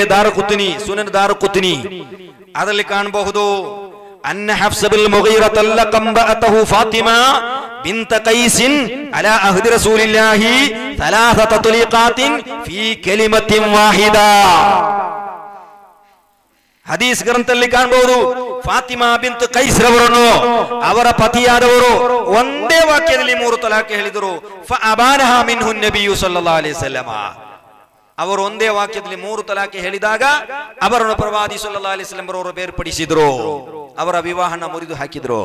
ದಾರು ಕುತ್ತಿನಿ ಸುನನ್ ದಾರು ಕುತ್ತಿನಿ ಅದರಲ್ಲಿ ಕಾಣಬಹುದು ಅನ್ನ ಹಫ್ಸಬಿಲ್ ಮುಗೀರ ತಲ್ಲ ಕಂಬಅತಹು ಫಾತಿಮಾ ಬಿಂತ ಕೈಸಿನ್ ಅಲಾ ಅಹದಿ ರಸೂಲಿಲ್ಲಾಹಿ ثلاثه طليقات في كلمه واحده ಹದೀಸ್ ಗ್ರಂಥದಲ್ಲಿ ಕಾಣಬಹುದು ಫಾತಿಮಾ ಬಿಂತ್ ಕೈಸ್ರವರನ್ನು ಅವರ ಪತಿಯಾದವರು ಒಂದೇ ವಾಕ್ಯದಲ್ಲಿ ಮೂರು ತಲಾಖೆ ಹೇಳಿದರು ಫಅಬಾನಹ ಮಿನ್ಹು ನಬಿಯು ಸಲ್ಲಲ್ಲಾಹು ಅಲೈಹಿ ವಸಲ್ಲಮ ಅವರು ಒಂದೇ ವಾಕ್ಯದಲ್ಲಿ ಮೂರು ತಲಾಖೆ ಹೇಳಿದಾಗ ಅವರನ್ನು ಪ್ರವಾದಿ ಸಲ್ಲಲ್ಲಾಹು ಅಲೈಹಿ ವಸಲ್ಲಂ ಅವರು ಬೇರ್ಪಡಿಸಿದ್ರು ಅವರ ವಿವಾಹನ ಮುರಿದು ಹಾಕಿದ್ರು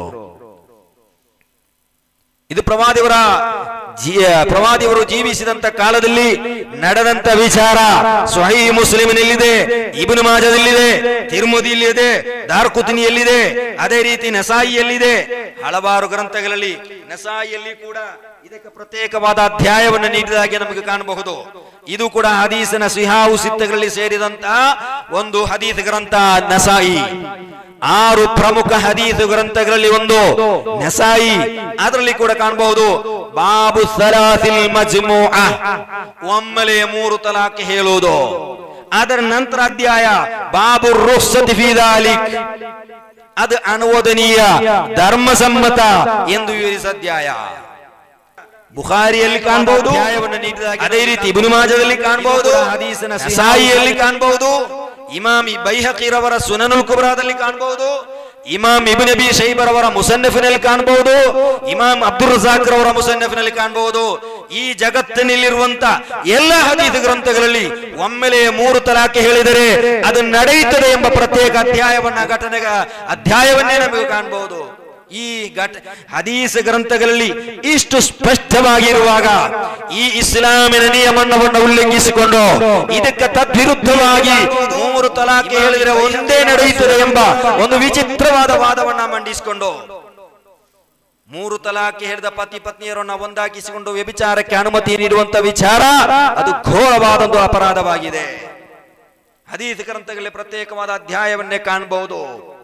ಇದು ಪ್ರವಾದಿಯವರ ಜೀ- ಪ್ರವಾದಿಯವರು ಜೀವಿಸಿದಂತ ಕಾಲದಲ್ಲಿ ನಡೆದಂತ ವಿಚಾರ ಸ್ವಹಿ ಮುಸ್ಲಿಮಿನಲ್ಲಿದೆ ಇಬ್ನು ಮಾಜದಲ್ಲಿದೆ ತಿರುಮದಿಯಲ್ಲಿದೆ ದಾರ್ಕುತಿನಿಯಲ್ಲಿದೆ ಅದೇ ರೀತಿ ನಸಾಯಿಯಲ್ಲಿದೆ ಹಲವಾರು ಗ್ರಂಥಗಳಲ್ಲಿ ನಸಾಯಿಯಲ್ಲಿ ಕೂಡ ಇದಕ್ಕೆ ಪ್ರತ್ಯೇಕವಾದ ಅಧ್ಯಾಯವನ್ನು ನೀಡಿದಾಗೆ ನಮಗೆ ಕಾಣಬಹುದು ಇದು ಕೂಡ ಹದೀಸನ ಸಿಹಾವು ಸಿತ್ತಗಳಲ್ಲಿ ಸೇರಿದಂತಹ ಒಂದು ಹದೀಸ್ ಗ್ರಂಥ ನಸಾಯಿ ಆರು ಪ್ರಮುಖ ಹದೀಸ್ ಗ್ರಂಥಗಳಲ್ಲಿ ಒಂದು ನಸಾಯಿ ಅದರಲ್ಲಿ ಕೂಡ ಕಾಣಬಹುದು ಬಾಬು ಸಲಾಸಿಲ್ ಮಜ್ಮೂಅ ಒಮ್ಮೆಲೆ ಮೂರು ತಲಾಖ್ ಹೇಳುವುದು ಅದರ ನಂತರ ಅಧ್ಯಾಯ ಬಾಬು ರುಖ್ಸತ್ ಫೀ ದಾಲಿಕ್ ಅದು ಅನುಮೋದನೀಯ ಧರ್ಮಸಮ್ಮತ ಎಂದು ವಿವರಿಸ ಅಧ್ಯಾಯ ಬುಖಾರಿಯಲ್ಲಿ ಕಾಣಬಹುದು ಅದೇ ರೀತಿ ಇಬ್ನು ಮಾಜದಲ್ಲಿ ಕಾಣಬಹುದು ಸಾಯಿಯಲ್ಲಿ ಕಾಣಬಹುದು ಇಮಾಮ್ ಈ ಬೈಹಕಿರವರ ಸುನನುಲ್ ಕುಬ್ರಾದಲ್ಲಿ ಕಾಣಬಹುದು ಇಮಾಮ್ ಇಬ್ನ್ ನಬಿ ಶೈಬರವರ ಮುಸನ್ನಫಿನಲ್ಲಿ ಕಾಣಬಹುದು ಇಮಾಮ್ ಅಬ್ದುಲ್ ರಜಾಕ್ ರವರ ಮುಸನ್ನಫಿನಲ್ಲಿ ಕಾಣಬಹುದು ಈ ಜಗತ್ತಿನಲ್ಲಿರುವಂತ ಎಲ್ಲ ಹದೀಸ್ ಗ್ರಂಥಗಳಲ್ಲಿ ಒಮ್ಮೆಲೆ ಮೂರು ತಲಾಖೆ ಹೇಳಿದರೆ ಅದು ನಡೆಯುತ್ತದೆ ಎಂಬ ಪ್ರತ್ಯೇಕ ಅಧ್ಯಾಯವನ್ನ ಘಟನೆ ಅಧ್ಯಾಯವನ್ನೇ ನಮಗೆ ಕಾಣಬಹುದು ಈ ಘಟ ಹದೀಸ್ ಗ್ರಂಥಗಳಲ್ಲಿ ಇಷ್ಟು ಸ್ಪಷ್ಟವಾಗಿರುವಾಗ ಈ ಇಸ್ಲಾಮಿನ ನಿಯಮವನ್ನು ಉಲ್ಲಂಘಿಸಿಕೊಂಡು ಇದಕ್ಕೆ ತದ್ವಿರುದ್ಧವಾಗಿ ಮೂರು ತಲಾಖೆ ಹೇಳಿದರೆ ಒಂದೇ ನಡೆಯುತ್ತದೆ ಎಂಬ ಒಂದು ವಿಚಿತ್ರವಾದ ವಾದವನ್ನ ಮಂಡಿಸಿಕೊಂಡು ಮೂರು ತಲಾಖೆ ಹೇಳಿದ ಪತಿ ಪತ್ನಿಯರನ್ನ ಒಂದಾಗಿಸಿಕೊಂಡು ವ್ಯಭಿಚಾರಕ್ಕೆ ಅನುಮತಿ ನೀಡುವಂತ ವಿಚಾರ ಅದು ಘೋರವಾದೊಂದು ಅಪರಾಧವಾಗಿದೆ ಹದೀಸ್ ಗ್ರಂಥಗಳಲ್ಲಿ ಪ್ರತ್ಯೇಕವಾದ ಅಧ್ಯಾಯವನ್ನೇ ಕಾಣಬಹುದು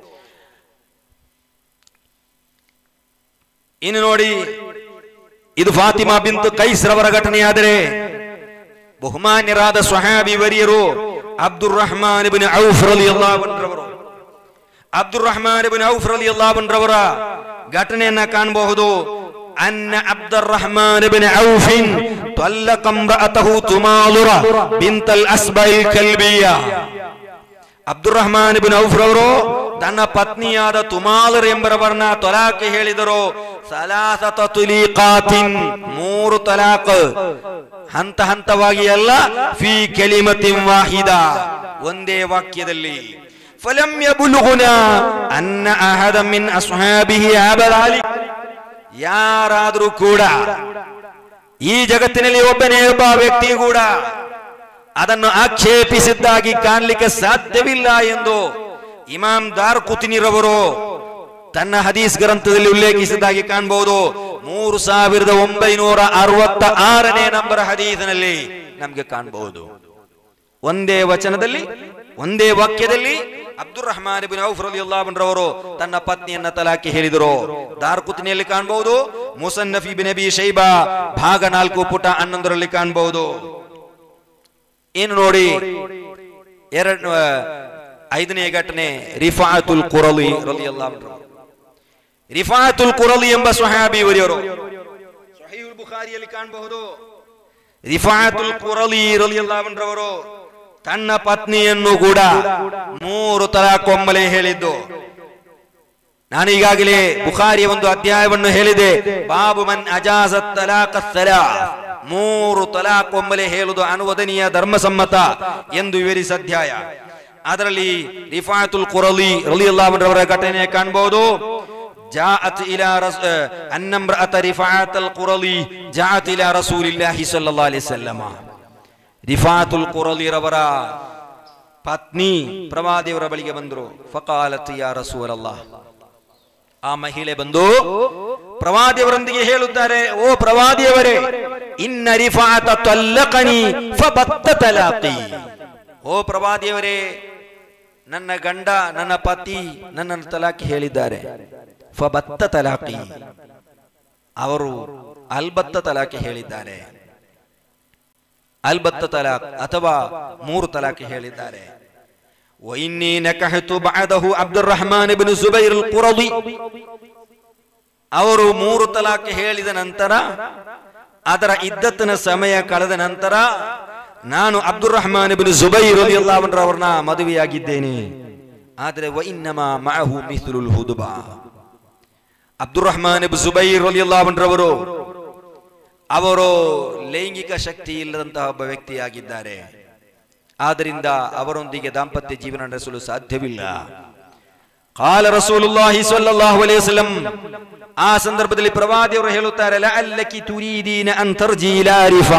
ಇನ್ನು ನೋಡಿ ಇದು ಫಾತಿಮಾ ಬಿಂತು ಕೈಸ್ರವರ ಘಟನೆಯಾದರೆ ಬಹುಮಾನ್ಯರಾದ ಸ್ವಹಾಬಿ ವರಿಯರು ಅಬ್ದುರ್ ರಹಮಾನ್ ಇಬ್ನ್ ಔಫ್ ರಲಿಯಲ್ಲಾಹು ಅನ್ಹರವರು ಅಬ್ದುರ್ ರಹಮಾನ್ ಇಬ್ನ್ ಔಫ್ ರಲಿಯಲ್ಲಾಹು ಅನ್ಹರವರ ಘಟನೆಯನ್ನ ಕಾಣಬಹುದು ಅನ್ನ ಅಬ್ದುರ್ ರಹಮಾನ್ ಇಬ್ನ್ ಔಫ್ طلق امرأته ತುಮಾಲುರ ಬಿಂತಲ್ ಅಸ್ಬೈಲ್ ಕಲ್ಬಿಯ ಅಬ್ದುರ್ ರಹಮಾನ್ ಇಬ್ನ್ ಔಫ್ ರವರು ತನ್ನ ಪತ್ನಿಯಾದ ತುಮಾಲರ್ ಎಂಬರವರನ್ನ ತೊಲಾಕ್ ಹೇಳಿದರು ಸಲಾಸತ ತುಲೀಕಾತಿನ್ ಮೂರು ತಲಾಕ್ ಹಂತ ಹಂತವಾಗಿ ಅಲ್ಲ ಫಿ ಕೆಲಿಮತಿನ್ ವಾಹಿದ ಒಂದೇ ವಾಕ್ಯದಲ್ಲಿ ಫಲಂ ಯಬುಲುಗುನ ಅನ್ನ ಅಹದ ಮಿನ್ ಅಸ್ಹಾಬಿಹಿ ಅಬದಾಲಿ ಯಾರಾದರೂ ಕೂಡ ಈ ಜಗತ್ತಿನಲ್ಲಿ ಒಬ್ಬನೇ ಒಬ್ಬ ವ್ಯಕ್ತಿ ಕೂಡ ಅದನ್ನು ಆಕ್ಷೇಪಿಸಿದ್ದಾಗಿ ಕಾಣಲಿಕ್ಕೆ ಸಾಧ್ಯವಿಲ್ಲ ಎಂದು ಇಮಾಮ್ ದಾರ್ ಕುತಿನಿರವರು ತನ್ನ ಹದೀಸ್ ಗ್ರಂಥದಲ್ಲಿ ಉಲ್ಲೇಖಿಸಿದ್ದಾಗಿ ಕಾಣಬಹುದು ಮೂರು ಸಾವಿರದ ಒಂಬೈನೂರ ಅರವತ್ತ ಆರನೇ ನಂಬರ್ ಹದೀಸಿನಲ್ಲಿ ನಮ್ಗೆ ಕಾಣಬಹುದು ಒಂದೇ ವಚನದಲ್ಲಿ ಒಂದೇ ವಾಕ್ಯದಲ್ಲಿ ಅಬ್ದುಲ್ ರಹಮಾನ್ ಬಿನ್ ಔಫ್ ರಲಿಯಲ್ಲಾಹು ರವರು ತನ್ನ ಪತ್ನಿಯನ್ನ ತಲಾಕಿ ಹೇಳಿದರು ದಾರ್ಕುತಿನಿಯಲ್ಲಿ ಕಾಣಬಹುದು ಮುಸನ್ನಫಿ ಬಿನ್ ನಬಿ ಶೈಬಾ ಭಾಗ ನಾಲ್ಕು ಪುಟ ಹನ್ನೊಂದರಲ್ಲಿ ಕಾಣಬಹುದು ಏನು ನೋಡಿ ಎರಡು ಆ, ಐದನೇ ಘಟನೆ ರಿಫಾತುಲ್ ಕುರಲಿ ರಲಿಯಲ್ಲಾಹು ಅನ್ಹು. ರಿಫಾತುಲ್ ಕುರಲಿ ಎಂಬ ಸ್ವಹಾಬಿ ವರಿಯರು ಸ್ವಹೀಹುಲ್ ಬುಖಾರಿಯಲ್ಲಿ ಕಾಣಬಹುದು ರಿಫಾತುಲ್ ಕುರಲಿ ರಲಿಯಲ್ಲಾಹು ಅನ್ಹು ತನ್ನ ಪತ್ನಿಯನ್ನು ಕೂಡ ಮೂರು ತಲಾಕೊಮ್ಮಲೆ ಹೇಳಿದ್ದು ನಾನು ಈಗಾಗಲೇ ಬುಖಾರಿಯ ಒಂದು ಅಧ್ಯಾಯವನ್ನು ಹೇಳಿದೆ ಬಾಬು ಮನ್ ಅಜಾಜತ್ ತಲಾಕ ಮೂರು ತಲಾಕ್ ಒಮ್ಮಲೆ ಹೇಳುವುದು ಅನುವದನೀಯ ಧರ್ಮಸಮ್ಮತ ಎಂದು ವಿವರಿಸ ಅಧ್ಯಾಯ ಅದರಲ್ಲಿ ರಿಫಾತುಲ್ ಕುರಲಿ ರಲಿಯಲ್ಲಾಹು ಅವರ ಘಟನೆ ಕಾಣಬಹುದು جاءت الى رس... ان امراه رفاعه القرلي جاءت الى رسول الله صلى الله عليه وسلم ರಿಫಾತುಲ್ ಕುರಲಿ ರವರ ಪತ್ನಿ ಪ್ರವಾದಿಯವರ ಬಳಿಗೆ ಬಂದರು ಫಕಾಲತ್ ಯಾ ರಸೂಲಲ್ಲಾಹ್ ಆ ಮಹಿಳೆ ಬಂದು ಪ್ರವಾದಿಯವರೊಂದಿಗೆ ಹೇಳುತ್ತಾರೆ ಓ ಪ್ರವಾದಿಯವರೇ ಇನ್ನ ರಿಫಾತ ತಲ್ಲಕನಿ ಫಬತ್ತ ತಲಾಕಿ ಓ ಪ್ರವಾದಿಯವರೇ ನನ್ನ ಗಂಡ ನನ್ನ ಪತಿ ನನ್ನನ್ನು ತಲಾಕಿ ಹೇಳಿದ್ದಾರೆ ಫಬತ್ತ ತಲಾಕಿ ಅವರು ಅಲ್ಬತ್ತ ತಲಾಕಿ ಹೇಳಿದ್ದಾರೆ ಅಲ್ಬತ್ತ ತಲಾಕ್ ಅಥವಾ ಮೂರು ತಲಾಕಿ ಹೇಳಿದ್ದಾರೆ وإني نكحت بعده عبد الرحمن بن زبير القرضي ಅವರು ಮೂರು ತಲಾಖ್ ಹೇಳಿದ ನಂತರ ಅದರ ಇದ್ದತ್ತಿನ ಸಮಯ ಕಳೆದ ನಂತರ ನಾನು ಅಬ್ದುಲ್ ರಹಮಾನ್ ಬಿನ್ ಜುಬೈರ್ ಅವರನ್ನ ಮದುವೆಯಾಗಿದ್ದೇನೆ ಆದರೆ ವೈನ್ನಮ ಮಹು ಮಿಥುಲ್ ಹುದುಬಾ ಅಬ್ದುಲ್ ರಹಮಾನ್ ಬಿನ್ ಜುಬೈರ್ ರವರು ಅವರು ಲೈಂಗಿಕ ಶಕ್ತಿ ಇಲ್ಲದಂತಹ ಒಬ್ಬ ವ್ಯಕ್ತಿಯಾಗಿದ್ದಾರೆ ಆದ್ದರಿಂದ ಅವರೊಂದಿಗೆ ದಾಂಪತ್ಯ ಜೀವನ ನಡೆಸಲು ಸಾಧ್ಯವಿಲ್ಲ ಕಾಲ ರಸೂಲುಲ್ಲಾಹಿ ಸ್ವಲ್ಲಲ್ಲಾಹು ಅಲೈಹಿ ವಸಲ್ಲಂ ಆ ಸಂದರ್ಭದಲ್ಲಿ ಪ್ರವಾದಿಯವರು ಹೇಳುತ್ತಾರೆ ಲಅಲ್ಲಕಿ ತುರೀದೀನ ಅನ್ ತರ್ಜಿ ಇಲಾ ರಿಫಾ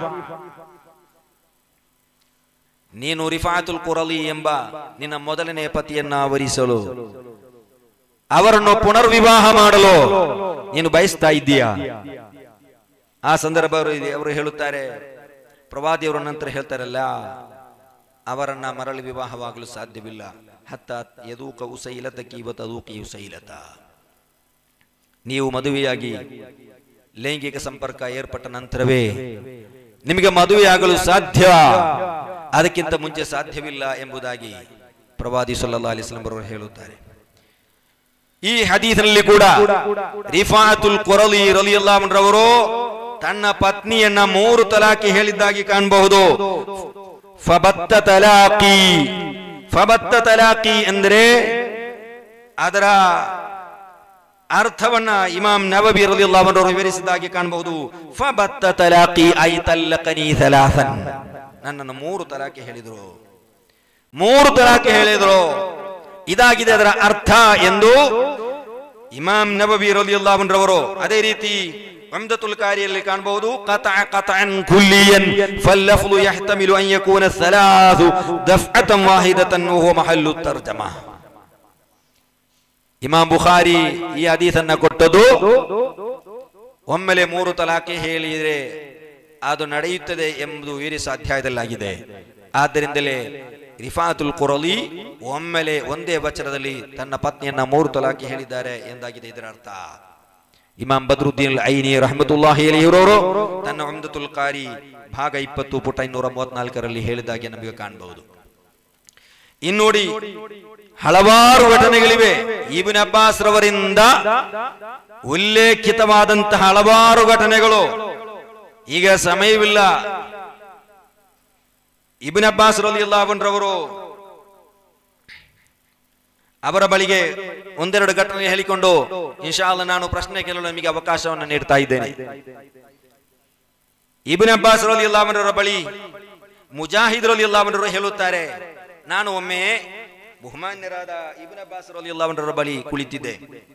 ನೀನು ರಿಫಾತುಲ್ ಕುರಲಿ ಎಂಬ ನಿನ್ನ ಮೊದಲನೇ ಪತಿಯನ್ನ ಆವರಿಸಲು ಅವರನ್ನು ಪುನರ್ವಿವಾಹ ಮಾಡಲು ನೀನು ಬಯಸ್ತಾ ಇದ್ದೀಯಾ ಆ ಸಂದರ್ಭ ಅವರು ಅವರು ಹೇಳುತ್ತಾರೆ ಪ್ರವಾದಿಯವರ ನಂತರ ಹೇಳ್ತಾರಲ್ಲ ಅವರನ್ನ ಮರಳಿ ವಿವಾಹವಾಗಲು ಸಾಧ್ಯವಿಲ್ಲ ಹತ್ತ ಯದೂಕ ಉಸೈಲತ ಕೀವತ ಅದೂಕಿ ಉಸೈಲತ ನೀವು ಮದುವೆಯಾಗಿ ಲೈಂಗಿಕ ಸಂಪರ್ಕ ಏರ್ಪಟ್ಟ ನಂತರವೇ ನಿಮಗೆ ಮದುವೆಯಾಗಲು ಸಾಧ್ಯ ಅದಕ್ಕಿಂತ ಮುಂಚೆ ಸಾಧ್ಯವಿಲ್ಲ ಎಂಬುದಾಗಿ ಪ್ರವಾದಿ ಸಲ್ಲಾ ಅಲಿಸ್ಲಾಂ ಅವರು ಹೇಳುತ್ತಾರೆ ಈ ಹದೀಸ್ನಲ್ಲಿ ಕೂಡ ರಿಫಾತುಲ್ ಕೊರಲಿ ರಲಿಯಲ್ಲಾಹರವರು ತನ್ನ ಪತ್ನಿಯನ್ನ ಮೂರು ತಲಾಕಿ ಹೇಳಿದ್ದಾಗಿ ಕಾಣಬಹುದು ಫಬತ್ತ ತಲಾಕಿ ಫಬತ್ತ ತಲಾಕಿ ಅಂದ್ರೆ ಅದರ ಅರ್ಥವನ್ನ ಇಮಾಮ್ ನವಬಿ ರಲಿಯಲ್ಲಾಹು ವಿವರಿಸಿದ್ದಾಗಿ ಕಾಣಬಹುದು ಫಬತ್ತ ತಲಾಕಿ ಐ ತಲ್ಲಕನಿ ಸಲಾಸನ್ ನನ್ನನ್ನು ಮೂರು ತಲಾಕಿ ಹೇಳಿದರು ಮೂರು ತಲಾಕಿ ಹೇಳಿದರು ಇದಾಗಿದೆ ಅದರ ಅರ್ಥ ಎಂದು ಇಮಾಮ್ ನಬವಿ ರಲಿಯಲ್ಲಾಹು ಅದೇ ರೀತಿ ಅಮ್ದತುಲ್ ಕಾರಿಯಲ್ಲಿ ಕಾಣಬಹುದು ಕತಅ ಕತಅನ್ ಕುಲ್ಲಿಯನ್ ಫಲ್ಲಫ್ಲು ಯಹ್ತಮಿಲು ಅನ್ ಯಕೂನ ಸಲಾಸು ದಫ್ಅತನ್ ವಾಹಿದತನ್ ವಹುವ ಮಹಲ್ಲು ತರ್ಜಮಾ ಇಮಾಮ್ ಬುಖಾರಿ ಈ ಹದೀಸನ್ನ ಕೊಟ್ಟದು ಒಮ್ಮೆಲೆ ಮೂರು ತಲಾಖೆ ಹೇಳಿದರೆ ಅದು ನಡೆಯುತ್ತದೆ ಎಂಬುದು ವೀರಿಸ ಅಧ್ಯಾಯದಲ್ಲಾಗಿದೆ ಆದ್ದರಿಂದಲೇ ರಿಫಾತುಲ್ ಕುರಲಿ ಒಮ್ಮೆಲೆ ಒಂದೇ ವಚನದಲ್ಲಿ ತನ್ನ ಪತ್ನಿಯನ್ನ ಮೂರು ತಲಾಖೆ ಹೇಳಿದ್ದಾರೆ ಎಂದಾಗಿದೆ ಇದರ ಅರ್ಥ ಇಮಾಮ್ ಬದ್ರುದ್ದೀನ್ ಐನಿ ರಹಮತುಲ್ಲಾಹಿ ಅಲಿಯವರವರು ತನ್ನ ಅಮ್ದತುಲ್ ಕಾರಿ ಭಾಗ ಇಪ್ಪತ್ತು ಪುಟ ಇನ್ನೂರ ಮೂವತ್ನಾಲ್ಕರಲ್ಲಿ ಹೇಳಿದಾಗೆ ನಮಗೆ ಕಾಣಬಹುದು ಇನ್ನೋಡಿ ಹಲವಾರು ಘಟನೆಗಳಿವೆ ಇಬಿನ್ ಅಬ್ಬಾಸ್ ರವರಿಂದ ಉಲ್ಲೇಖಿತವಾದಂತಹ ಹಲವಾರು ಘಟನೆಗಳು ಈಗ ಸಮಯವಿಲ್ಲ ಇಬಿನ್ ಅಬ್ಬಾಸ್ ರವರು ಅವರ ಬಳಿಗೆ ಒಂದೆರಡು ಘಟನೆ ಹೇಳಿಕೊಂಡು ಇನ್ಶಾಲ್ಲ ನಾನು ಪ್ರಶ್ನೆ ಕೇಳಲು ನಿಮಗೆ ಅವಕಾಶವನ್ನು ನೀಡ್ತಾ ಇದ್ದೇನೆ ಇಬಿನ್ ಅಬ್ಬಾಸ್ ರವರ ಬಳಿ ಮುಜಾಹಿದ್ ರವರು ಹೇಳುತ್ತಾರೆ ನಾನು ಒಮ್ಮೆ ಬಹುಮಾನ್ಯರಾದ ಇಬಿನ್ ಅಬ್ಬಾಸ್ ರವರ ಬಳಿ ಕುಳಿತಿದ್ದೆ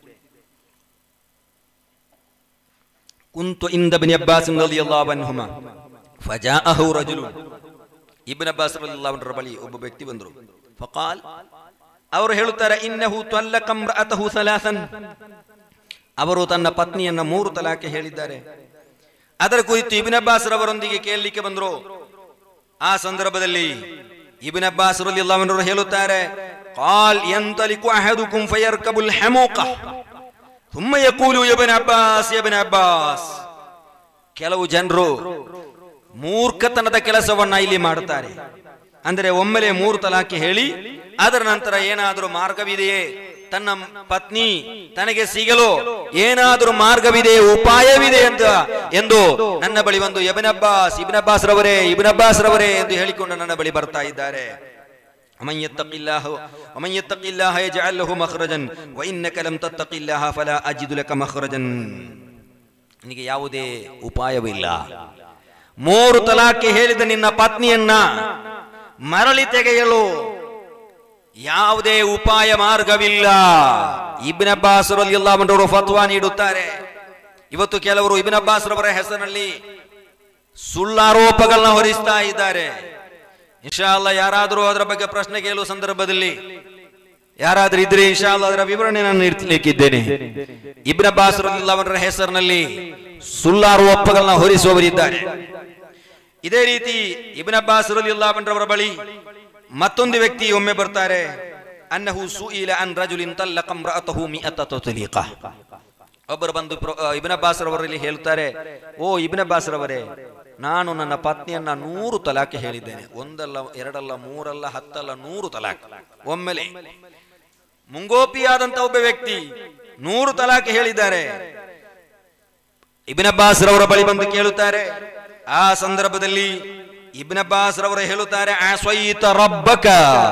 ಕುಂತು ಇಂದ ಬಿನ್ ಅಬ್ಬಾಸ್ ರಲಿಯಲ್ಲಾಹು ಅನ್ಹುಮಾ ಫಜಾಅಹು ರಜುಲು ಇಬ್ನ್ ಅಬ್ಬಾಸ್ ರಲಿಯಲ್ಲಾಹು ಬಳಿ ಒಬ್ಬ ವ್ಯಕ್ತಿ ಬಂದರು ಫಕಾಲ್ ಅವರು ಹೇಳುತ್ತಾರೆ ಇನ್ನಹು ತ್ವಲ್ಲಕಂ ರಅತಹು ಸಲಾಸನ್ ಅವರು ತನ್ನ ಪತ್ನಿಯನ್ನ ಮೂರು ತಲಾಕೆ ಹೇಳಿದ್ದಾರೆ ಅದರ ಕುರಿತು ಇಬ್ನ್ ಅಬ್ಬಾಸ್ ರವರೊಂದಿಗೆ ಕೇಳಲಿಕ್ಕೆ ಬಂದರು ಆ ಸಂದರ್ಭದಲ್ಲಿ ಇಬ್ನ್ ಅಬ್ಬಾಸ್ ರಲಿಯಲ್ಲಾಹು ಅನ್ಹು ಹೇಳುತ್ತಾರೆ ಕಾಲ್ ಯಂತಲಿಕು ಅಹದುಕುಂ ಫಯರ್ಕಬುಲ್ ಹಮೂಕ ಥುಮ್ಮ ಯಕೂಲು ಯಬನ್ ಅಬ್ಬಾಸ್ ಯಬನ್ ಅಬ್ಬಾಸ್ ಕೆಲವು ಜನರು ಮೂರ್ಖತನದ ಕೆಲಸವನ್ನ ಇಲ್ಲಿ ಮಾಡುತ್ತಾರೆ ಅಂದರೆ ಒಮ್ಮೆಲೆ ಮೂರು ತಲಾಖೆ ಹೇಳಿ ಅದರ ನಂತರ ಏನಾದರೂ ಮಾರ್ಗವಿದೆಯೇ ತನ್ನ ಪತ್ನಿ ತನಗೆ ಸಿಗಲು ಏನಾದರೂ ಮಾರ್ಗವಿದೆ ಉಪಾಯವಿದೆ ಅಂತ ಎಂದು ನನ್ನ ಬಳಿ ಒಂದು ಯಬಿನ್ ಅಬ್ಬಾಸ್ ಇಬಿನ್ ಅಬ್ಬಾಸ್ ರವರೇ ಇಬಿನ್ ಅಬ್ಬಾಸ್ ರವರೇ ಎಂದು ಹೇಳಿಕೊಂಡು ನನ್ನ ಬಳಿ ಬರ್ತಾ ಇದ್ದಾರೆ ومن يتق الله ومن يتق الله يجعل له مخرجا وانك لم تتق الله فلا اجد لك مخرجا ನಿನಗೆ ಯಾವುದೇ ಉಪಾಯವಿಲ್ಲ ಮೂರು ತಲಾಖೆ ಹೇಳಿದ ನಿನ್ನ ಪತ್ನಿಯನ್ನ ಮರಳಿ ತೆಗೆಯಲು ಯಾವುದೇ ಉಪಾಯ ಮಾರ್ಗವಿಲ್ಲ ಇಬ್ನ್ ಅಬ್ಬಾಸ್ ರಲಿಯಲ್ಲಾಹು ಫತ್ವಾ ನೀಡುತ್ತಾರೆ ಇವತ್ತು ಕೆಲವರು ಇಬ್ನ್ ಅಬ್ಬಾಸ್ ರವರ ಹೆಸರಿನಲ್ಲಿ ಸುಳ್ಳಾರೋಪಗಳನ್ನ ಹೊರಿಸ್ತಾ ಇದ್ದಾರೆ ಇನ್ಶಾಲ್ಲ ಯಾರಾದರೂ ಅದರ ಬಗ್ಗೆ ಪ್ರಶ್ನೆ ಕೇಳುವ ಸಂದರ್ಭದಲ್ಲಿ ಯಾರಾದ್ರೂ ಇದ್ರೆ ಇನ್ಶಾಲ್ಲ ಅದರ ವಿವರಣೆ ನಾನು ನೀಡಲಿಕ್ಕಿದ್ದೇನೆ ಇಬ್ನ ಅಬ್ಬಾಸ್ ಅವರ ಹೆಸರಿನಲ್ಲಿ ಸುಳ್ಳಾರೋಪಗಳನ್ನ ಹೊರಿಸುವವರಿದ್ದಾರೆ ಇದೇ ರೀತಿ ಇಬ್ನ ಅಬ್ಬಾಸ್ ರವರ ಬಳಿ ಮತ್ತೊಂದು ವ್ಯಕ್ತಿ ಒಮ್ಮೆ ಬರ್ತಾರೆ ಅನ್ನಹು ಸುಯಿಲ ಅನ್ ರಜುಲಿನ್ ತಲ್ಲಕ ಇಮ್ರಅತಹು ಮಿಅತ ತತ್ಲೀಕ ಒಬ್ಬರು ಬಂದು ಪ್ರ- ಆ, ಇಬ್ನ ಅಬ್ಬಾಸ್ ರವರಲ್ಲಿ ಹೇಳ್ತಾರೆ ಓ ಇಬ್ನ ಅಬ್ಬಾಸ್ ರವರೇ ನಾನು ನನ್ನ ಪತ್ನಿಯನ್ನ ನೂರು ತಲಾಖ್ ಹೇಳಿದ್ದೇನೆ ಒಂದಲ್ಲ ಎರಡಲ್ಲ ಮೂರಲ್ಲ ಹತ್ತಲ್ಲ ನೂರು ತಲಾಖ್ ಒಮ್ಮೆಲೆ ಮುಂಗೋಪಿಯಾದಂತ ಒಬ್ಬ ವ್ಯಕ್ತಿ ನೂರು ತಲಾಖ್ ಹೇಳಿದ್ದಾರೆ ಇಬ್ನ್ ಅಬ್ಬಾಸ್ ರವರ ಬಳಿ ಬಂದು ಕೇಳುತ್ತಾರೆ ಆ ಸಂದರ್ಭದಲ್ಲಿ ಇಬ್ನ್ ಅಬ್ಬಾಸ್ ರವರು ಹೇಳುತ್ತಾರೆ ಆಸ್ವಯಿತ ರಬ್ಬಕ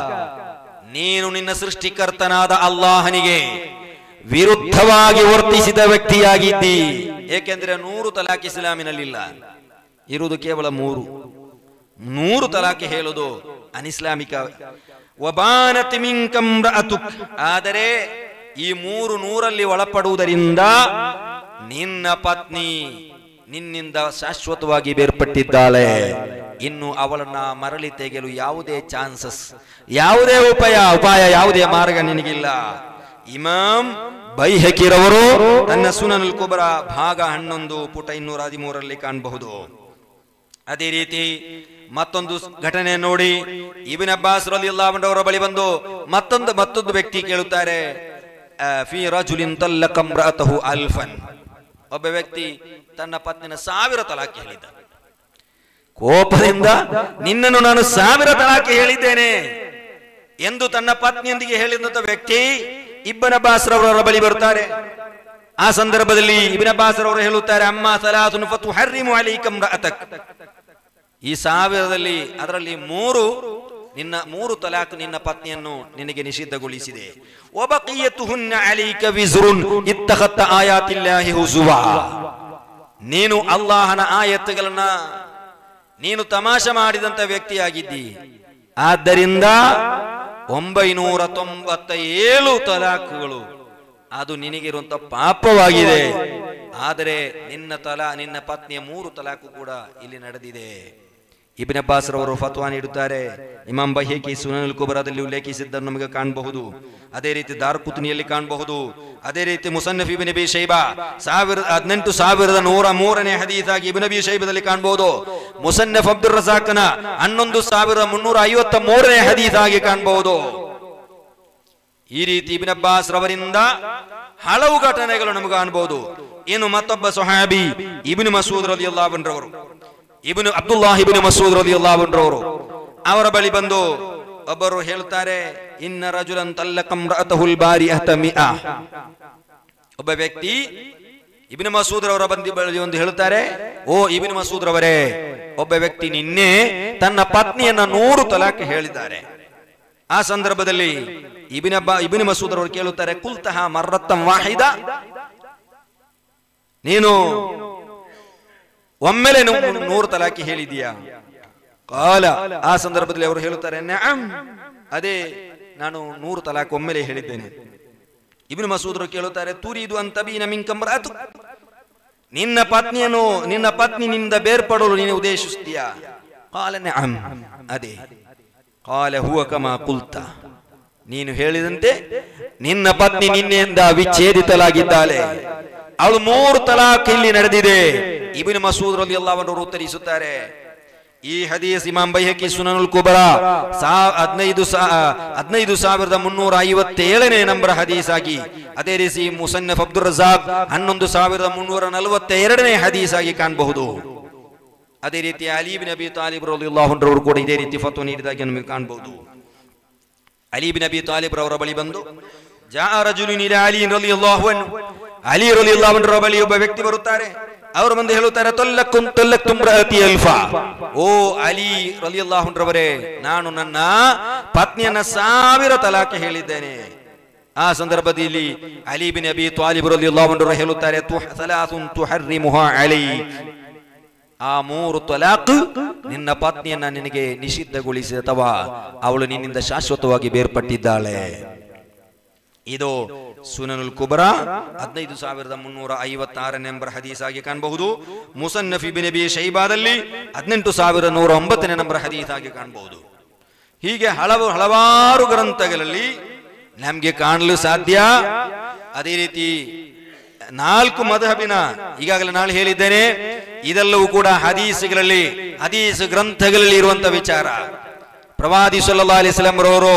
ನೀನು ನಿನ್ನ ಸೃಷ್ಟಿಕರ್ತನಾದ ಅಲ್ಲಾಹನಿಗೆ ವಿರುದ್ಧವಾಗಿ ವರ್ತಿಸಿದ ವ್ಯಕ್ತಿಯಾಗಿದ್ದಿ ಏಕೆಂದ್ರೆ ನೂರು ತಲಾಕ್ ಇಸ್ಲಾಮಿನಲ್ಲಿಲ್ಲ ಇರುವುದು ಕೇವಲ ಮೂರು ನೂರು ತಲಾಖ್ ಹೇಳುವುದು ಅನಿಸ್ಲಾಮಿಕ ವಬಾನತಿ ಮಿಂಕಂ ರಅತುಕ್. ಆದರೆ ಈ ಮೂರು ನೂರಲ್ಲಿ ಒಳಪಡುವುದರಿಂದ ನಿನ್ನ ಪತ್ನಿ ನಿನ್ನಿಂದ ಶಾಶ್ವತವಾಗಿ ಬೇರ್ಪಟ್ಟಿದ್ದಾಳೆ ಇನ್ನು ಅವಳನ್ನ ಮರಳಿ ತೆಗೆಯಲು ಯಾವುದೇ ಚಾನ್ಸಸ್ ಯಾವುದೇ ಉಪಾಯ ಉಪಾಯ ಯಾವುದೇ ಮಾರ್ಗ ನಿನಗಿಲ್ಲ ಇಮಾಮ್ ಬೈಹಕಿರವರು ತನ್ನ ಸುನನುಲ್ ಕುಬರ ಭಾಗ ಹನ್ನೊಂದು ಪುಟ ಇನ್ನೂರ ಹದಿಮೂರರಲ್ಲಿ ಕಾಣಬಹುದು ಅದೇ ರೀತಿ ಮತ್ತೊಂದು ಘಟನೆ ನೋಡಿ ಇಬಿನ್ ಅಬ್ಬಾಸ್ ರಲಿಯಲ್ಲಾಹು ಬಳಿ ಬಂದು ಮತ್ತೊಂದು ಮತ್ತೊಂದು ವ್ಯಕ್ತಿ ಕೇಳುತ್ತಾರೆ ಆ, ಫಿ ರಜುಲಿನ್ ತಲ್ಲಕ ಇಮ್ರಅತಹು ಅಲ್ಫನ್ ಒಬ್ಬ ವ್ಯಕ್ತಿ ತನ್ನ ಪತ್ನಿನ ಸಾವಿರ ತಲಾಖ್ ಹೇಳಿದ್ದ ಕೋಪದಿಂದ ನಿನ್ನನ್ನು ನಾನು ಸಾವಿರ ತಲಾಖ್ ಹೇಳಿದ್ದೇನೆ ಎಂದು ತನ್ನ ಪತ್ನಿಯೊಂದಿಗೆ ಹೇಳಿದಂತ ವ್ಯಕ್ತಿ ಇಬ್ಬನ ಬಾಸ್ರವರ ಬಳಿ ಬರುತ್ತಾರೆ ಆ ಸಂದರ್ಭದಲ್ಲಿ ಇಬ್ನ ಬಾಸ್ರವರು ಹೇಳುತ್ತಾರೆ ಅಮ್ಮ ಸಲಾತುನ್ ಫತು ಹರ್ರಿಮು ಅಲೈಕಂ ರಅತಕ್ ಈ ಸಾವಿರದಲ್ಲಿ ಅದರಲ್ಲಿ ಮೂರು ನಿನ್ನ ಮೂರು ತಲಾಕ್ ನಿನ್ನ ಪತ್ನಿಯನ್ನು ನಿನಗೆ ನಿಷಿದ್ಧಗೊಳಿಸಿದೆ ಒಬಕಿಯತುಹುನ್ನ ಅಲೈಕ ವಿಜ್ರುನ್ ಇತ್ತಖತ್ತ ಆಯಾತಿಲ್ಲಾಹಿ ಹುಜುವಾ ನೀನು ಅಲ್ಲಾಹನ ಆಯತ್ತುಗಳನ್ನ ನೀನು ತಮಾಷೆ ಮಾಡಿದಂತ ವ್ಯಕ್ತಿಯಾಗಿದ್ದಿ ಆದ್ದರಿಂದ ಒಂಬೈನೂರ ತೊಂಬತ್ತ ಏಳು ತಲಾಖುಗಳು ಅದು ನಿನಗಿರುವಂತ ಪಾಪವಾಗಿದೆ ಆದರೆ ನಿನ್ನ ತಲಾ ನಿನ್ನ ಪತ್ನಿಯ ಮೂರು ತಲಾಖು ಕೂಡ ಇಲ್ಲಿ ನಡೆದಿದೆ ಇಬ್ನ್ ಅಬ್ಬಾಸ್ ರವರು ಫತ್ವಾ ನೀಡುತ್ತಾರೆ ಇಮಾಂ ಬಹೇಕಿ ಸುನಲ್ ಕುಬರಾದಲ್ಲಿ ಉಲ್ಲೇಖಿಸಿದ್ದನ್ನು ನಮಗೆ ಕಾಣಬಹುದು ಅದೇ ರೀತಿ ದಾರ್ಕುತ್ನಿಯಲ್ಲಿ ಕಾಣಬಹುದು ಅದೇ ರೀತಿ ಮುಸನ್ನಫ್ ಇಬ್ನ್ ನಬಿ ಶೈಬಾ ಸಾವಿರ ಹದಿನೆಂಟು ಸಾವಿರದ ನೂರ ಮೂರನೇ ಹದೀಸ್ ಆಗಿ ಇಬ್ನ್ ನಬಿ ಶೈಬದಲ್ಲಿ ಕಾಣಬಹುದು ಮುಸನ್ನಫ್ ಅಬ್ದುಲ್ ರಜಾಕ್ನ ಹನ್ನೊಂದು ಸಾವಿರದ ಮುನ್ನೂರ ಐವತ್ತ ಮೂರನೇ ಹದೀಸ್ ಆಗಿ ಕಾಣಬಹುದು ಈ ರೀತಿ ಇಬ್ನ್ ಅಬ್ಬಾಸ್ ರವರಿಂದ ಹಲವು ಘಟನೆಗಳು ನಮಗೆ ಕಾಣಬಹುದು ಇನ್ನು ಮತ್ತೊಬ್ಬ ಸೊಹಾಬಿ ಇಬ್ನ್ ಮಸೂದ್ ರಲಿಯಲ್ಲಾಹು ರವರು ಇಬ್ನು ಅಬ್ದುಲ್ಲಾಹ್ ಇಬ್ನ್ ಮಸೂದ್ ರಲಿಯಲ್ಲಾಹು ರವರು ಅವರ ಬಳಿ ಬಂದು ಒಬ್ಬರು ಹೇಳುತ್ತಾರೆ ಇನ್ನ ರಜುಲನ್ ತಲ್ಲಕಂ ರಅತಹುಲ್ ಬಾರಿಅತ ಮಿಆ ಒಬ್ಬ ವ್ಯಕ್ತಿ ಇಬ್ನ್ ಮಸೂದ್ ರವರ ಬಂದಿ ಬಳಿ ಒಂದು ಹೇಳುತ್ತಾರೆ ಓ ಇಬ್ನ್ ಮಸೂದ್ ರವರೇ ಒಬ್ಬ ವ್ಯಕ್ತಿ ನಿನ್ನೆ ತನ್ನ ಪತ್ನಿಯನ್ನ ನೂರು ತಲಾಕ್ ಹೇಳಿದ್ದಾರೆ ಆ ಸಂದರ್ಭದಲ್ಲಿ ಇಬಿನ ಇಬಿನ ಮಸೂದ್ ಅವರು ಕೇಳುತ್ತಾರೆ ಕುಲ್ತಹ ಮರ್ರತ್ತಂ ವಾಹಿದ ನೀನು ಒಮ್ಮೆಲೆ ನೂ- ನೂರು ತಲಾಕಿ ಹೇಳಿದೀಯಾ ಕಾಲ ಆ ಸಂದರ್ಭದಲ್ಲಿ ಅವರು ಹೇಳುತ್ತಾರೆ ನಅಂ ಅದೇ ನಾನು ನೂರು ತಲಾಕ್ ಒಮ್ಮೆಲೆ ಹೇಳಿದ್ದೇನೆ ಇಬ್ನು ಮಸೂದ್ರು ಕೇಳುತ್ತಾರೆ ತುರಿದು ಅಂತ ಬೀನ ಮಿಂಕಂಬರಾತು ನಿನ್ನ ಪತ್ನಿಯನ್ನು ನಿನ್ನ ಪತ್ನಿನಿಂದ ಬೇರ್ಪಡಲು ನೀನು ಉದ್ದೇಶಿಸ್ತೀಯಾ ಕಾಲ ನಅಂ ಅದೇ ಕಾಲ ಹುವ ಕಮ ಕುಲ್ತ ನೀನು ಹೇಳಿದಂತೆ ನಿನ್ನ ಪತ್ನಿ ನಿನ್ನೆಯಿಂದ ವಿಚ್ಛೇದಿತಲಾಗಿದ್ದಾಳೆ ಅವಳು ಮೂರು ತಲಾಕ್ ಇಲ್ಲಿ ನಡೆದಿದೆ ಇಬಿನ್ ಮಸೂದ್ ರಲಿ ಎಲ್ಲವನ್ನು ಉತ್ತರಿಸುತ್ತಾರೆ ಈ ಹದೀಸ್ ಇಮಾಂ ಬೈಹಕಿ ಸುನನುಲ್ ಕುಬರ ಸಾ ಹದಿನೈದು ಸಾ ಹದಿನೈದು ಸಾವಿರದ ಮುನ್ನೂರ ಐವತ್ತೇಳನೇ ನಂಬರ್ ಹದೀಸ್ ಆಗಿ ಅದೇ ರೀತಿ ಮುಸನ್ನಫ್ ಅಬ್ದುಲ್ ರಜಾಕ್ ಹನ್ನೊಂದು ಸಾವಿರದ ಮುನ್ನೂರ ನಲವತ್ತ ಎರಡನೇ ಹದೀಸ್ ಆಗಿ ಕಾಣಬಹುದು ಅದೇ ರೀತಿ ಅಲೀಬಿನ್ ಅಬಿ ತಾಲಿಬ್ ರವರು ಕೂಡ ಇದೇ ರೀತಿ ಫತ್ವ ನೀಡಿದಾಗೆ ನಮಗೆ ಕಾಣಬಹುದು ಅಲೀಬಿನ್ ಅಬಿ ತಾಲಿಬ್ ರವರ ಬಳಿ ಬಂದು ಜಾ ರಜುಲಿನ್ ಇಲಾ ಅಲಿ ರಲಿಯಲ್ಲಾಹು ಅನ್ಹು ಅಲಿ ರಲಿಯಲ್ಲಾಹು ಅನ್ಹು ಬಳಿ ಒಬ್ಬ ವ್ಯಕ್ತಿ ಬರುತ್ತಾರೆ ಅವರು ಬಂದು ಹೇಳುತ್ತಾರೆ ತೊಲ್ಲಕ್ಕುಂ ತೊಲ್ಲಕ್ಕುಂ ರಹತಿ ಅಲ್ಫಾ ಓ ಅಲಿ ರಲಿಯಲ್ಲಾಹು ರವರೇ ನಾನು ನನ್ನ ಪತ್ನಿಯನ್ನ ಸಾವಿರ ತಲಾಖೆ ಹೇಳಿದ್ದೇನೆ ಆ ಸಂದರ್ಭದಲ್ಲಿ ಅಲಿ ಬಿನ್ ಅಬಿ ತಾಲಿಬ್ ರಲಿಯಲ್ಲಾಹು ಅನ್ಹು ಹೇಳುತ್ತಾರೆ ತುಹ್ ಸಲಾಸುನ್ ತುಹರ್ರಿಮುಹಾ ಅಲೈಕ್ ಆ ಮೂರು ತಲಾಕ್ ನಿನ್ನ ಪತ್ನಿಯನ್ನ ನಿನಗೆ ನಿಷಿದ್ಧಗೊಳಿಸಿ ಅಥವಾ ಅವಳು ನಿನ್ನಿಂದ ಶಾಶ್ವತವಾಗಿ ಬೇರ್ಪಟ್ಟಿದ್ದಾಳೆ ಇದು ಸುನನುಲ್ ಕುಬರ ಹದಿನೈದು ಸಾವಿರದ ಮುನ್ನೂರ ಐವತ್ತಾರನೇ ನಂಬರ್ ಹದೀಸ್ ಆಗಿ ಕಾಣಬಹುದು ಮುಸನ್ನಫಿ ಬಿನ್ ನಬಿ ಶೈಬಾದಲ್ಲಿ ಹದಿನೆಂಟು ಸಾವಿರ ನೂರ ಒಂಬತ್ತನೇ ನಂಬರ್ ಹದೀಸ್ ಆಗಿ ಕಾಣಬಹುದು ಹೀಗೆ ಹಲವು ಹಲವಾರು ಗ್ರಂಥಗಳಲ್ಲಿ ನಮ್ಗೆ ಕಾಣಲು ಸಾಧ್ಯ ಅದೇ ರೀತಿ ನಾಲ್ಕು ಮಧಹಬಿನ ಈಗಾಗಲೇ ನಾಳೆ ಹೇಳಿದ್ದೇನೆ ಇದೆಲ್ಲವೂ ಕೂಡ ಹದೀಸ್ಗಳಲ್ಲಿ ಹದೀಸ್ ಗ್ರಂಥಗಳಲ್ಲಿ ಇರುವಂತ ವಿಚಾರ ಪ್ರವಾದಿ ಸಲ್ಲಾ ಅಲಿಸ್ಲಾಂ ರವರು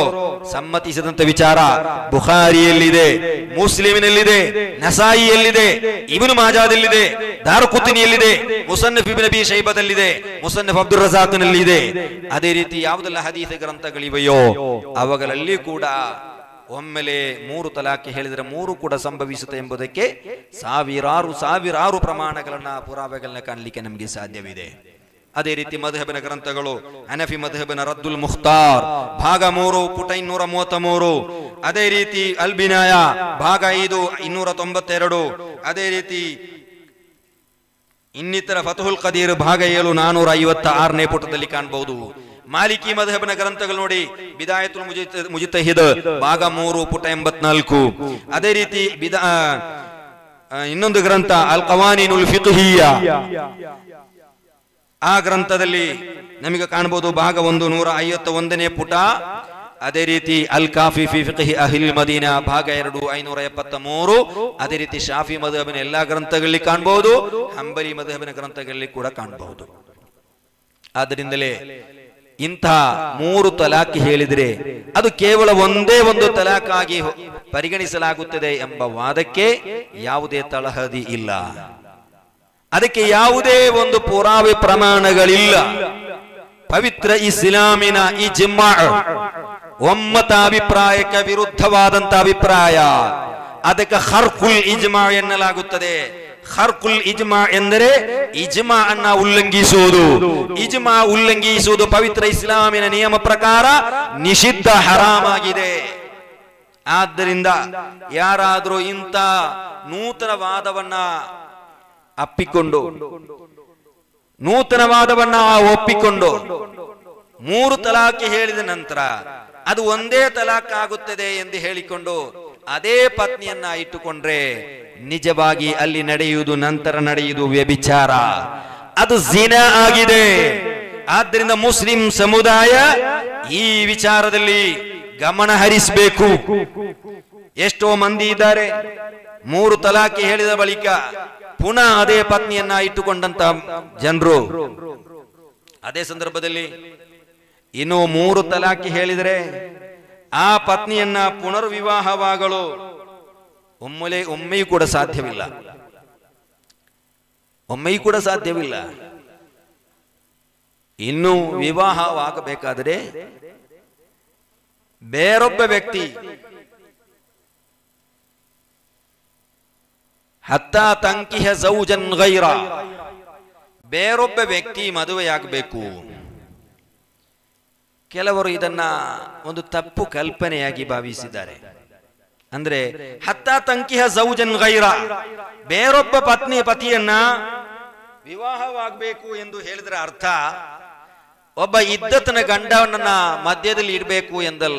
ಸಮ್ಮತಿಸಿದಂತ ವಿಚಾರ ಬುಖಾರಿಯಲ್ಲಿದೆ ಮುಸ್ಲಿಮಿನಲ್ಲಿದೆ ನಸಾಯಿಯಲ್ಲಿದೆ ಇಬ್ನು ಮಾಜಾದಲ್ಲಿದೆ ದಾರುಕುತ್ತಿನಿಯಲ್ಲಿದೆ ಮುಸನ್ನಫ್ ಇಬ್ನ್ ನಬಿ ಶೈಬದಲ್ಲಿದೆ ಮುಸನ್ನಫ್ ಅಬ್ದುಲ್ ರಜಾಕ್ನಲ್ಲಿದೆ ಅದೇ ರೀತಿ ಯಾವುದೆಲ್ಲ ಹದೀಸ ಗ್ರಂಥಗಳಿವೆಯೋ ಅವುಗಳಲ್ಲಿ ಕೂಡ ಒಮ್ಮೆಲೆ ಮೂರು ತಲಾಖೆ ಹೇಳಿದರೆ ಮೂರು ಕೂಡ ಸಂಭವಿಸುತ್ತೆ ಎಂಬುದಕ್ಕೆ ಸಾವಿರಾರು ಸಾವಿರಾರು ಪ್ರಮಾಣಗಳನ್ನ ಪುರಾವೆಗಳನ್ನ ಕಾಣಲಿಕ್ಕೆ ನಮಗೆ ಸಾಧ್ಯವಿದೆ ಅದೇ ರೀತಿ ಮಧುಹಬಿನ ಗ್ರಂಥಗಳು ಅನಫಿ ಮಧುಹಬಿನ ರದ್ದುಲ್ ಮುಖ್ತಾರ್ ಭಾಗ ಮೂರು ಪುಟ ಇನ್ನೂರ ಮೂವತ್ತ ಮೂರು ಅದೇ ರೀತಿ ಅಲ್ಬಿನಾಯ ಭಾಗ ಐದು ಇನ್ನೂರ ತೊಂಬತ್ತೆರಡು ಅದೇ ರೀತಿ ಇನ್ನಿತರ ಫತಹುಲ್ ಕದೀರ್ ಭಾಗ ಏಳು ನಾನೂರ ಐವತ್ತ ಆರನೇ ಪುಟದಲ್ಲಿ ಕಾಣಬಹುದು ಮಾಲಿಕಿ ಮಧಬನ ಗ್ರಂಥಗಳು ನೋಡಿ ಬಿದಾಯತುಲ್ ಮುಜಿತ ಮುಜಿತಹಿದ್ ಭಾಗ ಮೂರು ಪುಟ ಎಂಬತ್ನಾಲ್ಕು ಅದೇ ರೀತಿ ಬಿದಾ ಆ, ಇನ್ನೊಂದು ಗ್ರಂಥ ಅಲ್ ಕವಾನಿನುಲ್ ಫಿಕ್ಹಿಯ ಆ ಗ್ರಂಥದಲ್ಲಿ ನಮಗೆ ಕಾಣಬಹುದು ಭಾಗ ಒಂದು ನೂರ ಐವತ್ತ ಒಂದನೇ ಪುಟ ಅದೇ ರೀತಿ ಅಲ್ ಕಾಫಿ ಫಿ ಫಿಕ್ಹಿ ಅಹಿಲ್ ಮದೀನಾ ಭಾಗ ಎರಡು ಐನೂರ ಎಪ್ಪತ್ತ ಮೂರು ಅದೇ ರೀತಿ ಶಾಫಿ ಮಧುಹಬಿನ ಎಲ್ಲಾ ಗ್ರಂಥಗಳಲ್ಲಿ ಕಾಣಬಹುದು ಹಂಬಲಿ ಮಧುಹಬಿನ ಗ್ರಂಥಗಳಲ್ಲಿ ಕೂಡ ಕಾಣಬಹುದು ಆದ್ದರಿಂದಲೇ ಇಂತಹ ಮೂರು ತಲಾಕ್ ಹೇಳಿದರೆ ಅದು ಕೇವಲ ಒಂದೇ ಒಂದು ತಲಾಕ್ ಆಗಿ ಹೊ- ಪರಿಗಣಿಸಲಾಗುತ್ತದೆ ಎಂಬ ವಾದಕ್ಕೆ ಯಾವುದೇ ತಳಹದಿ ಇಲ್ಲ ಅದಕ್ಕೆ ಯಾವುದೇ ಒಂದು ಪುರಾವೆ ಪ್ರಮಾಣಗಳಿಲ್ಲ ಪವಿತ್ರ ಇಸ್ಲಾಮಿನ ಈ ಜಿಮ್ಮಾ ಒಮ್ಮತ ಅಭಿಪ್ರಾಯಕ್ಕೆ ವಿರುದ್ಧವಾದಂತ ಅಭಿಪ್ರಾಯ ಅದಕ್ಕೆ ಹರ್ಕುಲ್ ಇಜ್ಮಾ ಎನ್ನಲಾಗುತ್ತದೆ ಹರ್ಕುಲ್ ಇಜ್ಮಾ ಎಂದರೆ ಇಜ್ಮಾ ಅನ್ನ ಉಲ್ಲಂಘಿಸುವುದು ಇಜ್ಮಾ ಉಲ್ಲಂಘಿಸುವುದು ಪವಿತ್ರ ಇಸ್ಲಾಮಿನ ನಿಯಮ ಪ್ರಕಾರ ನಿಷಿದ್ಧ ಹರಾಮಾಗಿದೆ ಆದ್ದರಿಂದ ಯಾರಾದರೂ ಇಂಥ ನೂತನ ವಾದವನ್ನ ಅಪ್ಪಿಕೊಂಡು ನೂತನವಾದವನ್ನ ಒಪ್ಪಿಕೊಂಡು ಮೂರು ತಲಾಖಿ ಹೇಳಿದ ನಂತರ ಅದು ಒಂದೇ ತಲಾಖ್ ಆಗುತ್ತದೆ ಎಂದು ಹೇಳಿಕೊಂಡು ಅದೇ ಪತ್ನಿಯನ್ನ ಇಟ್ಟುಕೊಂಡ್ರೆ ನಿಜವಾಗಿ ಅಲ್ಲಿ ನಡೆಯುವುದು ನಂತರ ನಡೆಯುವುದು ವ್ಯಭಿಚಾರ ಅದು ಜಿನ ಆಗಿದೆ ಆದ್ದರಿಂದ ಮುಸ್ಲಿಂ ಸಮುದಾಯ ಈ ವಿಚಾರದಲ್ಲಿ ಗಮನ ಹರಿಸಬೇಕು ಎಷ್ಟೋ ಮಂದಿ ಇದ್ದಾರೆ ಮೂರು ತಲಾಖಿ ಹೇಳಿದ ಬಳಿಕ ಪುನಃ ಅದೇ ಪತ್ನಿಯನ್ನ ಇಟ್ಟುಕೊಂಡಂತ ಜನರು ಅದೇ ಸಂದರ್ಭದಲ್ಲಿ ಇನ್ನು ಮೂರು ತಲಾಖಿ ಹೇಳಿದರೆ ಆ ಪತ್ನಿಯನ್ನ ಪುನರ್ವಿವಾಹವಾಗಲು ಒಮ್ಮೆಲೆ ಒಮ್ಮೆಯೂ ಕೂಡ ಸಾಧ್ಯವಿಲ್ಲ ಒಮ್ಮೆಯೂ ಕೂಡ ಸಾಧ್ಯವಿಲ್ಲ ಇನ್ನು ವಿವಾಹವಾಗಬೇಕಾದರೆ ಬೇರೊಬ್ಬ ವ್ಯಕ್ತಿ ಹತ್ತ ತಂಕಿಹ ಸೌಜನ್ ಗೈರ ಬೇರೊಬ್ಬ ವ್ಯಕ್ತಿ ಮದುವೆಯಾಗಬೇಕು ಕೆಲವರು ಇದನ್ನ ಒಂದು ತಪ್ಪು ಕಲ್ಪನೆಯಾಗಿ ಭಾವಿಸಿದ್ದಾರೆ ಅಂದ್ರೆ ಹತ್ತ ತಂಕಿಹ ಸೌಜನ್ ಗೈರ ಬೇರೊಬ್ಬ ಪತ್ನಿ ಪತಿಯನ್ನ ವಿವಾಹವಾಗಬೇಕು ಎಂದು ಹೇಳಿದ್ರ ಅರ್ಥ ಒಬ್ಬ ಇದ್ದತನ ಗಂಡವನ್ನ ಮಧ್ಯದಲ್ಲಿ ಇಡಬೇಕು ಎಂದಲ್ಲ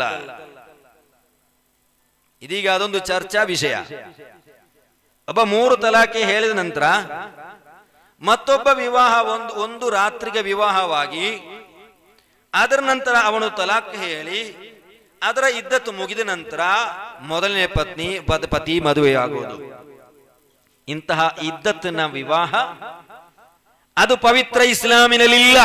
ಇದೀಗ ಅದೊಂದು ಚರ್ಚಾ ವಿಷಯ ಒಬ್ಬ ಮೂರು ತಲಾಖೆ ಹೇಳಿದ ನಂತರ ಮತ್ತೊಬ್ಬ ವಿವಾಹ ಒಂದು ಒಂದು ರಾತ್ರಿಗೆ ವಿವಾಹವಾಗಿ ಅದರ ನಂತರ ಅವನು ತಲಾಖ್ ಹೇಳಿ ಅದರ ಇದ್ದತ್ತು ಮುಗಿದ ನಂತರ ಮೊದಲನೇ ಪತ್ನಿ ಪದ- ಪತಿ ಮದುವೆಯಾಗುವುದು ಇಂತಹ ಇದ್ದತ್ತಿನ ವಿವಾಹ ಅದು ಪವಿತ್ರ ಇಸ್ಲಾಮಿನಲ್ಲಿಲ್ಲ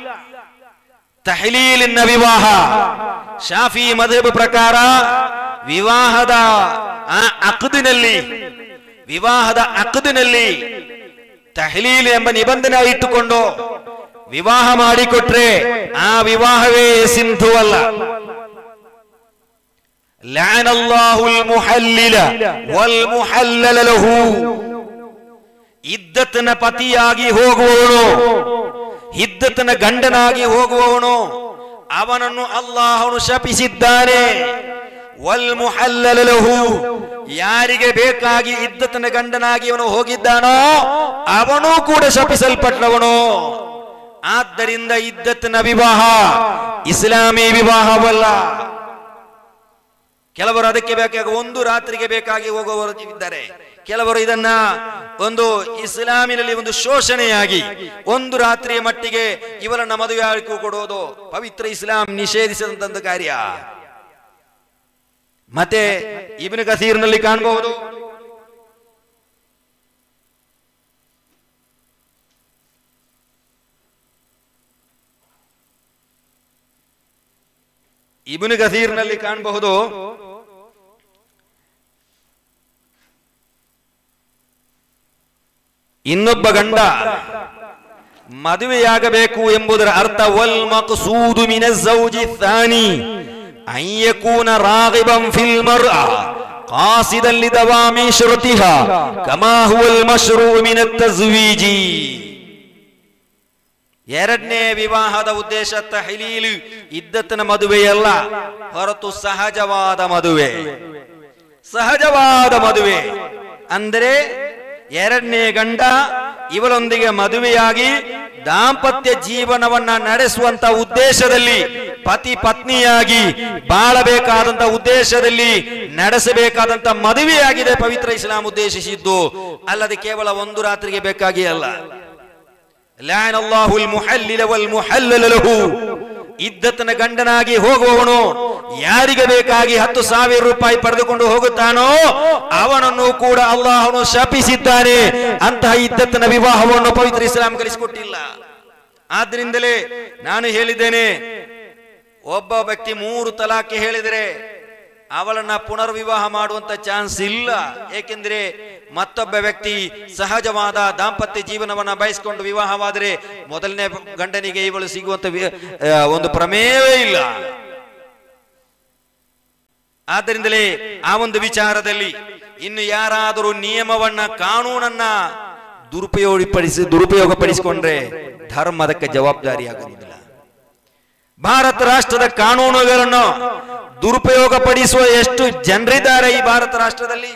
ತಹಲೀಲಿನ ವಿವಾಹ ಶಾಫಿ ಮಧಬ್ ಪ್ರಕಾರ ವಿವಾಹದ ಆ ಅಕದಿನಲ್ಲಿ ವಿವಾಹದ ಅಕದಿನಲ್ಲಿ ತಹಲೀಲ್ ಎಂಬ ನಿಬಂಧನೆ ಇಟ್ಟುಕೊಂಡು ವಿವಾಹ ಮಾಡಿಕೊಟ್ರೆ ಆ ವಿವಾಹವೇ ಸಿಂಧು ಅಲ್ಲ لعن الله المحلل والمحلل له ಇದ್ದತನ ಪತಿಯಾಗಿ ಹೋಗುವವನು ಇದ್ದತನ ಗಂಡನಾಗಿ ಹೋಗುವವನು ಅವನನ್ನು ಅಲ್ಲಾಹನು ಶಪಿಸಿದ್ದಾನೆ ವಲ್ ಮುಹಲ್ಲಲ ಲಹು ಯಾರಿಗೆ ಬೇಕಾಗಿ ಇದ್ದತನ ಗಂಡನಾಗಿ ಅವನು ಹೋಗಿದ್ದಾನೋ ಅವನು ಕೂಡ ಶಪಿಸಲ್ಪಟ್ಟವನು ಆದ್ದರಿಂದ ಇದ್ದತನ ವಿವಾಹ ಇಸ್ಲಾಮಿ ವಿವಾಹವಲ್ಲ ಕೆಲವರು ಅದಕ್ಕೆ ಬೇಕಾಗಿ ಒಂದು ರಾತ್ರಿಗೆ ಬೇಕಾಗಿ ಹೋಗುವವರು ಇದ್ದಾರೆ ಕೆಲವರು ಇದನ್ನ ಒಂದು ಇಸ್ಲಾಮಿನಲ್ಲಿ ಒಂದು ಶೋಷಣೆಯಾಗಿ ಒಂದು ರಾತ್ರಿಯ ಮಟ್ಟಿಗೆ ಇವರನ್ನ ಮದುವೆ ಆಳ್ಕು ಕೊಡುವುದು ಪವಿತ್ರ ಇಸ್ಲಾಂ ನಿಷೇಧಿಸಿದಂತ ಕಾರ್ಯ ಮತ್ತೆ ಇಬ್ನ ಕಸೀರ್ನಲ್ಲಿ ಕಾಣಬಹುದು ಇಬ್ನು ಗಸೀರ್ನಲ್ಲಿ ಕಾಣಬಹುದು ಇನ್ನೊಬ್ಬ ಗಂಡ ಮದುವೆಯಾಗಬೇಕು ಎಂಬುದರ ಅರ್ಥ ವಲ್ ಮಕ್ಸೂದು ಮಿನ ಝೌಜಿ ಥಾನಿ ಅನ್ ಯಕೂನ ರಾಗಿಬಂ ಫಿಲ್ ಮರ್ಅ قاصدا لدوام شرطها كما هو المشروع من التزويج ಎರಡನೇ ವಿವಾಹದ ಉದ್ದೇಶ ತಹಲೀಲು ಇದ್ದತನ ಮದುವೆಯಲ್ಲ ಹೊರತು ಸಹಜವಾದ ಮದುವೆ ಸಹಜವಾದ ಮದುವೆ ಅಂದರೆ ಎರಡನೇ ಗಂಡ ಇವರೊಂದಿಗೆ ಮದುವೆಯಾಗಿ ದಾಂಪತ್ಯ ಜೀವನವನ್ನ ನಡೆಸುವಂತ ಉದ್ದೇಶದಲ್ಲಿ ಪತಿ ಪತ್ನಿಯಾಗಿ ಬಾಳಬೇಕಾದಂತ ಉದ್ದೇಶದಲ್ಲಿ ನಡೆಸಬೇಕಾದಂತ ಮದುವೆಯಾಗಿದೆ ಪವಿತ್ರ ಇಸ್ಲಾಂ ಉದ್ದೇಶಿಸಿದ್ದು ಅಲ್ಲದೆ ಕೇವಲ ಒಂದು ರಾತ್ರಿಗೆ ಬೇಕಾಗಿ ಅಲ್ಲ ಲಾನ್ ಅಲ್ಲಾಹುಲ್ ಮುಹಲ್ಲಿಲ ವಲ್ ಮುಹಲ್ಲಲ ಲಹು ಇದ್ದತನ ಗಂಡನಾಗಿ ಹೋಗುವವನು ಯಾರಿಗೆ ಬೇಕಾಗಿ ಹತ್ತು ಸಾವಿರ ರೂಪಾಯಿ ಪಡೆದುಕೊಂಡು ಹೋಗುತ್ತಾನೋ ಅವನನ್ನು ಕೂಡ ಅಲ್ಲಾಹನು ಶಪಿಸಿದ್ದಾನೆ ಅಂತಹ ಇದ್ದತನ ವಿವಾಹವನ್ನು ಪವಿತ್ರ ಇಸ್ಲಾಂ ಕಲಿಸಿಕೊಟ್ಟಿಲ್ಲ ಆದ್ರಿಂದಲೇ ನಾನು ಹೇಳಿದ್ದೇನೆ ಒಬ್ಬ ವ್ಯಕ್ತಿ ಮೂರು ತಲಾಖೆ ಹೇಳಿದರೆ ಅವಳನ್ನ ಪುನರ್ವಿವಾಹ ಮಾಡುವಂತ ಚಾನ್ಸ್ ಇಲ್ಲ ಏಕೆಂದ್ರೆ ಮತ್ತೊಬ್ಬ ವ್ಯಕ್ತಿ ಸಹಜವಾದ ದಾಂಪತ್ಯ ಜೀವನವನ್ನ ಬಯಸಿಕೊಂಡು ವಿವಾಹವಾದರೆ ಮೊದಲನೇ ಗಂಡನಿಗೆ ಇವಳು ಸಿಗುವಂತ ವಿ- ಆ, ಒಂದು ಪ್ರಮೇಯವೇ ಇಲ್ಲ ಆದ್ದರಿಂದಲೇ ಆ ಒಂದು ವಿಚಾರದಲ್ಲಿ ಇನ್ನು ಯಾರಾದರೂ ನಿಯಮವನ್ನ ಕಾನೂನನ್ನ ದುರುಪಯೋಗಪಡಿಸಿ ದುರುಪಯೋಗಪಡಿಸಿಕೊಂಡ್ರೆ ಧರ್ಮ ಅದಕ್ಕೆ ಜವಾಬ್ದಾರಿಯಾಗುವುದಿಲ್ಲ ಭಾರತ ರಾಷ್ಟ್ರದ ಕಾನೂನುಗಳನ್ನು ದುರುಪಯೋಗ ಪಡಿಸುವ ಎಷ್ಟು ಜನರಿದ್ದಾರೆ ಈ ಭಾರತ ರಾಷ್ಟ್ರದಲ್ಲಿ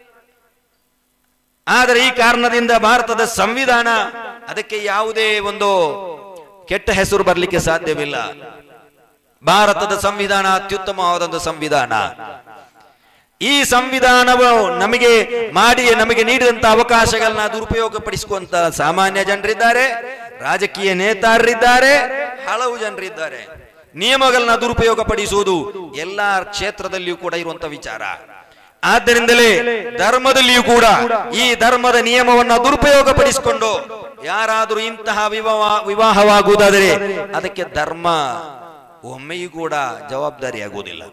ಆದರೆ ಈ ಕಾರಣದಿಂದ ಭಾರತದ ಸಂವಿಧಾನ ಅದಕ್ಕೆ ಯಾವುದೇ ಒಂದು ಕೆಟ್ಟ ಹೆಸರು ಬರಲಿಕ್ಕೆ ಸಾಧ್ಯವಿಲ್ಲ ಭಾರತದ ಸಂವಿಧಾನ ಅತ್ಯುತ್ತಮವಾದ ಸಂವಿಧಾನ ಈ ಸಂವಿಧಾನವು ನಮಗೆ ಮಾಡಿ ನಮಗೆ ನೀಡಿದಂತ ಅವಕಾಶಗಳನ್ನ ದುರುಪಯೋಗ ಪಡಿಸುವಂತ ಸಾಮಾನ್ಯ ಜನರಿದ್ದಾರೆ ರಾಜಕೀಯ ನೇತಾರರಿದ್ದಾರೆ ಹಲವು ಜನರಿದ್ದಾರೆ ನಿಯಮಗಳನ್ನ ದುರುಪಯೋಗ ಪಡಿಸುವುದು ಎಲ್ಲಾ ಕ್ಷೇತ್ರದಲ್ಲಿಯೂ ಕೂಡ ಇರುವಂತ ವಿಚಾರ ಆದ್ದರಿಂದಲೇ ಧರ್ಮದಲ್ಲಿಯೂ ಕೂಡ ಈ ಧರ್ಮದ ನಿಯಮವನ್ನ ದುರುಪಯೋಗ ಪಡಿಸಿಕೊಂಡು ಯಾರಾದರೂ ಇಂತಹ ವಿವಾಹ ವಿವಾಹವಾಗುವುದಾದರೆ ಅದಕ್ಕೆ ಧರ್ಮ ಒಮ್ಮೆಯೂ ಕೂಡ ಜವಾಬ್ದಾರಿಯಾಗುವುದಿಲ್ಲ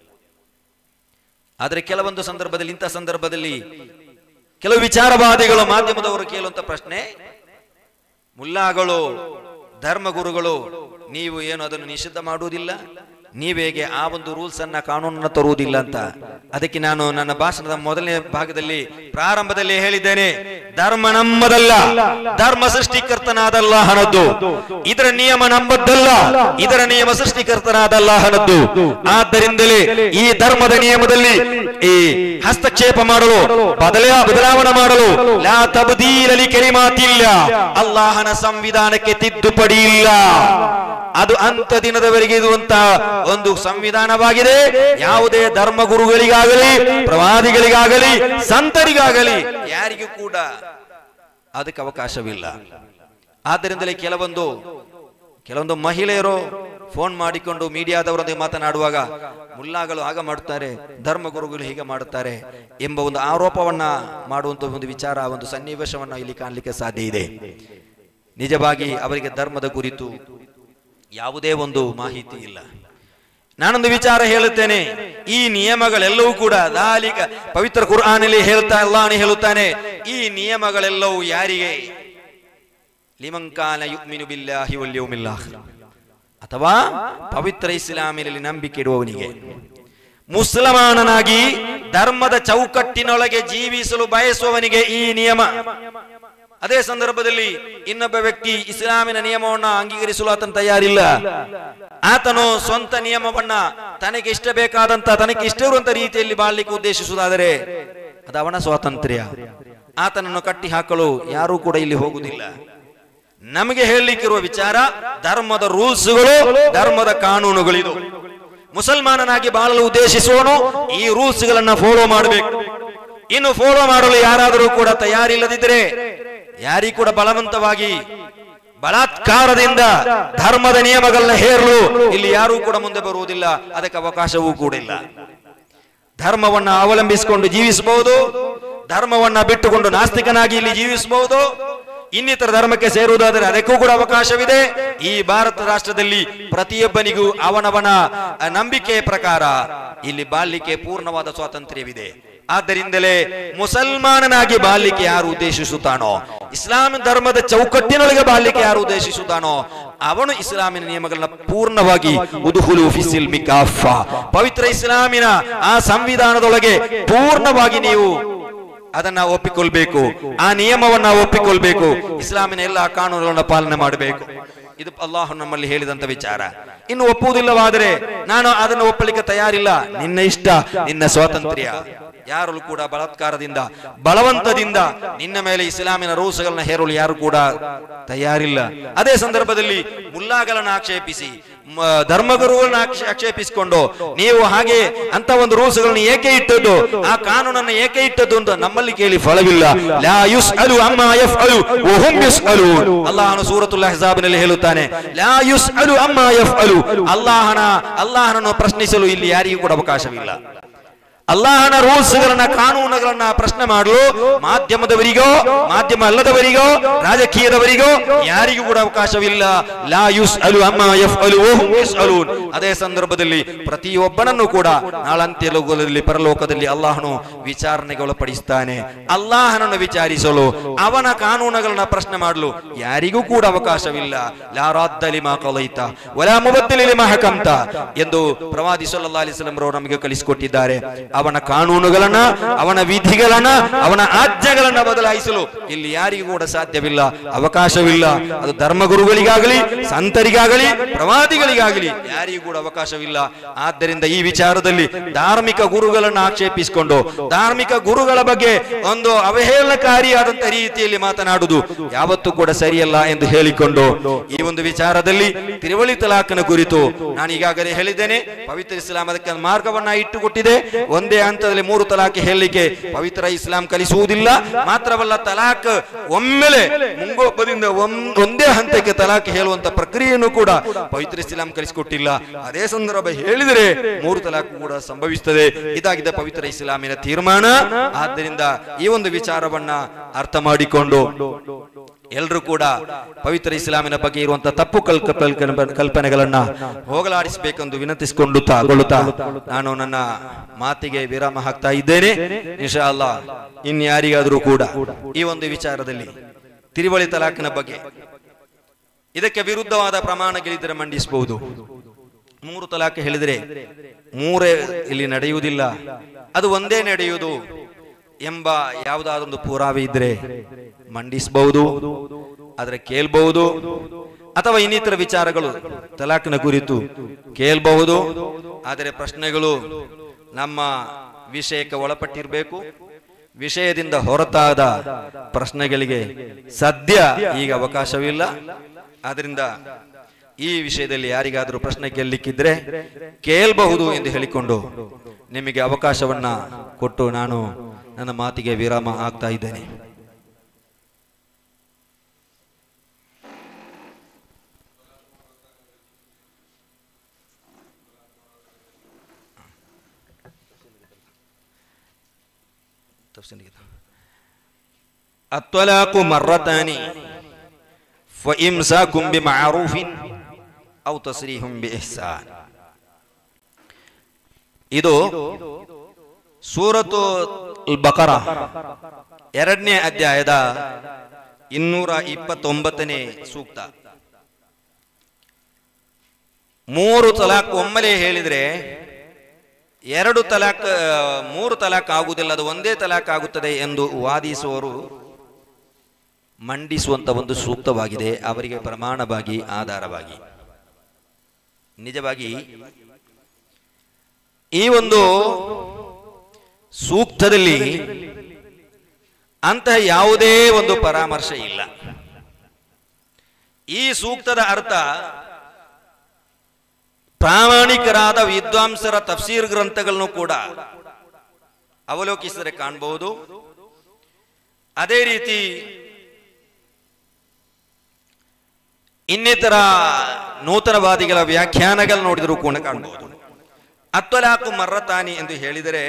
ಆದರೆ ಕೆಲವೊಂದು ಸಂದರ್ಭದಲ್ಲಿ ಇಂಥ ಸಂದರ್ಭದಲ್ಲಿ ಕೆಲವು ವಿಚಾರವಾದಿಗಳು ಮಾಧ್ಯಮದವರು ಕೇಳುವಂತ ಪ್ರಶ್ನೆ ಮುಲ್ಲಾಗಳು ಧರ್ಮಗುರುಗಳು ನೀವು ಏನು ಅದನ್ನು ನಿಷಿದ್ಧ ಮಾಡುವುದಿಲ್ಲ ನೀವೇಗೆ ಆ ಒಂದು ರೂಲ್ಸ್ ಅನ್ನ ಕಾನೂನನ್ನ ತರುವುದಿಲ್ಲ ಅಂತ ಅದಕ್ಕೆ ನಾನು ನನ್ನ ಭಾಷಣದ ಮೊದಲನೇ ಭಾಗದಲ್ಲಿ ಪ್ರಾರಂಭದಲ್ಲಿ ಹೇಳಿದ್ದೇನೆ ಧರ್ಮ ನಮ್ಮದಲ್ಲ ಧರ್ಮ ಸೃಷ್ಟಿಕರ್ತನಾದ ಅಲ್ಲಾಹನದ್ದು ಇದರ ನಿಯಮ ನಮ್ಮದ್ದಲ್ಲ ಇದರ ನಿಯಮ ಸೃಷ್ಟಿಕರ್ತನಾದ ಅಲ್ಲಾಹನದ್ದು ಆದ್ದರಿಂದಲೇ ಈ ಧರ್ಮದ ನಿಯಮದಲ್ಲಿ ಈ ಹಸ್ತಕ್ಷೇಪ ಮಾಡಲು ಬದಲ ಬದಲಾವಣೆ ಮಾಡಲು ಲಾ ತಬ್ದೀಲಲಿ ಕೆಲಿಮಾತಿಲ್ಲ ಅಲ್ಲಾಹನ ಸಂವಿಧಾನಕ್ಕೆ ತಿದ್ದುಪಡಿ ಇಲ್ಲ ಅದು ಅಂತ ದಿನದವರೆಗೆ ಇರುವಂತ ಒಂದು ಸಂವಿಧಾನವಾಗಿದೆ ಯಾವುದೇ ಧರ್ಮ ಗುರುಗಳಿಗಾಗಲಿ ಪ್ರವಾದಿಗಳಿಗಾಗಲಿ ಸಂತರಿಗಾಗಲಿ ಯಾರಿಗೂ ಕೂಡ ಅದಕ್ಕೆ ಅವಕಾಶವಿಲ್ಲ ಆದ್ದರಿಂದಲೇ ಕೆಲವೊಂದು ಕೆಲವೊಂದು ಮಹಿಳೆಯರು ಫೋನ್ ಮಾಡಿಕೊಂಡು ಮೀಡಿಯಾದವರೊಂದಿಗೆ ಮಾತನಾಡುವಾಗ ಮುಲ್ಲಾಗಳು ಆಗ ಮಾಡುತ್ತಾರೆ ಧರ್ಮ ಗುರುಗಳು ಹೀಗೆ ಮಾಡುತ್ತಾರೆ ಎಂಬ ಒಂದು ಆರೋಪವನ್ನ ಮಾಡುವಂತ ಒಂದು ವಿಚಾರ ಒಂದು ಸನ್ನಿವೇಶವನ್ನ ಇಲ್ಲಿ ಕಾಣಲಿಕ್ಕೆ ಸಾಧ್ಯ ಇದೆ ನಿಜವಾಗಿ ಅವರಿಗೆ ಧರ್ಮದ ಕುರಿತು ಯಾವುದೇ ಒಂದು ಮಾಹಿತಿ ಇಲ್ಲ ನಾನೊಂದು ವಿಚಾರ ಹೇಳುತ್ತೇನೆ ಈ ನಿಯಮಗಳೆಲ್ಲವೂ ಕೂಡ ದಾಲಿಕ ಪವಿತ್ರ ಕುರ್ಆನಲ್ಲಿ ಹೇಳ್ತಾ ಅಲ್ಲಾಹನು ಹೇಳುತ್ತಾನೆ ಈ ನಿಯಮಗಳೆಲ್ಲವೂ ಯಾರಿಗೆ ಲಿಮಂಕಾನ ಯುಮಿನು ಬಿಲ್ಲಾಹಿ ವಲ್ ಯೌಮಿಲ್ ಆಖಿರ್. ಅಥವಾ ಪವಿತ್ರ ಇಸ್ಲಾಮಿನಲ್ಲಿ ನಂಬಿಕೆ ಇಡುವವನಿಗೆ ಮುಸಲ್ಮಾನನಾಗಿ ಧರ್ಮದ ಚೌಕಟ್ಟಿನೊಳಗೆ ಜೀವಿಸಲು ಬಯಸುವವನಿಗೆ ಈ ನಿಯಮ ಅದೇ ಸಂದರ್ಭದಲ್ಲಿ ಇನ್ನೊಬ್ಬ ವ್ಯಕ್ತಿ ಇಸ್ಲಾಮಿನ ನಿಯಮವನ್ನ ಅಂಗೀಕರಿಸಲು ಆತನ ತಯಾರಿಲ್ಲ ಆತನು ಸ್ವಂತ ನಿಯಮವನ್ನ ತನಗೆ ಇಷ್ಟ ಬೇಕಾದಂತ ತನಗೆ ಇಷ್ಟ ಇರುವಂತ ರೀತಿಯಲ್ಲಿ ಬಾಳ್ಲಿಕ್ಕೆ ಉದ್ದೇಶಿಸುವುದಾದರೆ ಅದು ಅವನ ಸ್ವಾತಂತ್ರ್ಯ ಆತನನ್ನು ಕಟ್ಟಿ ಹಾಕಲು ಯಾರೂ ಕೂಡ ಇಲ್ಲಿ ಹೋಗುವುದಿಲ್ಲ ನಮಗೆ ಹೇಳಲಿಕ್ಕಿರುವ ವಿಚಾರ ಧರ್ಮದ ರೂಲ್ಸ್ಗಳು ಧರ್ಮದ ಕಾನೂನುಗಳಿದು ಮುಸಲ್ಮಾನನಾಗಿ ಬಾಳಲು ಉದ್ದೇಶಿಸುವನು ಈ ರೂಲ್ಸ್ ಗಳನ್ನ ಫಾಲೋ ಮಾಡಬೇಕು ಇನ್ನು ಫಾಲೋ ಮಾಡಲು ಯಾರಾದರೂ ಕೂಡ ತಯಾರಿಲ್ಲದಿದ್ದರೆ ಯಾರಿಗೂ ಕೂಡ ಬಲವಂತವಾಗಿ ಬಲಾತ್ಕಾರದಿಂದ ಧರ್ಮದ ನಿಯಮಗಳನ್ನ ಹೇರಲು ಇಲ್ಲಿ ಯಾರೂ ಕೂಡ ಮುಂದೆ ಬರುವುದಿಲ್ಲ ಅದಕ್ಕೆ ಅವಕಾಶವೂ ಕೂಡ ಇಲ್ಲ ಧರ್ಮವನ್ನ ಅವಲಂಬಿಸಿಕೊಂಡು ಜೀವಿಸಬಹುದು ಧರ್ಮವನ್ನ ಬಿಟ್ಟುಕೊಂಡು ನಾಸ್ತಿಕನಾಗಿ ಇಲ್ಲಿ ಜೀವಿಸಬಹುದು ಇನ್ನಿತರ ಧರ್ಮಕ್ಕೆ ಸೇರುವುದಾದರೆ ಅದಕ್ಕೂ ಕೂಡ ಅವಕಾಶವಿದೆ ಈ ಭಾರತ ರಾಷ್ಟ್ರದಲ್ಲಿ ಪ್ರತಿಯೊಬ್ಬನಿಗೂ ಅವನವನ ಆ, ನಂಬಿಕೆಯ ಪ್ರಕಾರ ಇಲ್ಲಿ ಬಾಳ್ಲಿಕ್ಕೆ ಪೂರ್ಣವಾದ ಸ್ವಾತಂತ್ರ್ಯವಿದೆ ಆದ್ದರಿಂದಲೇ ಮುಸಲ್ಮಾನನಾಗಿ ಬಾಳ್ಲಿಕ್ಕೆ ಯಾರು ಉದ್ದೇಶಿಸುತ್ತಾನೋ ಇಸ್ಲಾಂ ಧರ್ಮದ ಚೌಕಟ್ಟಿನೊಳಗೆ ಬಾಳ್ಲಿಕ್ಕೆ ಯಾರು ಉದ್ದೇಶಿಸುತ್ತಾನೋ ಅವನು ಇಸ್ಲಾಮಿನ ನಿಯಮಗಳನ್ನ ಪೂರ್ಣವಾಗಿ ಉದುಹುಲು ಫಿಸಿಲ್ ಮಿಕಾಫ ಪವಿತ್ರ ಇಸ್ಲಾಮಿನ ಆ ಸಂವಿಧಾನದೊಳಗೆ ಪೂರ್ಣವಾಗಿ ನೀವು ಅದನ್ನ ಒಪ್ಪಿಕೊಳ್ಬೇಕು ಆ ನಿಯಮವನ್ನ ಒಪ್ಪಿಕೊಳ್ಬೇಕು ಇಸ್ಲಾಮಿನ ಎಲ್ಲ ಕಾನೂನುಗಳನ್ನ ಪಾಲನೆ ಮಾಡಬೇಕು ಇದು ಅಲ್ಲಾಹ್ ನಮ್ಮಲ್ಲಿ ಹೇಳಿದಂತ ವಿಚಾರ ಇನ್ನು ಒಪ್ಪುವುದಿಲ್ಲವಾದರೆ ನಾನು ಅದನ್ನು ಒಪ್ಪಲಿಕ್ಕೆ ತಯಾರಿಲ್ಲ ನಿನ್ನ ಇಷ್ಟ ನಿನ್ನ ಸ್ವಾತಂತ್ರ್ಯ ಯಾರಲ್ಲೂ ಕೂಡ ಬಲಾತ್ಕಾರದಿಂದ ಬಲವಂತದಿಂದ ನಿನ್ನ ಮೇಲೆ ಇಸ್ಲಾಮಿನ ರೂಲ್ಸ್ಗಳನ್ನ ಹೇರಲು ಯಾರು ಕೂಡ ತಯಾರಿಲ್ಲ ಅದೇ ಸಂದರ್ಭದಲ್ಲಿ ಮುಲ್ಲಾಗಳನ್ನ ಆಕ್ಷೇಪಿಸಿ ಮ- ಧರ್ಮಗುರುಗಳನ್ನ ಆಕ್ಷೇ- ಆಕ್ಷೇಪಿಸಿಕೊಂಡು ನೀವು ಹಾಗೆ ಅಂತ ಒಂದು ರೂಲ್ಸ್ ಗಳನ್ನ ಏಕೆ ಇಟ್ಟದ್ದು ಆ ಕಾನೂನನ್ನು ಏಕೆ ಇಟ್ಟದ್ದು ಅಂತ ನಮ್ಮಲ್ಲಿ ಕೇಳಿ ಫಲವಿಲ್ಲ ಲಾ ಯುಸ್ಅಲು ಅಮ್ಮಾ ಯಫ್ಅಲು ವಹುಂ ಯುಸ್ಅಲೂನ್ ಅಲ್ಲಾಹನು ಸೂರತುಲ್ ಅಹ್ಜಾಬ್ನಲ್ಲಿ ಹೇಳುತ್ತಾನೆ ಲಾ ಯುಸ್ಅಲು ಅಮ್ಮಾ ಯಫ್ಅಲು ಅಲ್ಲಾಹನ ಅಲ್ಲಾಹನನ್ನು ಪ್ರಶ್ನಿಸಲು ಇಲ್ಲಿ ಯಾರಿಗೂ ಕೂಡ ಅವಕಾಶವಿಲ್ಲ ಅಲ್ಲಾಹನ ರೂಲ್ಸ್ ಗಳನ್ನ ಕಾನೂನುಗಳನ್ನ ಪ್ರಶ್ನೆ ಮಾಡಲು ಮಾಧ್ಯಮದವರಿಗೋ ಮಾಧ್ಯಮ ಅಲ್ಲದವರಿಗೋ ರಾಜಕೀಯದವರಿಗೋ ಯಾರಿಗೂ ಕೂಡ ಅವಕಾಶವಿಲ್ಲ ಲಾ ಯುಸ್ ಅಲು ಅಮ್ಮ ಎಫ್ ಅಲು ಅಲೂನ್ ಅದೇ ಸಂದರ್ಭದಲ್ಲಿ ಪ್ರತಿಯೊಬ್ಬನನ್ನು ಕೂಡ ನಾಳಂತ್ಯ ಲೋಕದಲ್ಲಿ ಪರಲೋಕದಲ್ಲಿ ಅಲ್ಲಾಹನು ವಿಚಾರಣೆಗೆ ಒಳಪಡಿಸ್ತಾನೆ ಅಲ್ಲಾಹನನ್ನು ವಿಚಾರಿಸಲು ಅವನ ಕಾನೂನುಗಳನ್ನ ಪ್ರಶ್ನೆ ಮಾಡಲು ಯಾರಿಗೂ ಕೂಡ ಅವಕಾಶವಿಲ್ಲ ಲಾ ರಾದ್ದಲಿ ಮಾ ಕಲೈತ ವಲಾ ಮುಬದ್ದಲಿ ಲಿಮಾ ಹಕಂತ ಎಂದು ಪ್ರವಾದಿ ಸಲ್ಲಲ್ಲಾಹು ಅಲೈಹಿ ವಸಲ್ಲಂ ರವರು ನಮಗೆ ಕಲಿಸಿಕೊಟ್ಟಿದ್ದಾರೆ ಅವನ ಕಾನೂನುಗಳನ್ನ ಅವನ ವಿಧಿಗಳನ್ನ ಅವನ ಆಜ್ಞೆಗಳನ್ನ ಬದಲಾಯಿಸಲು ಇಲ್ಲಿ ಯಾರಿಗೂ ಕೂಡ ಸಾಧ್ಯವಿಲ್ಲ ಅವಕಾಶವಿಲ್ಲ ಅದು ಧರ್ಮಗುರುಗಳಿಗಾಗಲಿ ಸಂತರಿಗಾಗಲಿ ಪ್ರವಾದಿಗಳಿಗಾಗಲಿ ಯಾರಿಗೂ ಕೂಡ ಅವಕಾಶವಿಲ್ಲ ಆದ್ದರಿಂದ ಈ ವಿಚಾರದಲ್ಲಿ ಧಾರ್ಮಿಕ ಗುರುಗಳನ್ನ ಆಕ್ಷೇಪಿಸಿಕೊಂಡು ಧಾರ್ಮಿಕ ಗುರುಗಳ ಬಗ್ಗೆ ಒಂದು ಅವಹೇಳನಕಾರಿಯಾದಂತ ರೀತಿಯಲ್ಲಿ ಮಾತನಾಡುವುದು ಯಾವತ್ತೂ ಕೂಡ ಸರಿಯಲ್ಲ ಎಂದು ಹೇಳಿಕೊಂಡು ಈ ಒಂದು ವಿಚಾರದಲ್ಲಿ ತಿರುವಳಿ ತಲಾಖನ ಕುರಿತು ನಾನು ಈಗಾಗಲೇ ಹೇಳಿದ್ದೇನೆ ಪವಿತ್ರ ಇಸ್ಲಾಂ ಅದಕ್ಕೆ ಒಂದು ಮಾರ್ಗವನ್ನ ಇಟ್ಟುಕೊಟ್ಟಿದೆ ಒಂದೇ ಹಂತದಲ್ಲಿ ಮೂರು ತಲಾಖ್ ಹೇಳಲಿಕ್ಕೆ ಪವಿತ್ರ ಇಸ್ಲಾಂ ಕಲಿಸುವುದಿಲ್ಲ ಮಾತ್ರವಲ್ಲ ತಲಾಖ್ ಒಮ್ಮೆಲೆ ಮುಂಗೋಪದಿಂದ ಒಂದ್- ಒಂದೇ ಹಂತಕ್ಕೆ ತಲಾಖ್ ಹೇಳುವಂತ ಪ್ರಕ್ರಿಯೆಯನ್ನು ಕೂಡ ಪವಿತ್ರ ಇಸ್ಲಾಂ ಕಲಿಸಿಕೊಟ್ಟಿಲ್ಲ ಅದೇ ಸಂದರ್ಭ ಹೇಳಿದರೆ ಮೂರು ತಲಾಖ್ ಕೂಡ ಸಂಭವಿಸುತ್ತದೆ ಇದಾಗಿದೆ ಪವಿತ್ರ ಇಸ್ಲಾಮಿನ ತೀರ್ಮಾನ ಆದ್ದರಿಂದ ಈ ಒಂದು ವಿಚಾರವನ್ನ ಅರ್ಥ ಮಾಡಿಕೊಂಡು ಎಲ್ಲರೂ ಕೂಡ ಪವಿತ್ರ ಇಸ್ಲಾಮಿನ ಬಗ್ಗೆ ಇರುವಂತಹ ತಪ್ಪು ಕಲ್ಕ ಕಲ್ಕ- ಕಲ್ಪನೆಗಳನ್ನ ಹೋಗಲಾಡಿಸಬೇಕೆಂದು ವಿನಂತಿಸಿಕೊಂಡು ತಗೊಳ್ಳುತ್ತಾ ನಾನು ನನ್ನ ಮಾತಿಗೆ ವಿರಾಮ ಹಾಕ್ತಾ ಇದ್ದೇನೆ ಇನ್ಶಾ ಅಲ್ಲಾ ಇನ್ಯಾರಿಗಾದರೂ ಕೂಡ ಈ ಒಂದು ವಿಚಾರದಲ್ಲಿ ತಿರುವಳಿ ತಲಾಖಿನ ಬಗ್ಗೆ ಇದಕ್ಕೆ ವಿರುದ್ಧವಾದ ಪ್ರಮಾಣಗಳಿದ್ದರೆ ಮಂಡಿಸಬಹುದು ಮೂರು ತಲಾಖ್ ಹೇಳಿದರೆ ಮೂರೇ ಇಲ್ಲಿ ನಡೆಯುವುದಿಲ್ಲ ಅದು ಒಂದೇ ನಡೆಯುವುದು ಎಂಬ ಯಾವುದಾದೊಂದು ಪುರಾವೆ ಇದ್ರೆ ಮಂಡಿಸಬಹುದು ಆದರೆ ಕೇಳಬಹುದು ಅಥವಾ ಇನ್ನಿತರ ವಿಚಾರಗಳು ತಲಾಖಿನ ಕುರಿತು ಕೇಳಬಹುದು ಆದರೆ ಪ್ರಶ್ನೆಗಳು ನಮ್ಮ ವಿಷಯಕ್ಕೆ ಒಳಪಟ್ಟಿರಬೇಕು ವಿಷಯದಿಂದ ಹೊರತಾದ ಪ್ರಶ್ನೆಗಳಿಗೆ ಸದ್ಯ ಈಗ ಅವಕಾಶವಿಲ್ಲ ಆದ್ರಿಂದ ಈ ವಿಷಯದಲ್ಲಿ ಯಾರಿಗಾದರೂ ಪ್ರಶ್ನೆ ಕೇಳಲಿಕ್ಕಿದ್ರೆ ಕೇಳಬಹುದು ಎಂದು ಹೇಳಿಕೊಂಡು ನಿಮಗೆ ಅವಕಾಶವನ್ನ ಕೊಟ್ಟು ನಾನು ನನ್ನ ಮಾತಿಗೆ ವಿರಾಮ ಆಗ್ತಾ ಇದ್ದೇನೆ الطلاق مرتان فإمساك بمعروف أو تصريح بإحسان ಇದು ಸೂರತು ಬಕರ ಎರಡನೇ ಅಧ್ಯಾಯದ ಇನ್ನೂರ ಇಪ್ಪತ್ತೊಂಬತ್ತನೇ ಸೂಕ್ತ ಮೂರು ತಲಾಕ್ ಒಮ್ಮೆಲೆ ಹೇಳಿದ್ರೆ ಎರಡು ತಲಾಕ್ ಆ, ಮೂರು ತಲಾಕ್ ಆಗುವುದಿಲ್ಲ ಅದು ಒಂದೇ ತಲಾಕ್ ಆಗುತ್ತದೆ ಎಂದು ವಾದಿಸುವವರು ಮಂಡಿಸುವಂತ ಒಂದು ಸೂಕ್ತವಾಗಿದೆ ಅವರಿಗೆ ಪ್ರಮಾಣವಾಗಿ ಆಧಾರವಾಗಿ ನಿಜವಾಗಿ ಈ ಒಂದು ಸೂಕ್ತದಲ್ಲಿ ಅಂತಹ ಯಾವುದೇ ಒಂದು ಪರಾಮರ್ಶೆ ಇಲ್ಲ ಈ ಸೂಕ್ತದ ಅರ್ಥ ಪ್ರಾಮಾಣಿಕರಾದ ವಿದ್ವಾಂಸರ ತಫ್ಸೀರ್ ಗ್ರಂಥಗಳನ್ನು ಕೂಡ ಅವಲೋಕಿಸಿದರೆ ಕಾಣಬಹುದು ಅದೇ ರೀತಿ ಇನ್ನಿತರ ನೂತನವಾದಿಗಳ ವ್ಯಾಖ್ಯಾನಗಳು ನೋಡಿದರೂ ಕೂಡ ಕಾಣಬಹುದು ಅತ್ವಲಾಕು ಮರ್ರತಾನಿ ಎಂದು ಹೇಳಿದರೆ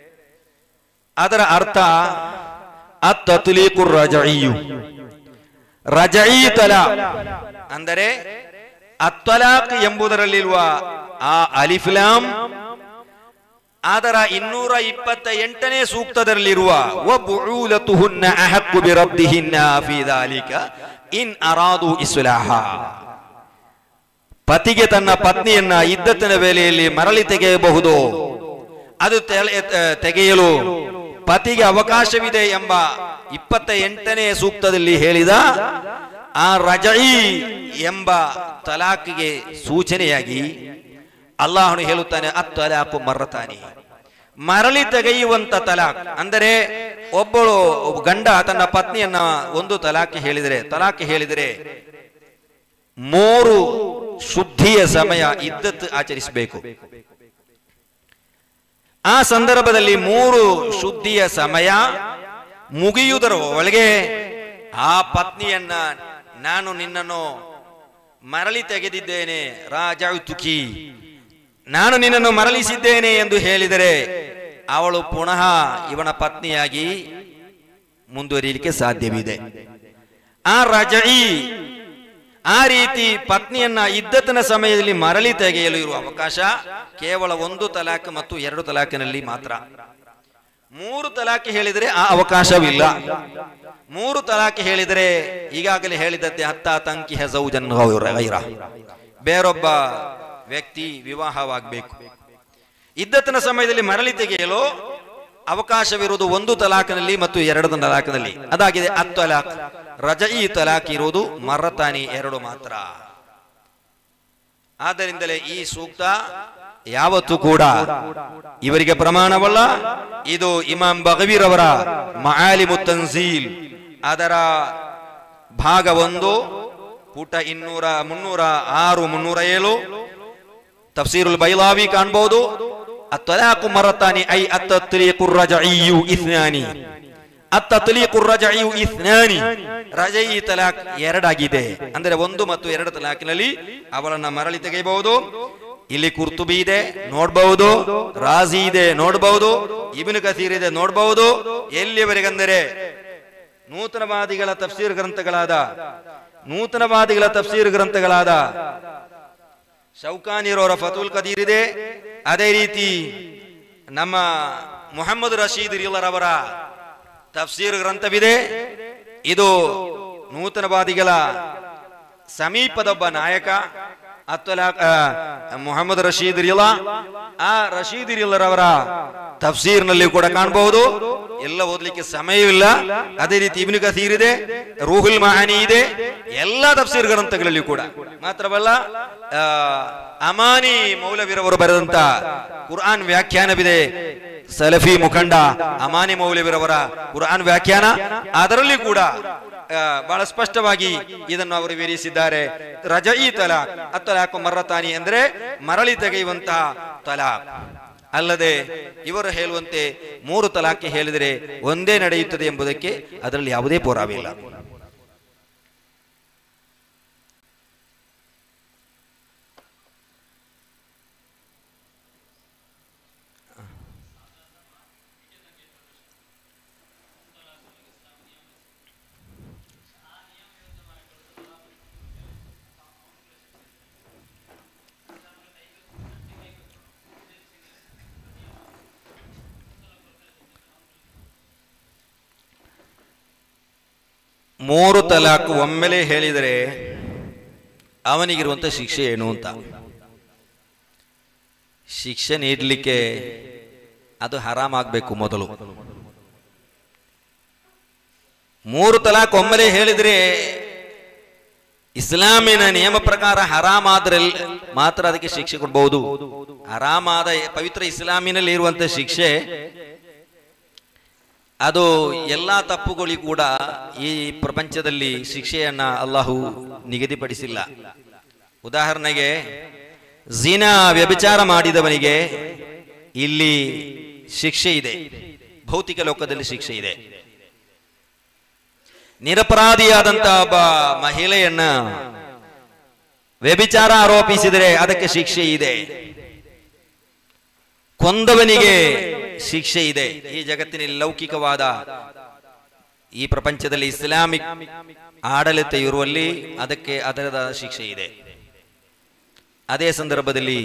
ಅದರ ಅರ್ಥ ಅತ್ತುಲೀಕು ರಜಯಿಯು ರಜೈ ತಲಾಕ್ ಅಂದರೆ ಅತ್ವಲಾಕ್ ಎಂಬುದರಲ್ಲಿರುವ ಆ ಅಲಿಫ್ಲಾಂ ಅದರ ಇನ್ನೂರ ಇಪ್ಪತ್ತ ಎಂಟನೇ ಸೂಕ್ತದಲ್ಲಿರುವ ವಬುಊಲತುಹುನ್ನ ಅಹಕ್ಕು ಬಿರಬ್ದಿಹಿನ್ನ ಫೀ ದಾಲಿಕ ಇನ್ ಅರಾದು ಇಸ್ಲಾಹ ಪತಿಗೆ ತನ್ನ ಪತ್ನಿಯನ್ನ ಇದ್ದತ್ತಿನ ವೇಳೆಯಲ್ಲಿ ಮರಳಿ ತೆಗೆಯಬಹುದು ಅದು ತೆಲೆ- ತೆ- ತೆಗೆಯಲು ಪತಿಗೆ ಅವಕಾಶವಿದೆ ಎಂಬ ಇಪ್ಪತ್ತ ಎಂಟನೇ ಸೂಕ್ತದಲ್ಲಿ ಹೇಳಿದ ಆ ರಜೈ ಎಂಬ ತಲಾಕಿಗೆ ಸೂಚನೆಯಾಗಿ ಅಲ್ಲಾಹನು ಹೇಳುತ್ತಾನೆ ಅತ್ತಲಾಕು ಮರ್ರತಾನಿ ಮರಳಿ ತೆಗೆಯುವಂತ ತಲಾಕ್ ಅಂದರೆ ಒಬ್ಬಳು ಒಬ್ಬ ಗಂಡ ತನ್ನ ಪತ್ನಿಯನ್ನ ಒಂದು ತಲಾಖ್ ಹೇಳಿದರೆ ತಲಾಖ್ ಹೇಳಿದರೆ ಮೂರು ಶುದ್ಧಿಯ ಸಮಯ ಇದ್ದತ್ತು ಆಚರಿಸಬೇಕು ಆ ಸಂದರ್ಭದಲ್ಲಿ ಮೂರು ಶುದ್ಧಿಯ ಸಮಯ ಮುಗಿಯುವುದರ ಒಳಗೆ ಆ ಪತ್ನಿಯನ್ನ ನಾನು ನಿನ್ನನ್ನು ಮರಳಿ ತೆಗೆದಿದ್ದೇನೆ ರಾಜಾಯುತುಕಿ ನಾನು ನಿನ್ನನ್ನು ಮರಳಿಸಿದ್ದೇನೆ ಎಂದು ಹೇಳಿದರೆ ಅವಳು ಪುನಃ ಇವನ ಪತ್ನಿಯಾಗಿ ಮುಂದುವರಿಯಲಿಕ್ಕೆ ಸಾಧ್ಯವಿದೆ ಆ ರಜಯಿ ಆ ರೀತಿ ಪತ್ನಿಯನ್ನ ಇದ್ದತನ ಸಮಯದಲ್ಲಿ ಮರಳಿ ತೆಗೆಯಲು ಇರುವ ಅವಕಾಶ ಕೇವಲ ಒಂದು ತಲಾಖ್ ಮತ್ತು ಎರಡು ತಲಾಖಿನಲ್ಲಿ ಮಾತ್ರ ಮೂರು ತಲಾಖ್ ಹೇಳಿದರೆ ಆ ಅವಕಾಶವಿಲ್ಲ ಮೂರು ತಲಾಖ್ ಹೇಳಿದರೆ ಈಗಾಗಲೇ ಹೇಳಿದಂತೆ ಹತ್ತ ತಂಕಿ ಹೆಸೌಜನ್ ಗೈರ ಬೇರೊಬ್ಬ ವ್ಯಕ್ತಿ ವಿವಾಹವಾಗಬೇಕು ಇದ್ದತನ ಸಮಯದಲ್ಲಿ ಮರಳಿ ತೆಗೆಯಲು ಅವಕಾಶವಿರುವುದು ಒಂದು ತಲಾಖನಲ್ಲಿ ಮತ್ತು ಎರಡು ತಲಾಖನಲ್ಲಿ ಅದಾಗಿದೆ ಅತ್ತಲಾಖ್ ರಜಯಿ ತಲಾಖ್ ಇರುವುದು ಮರತಾನಿ ಎರಡು ಮಾತ್ರ ಆದ್ದರಿಂದಲೇ ಈ ಸೂಕ್ತ ಯಾವತ್ತೂ ಕೂಡ ಇವರಿಗೆ ಪ್ರಮಾಣವಲ್ಲ ಇದು ಇಮಾಂ ಬಗವೀರವರ ಮಆಲಿಮು ತನ್ಸೀಲ್ ಅದರ ಭಾಗ ಒಂದು ಪುಟ ಇನ್ನೂರ ಮುನ್ನೂರ ಆರು ಮುನ್ನೂರ ಏಳು ತಫ್ಸೀರುಲ್ ಬೈಲಾವಿ ಕಾಣಬಹುದು ಅತ್ತಲಾಕು ಮರತಾನಿ ಐ ಅತ್ತತ್ಲೀಕು ರಜಇಯು ಇಸ್ನಾನಿ ಅತ್ತತ್ಲೀಕು ರಜಇಯು ಇಸ್ನಾನಿ ರಜೈ ತಲಾಕ್ ಎರಡಾಗಿದೆ ಅಂದ್ರೆ ಒಂದು ಮತ್ತು ಎರಡು ತಲಾಕಿನಲ್ಲಿ ಅವಳನ್ನ ಮರಳಿ ತೆಗೆಯಬಹುದು ಇಲ್ಲಿ ಕುರ್ತುಬಿ ಇದೆ ನೋಡಬಹುದು ರಾಜಿ ಇದೆ ನೋಡಬಹುದು ಇಬ್ನು ಕಸೀರ್ ಇದೆ ನೋಡಬಹುದು ಎಲ್ಲಿವರೆಗೆಂದರೆ ನೂತನವಾದಿಗಳ ತಫ್ಸೀರ್ ಗ್ರಂಥಗಳಾದ ನೂತನವಾದಿಗಳ ತಫ್ಸೀರ್ ಗ್ರಂಥಗಳಾದ ಶೌಕಾನಿರೋರ ಫತುಲ್ ಕದೀರ್ ಇದೆ ಅದೇ ರೀತಿ ನಮ್ಮ ಮುಹಮ್ಮದ್ ರಶೀದ್ ರಿಲ್ಲರವರ ತಫ್ಸೀರ್ ಗ್ರಂಥವಿದೆ ಇದು ನೂತನವಾದಿಗಳ ಸಮೀಪದೊಬ್ಬ ನಾಯಕ ಅತ್ತಲಾ ಮುಹಮ್ಮದ್ ರಶೀದ್ ರಿಲಾ ಆ ರಶೀದ್ ರಿಲ್ಲರವರ ತಫ್ಸೀರ್ನಲ್ಲಿ ಕೂಡ ಕಾಣಬಹುದು ಎಲ್ಲ ಓದ್ಲಿಕ್ಕೆ ಸಮಯವಿಲ್ಲ ಅದೇ ರೀತಿ ಇಬ್ನು ಕಸೀರ್ ಇದೆ ರೂಹುಲ್ ಮಹಾನಿ ಇದೆ ಎಲ್ಲಾ ತಫ್ಸೀರ್ ಗ್ರಂಥಗಳಲ್ಲಿ ಕೂಡ ಮಾತ್ರವಲ್ಲ ಆ, ಅಮಾನಿ ಮೌಲವಿರವರು ಬರೆದಂತ ಕುರ್ಆನ್ ವ್ಯಾಖ್ಯಾನವಿದೆ ಸಲಫಿ ಮುಖಂಡ ಅಮಾನಿ ಮೌಲವಿರವರ ಕುರ್ಆನ್ ವ್ಯಾಖ್ಯಾನ ಅದರಲ್ಲಿ ಕೂಡ ಆ, ಬಹಳ ಸ್ಪಷ್ಟವಾಗಿ ಇದನ್ನು ಅವರು ವಿವರಿಸಿದ್ದಾರೆ ರಜಯಿ ತಲಾಕ್ ಅತ್ತಲಾಕು ಮರ್ರತಾನಿ ಅಂದ್ರೆ ಮರಳಿ ತೆಗೆಯುವಂತಹ ತಲಾಕ್ ಅಲ್ಲದೆ ಇವರು ಹೇಳುವಂತೆ ಮೂರು ತಲಾಖ್ ಹೇಳಿದರೆ ಒಂದೇ ನಡೆಯುತ್ತದೆ ಎಂಬುದಕ್ಕೆ ಅದರಲ್ಲಿ ಯಾವುದೇ ಪುರಾವಿಲ್ಲ ಮೂರು ತಲಾಕ್ ಒಮ್ಮೆಲೆ ಹೇಳಿದರೆ ಅವನಿಗಿರುವಂತ ಶಿಕ್ಷೆ ಏನು ಅಂತ ಶಿಕ್ಷೆ ನೀಡಲಿಕ್ಕೆ ಅದು ಹರಾಮಾಗಬೇಕು ಮೊದಲು ಮೂರು ತಲಾಕ್ ಒಮ್ಮೆಲೆ ಹೇಳಿದ್ರೆ ಇಸ್ಲಾಮಿನ ನಿಯಮ ಪ್ರಕಾರ ಹರಾಮಾದ್ರೆ ಮಾತ್ರ ಅದಕ್ಕೆ ಶಿಕ್ಷೆ ಕೊಡಬಹುದು ಹರಾಮಾದ ಪವಿತ್ರ ಇಸ್ಲಾಮಿನಲ್ಲಿ ಇರುವಂತ ಶಿಕ್ಷೆ ಅದು ಎಲ್ಲಾ ತಪ್ಪುಗಳಿಗೂ ಕೂಡ ಈ ಪ್ರಪಂಚದಲ್ಲಿ ಶಿಕ್ಷೆಯನ್ನ ಅಲ್ಲಾಹು ನಿಗದಿಪಡಿಸಿಲ್ಲ ಉದಾಹರಣೆಗೆ ಜಿನಾ ವ್ಯಭಿಚಾರ ಮಾಡಿದವನಿಗೆ ಇಲ್ಲಿ ಶಿಕ್ಷೆ ಇದೆ ಭೌತಿಕ ಲೋಕದಲ್ಲಿ ಶಿಕ್ಷೆ ಇದೆ ನಿರಪರಾಧಿಯಾದಂತಹ ಒಬ್ಬ ಮಹಿಳೆಯನ್ನ ವ್ಯಭಿಚಾರ ಆರೋಪಿಸಿದರೆ ಅದಕ್ಕೆ ಶಿಕ್ಷೆ ಇದೆ ಕೊಂದವನಿಗೆ ಶಿಕ್ಷೆ ಇದೆ ಈ ಜಗತ್ತಿನಲ್ಲಿ ಲೌಕಿಕವಾದ ಈ ಪ್ರಪಂಚದಲ್ಲಿ ಇಸ್ಲಾಮಿಕ್ ಆಡಳಿತ ಇರುವಲ್ಲಿ ಅದಕ್ಕೆ ಅದರದ ಶಿಕ್ಷೆ ಇದೆ ಅದೇ ಸಂದರ್ಭದಲ್ಲಿ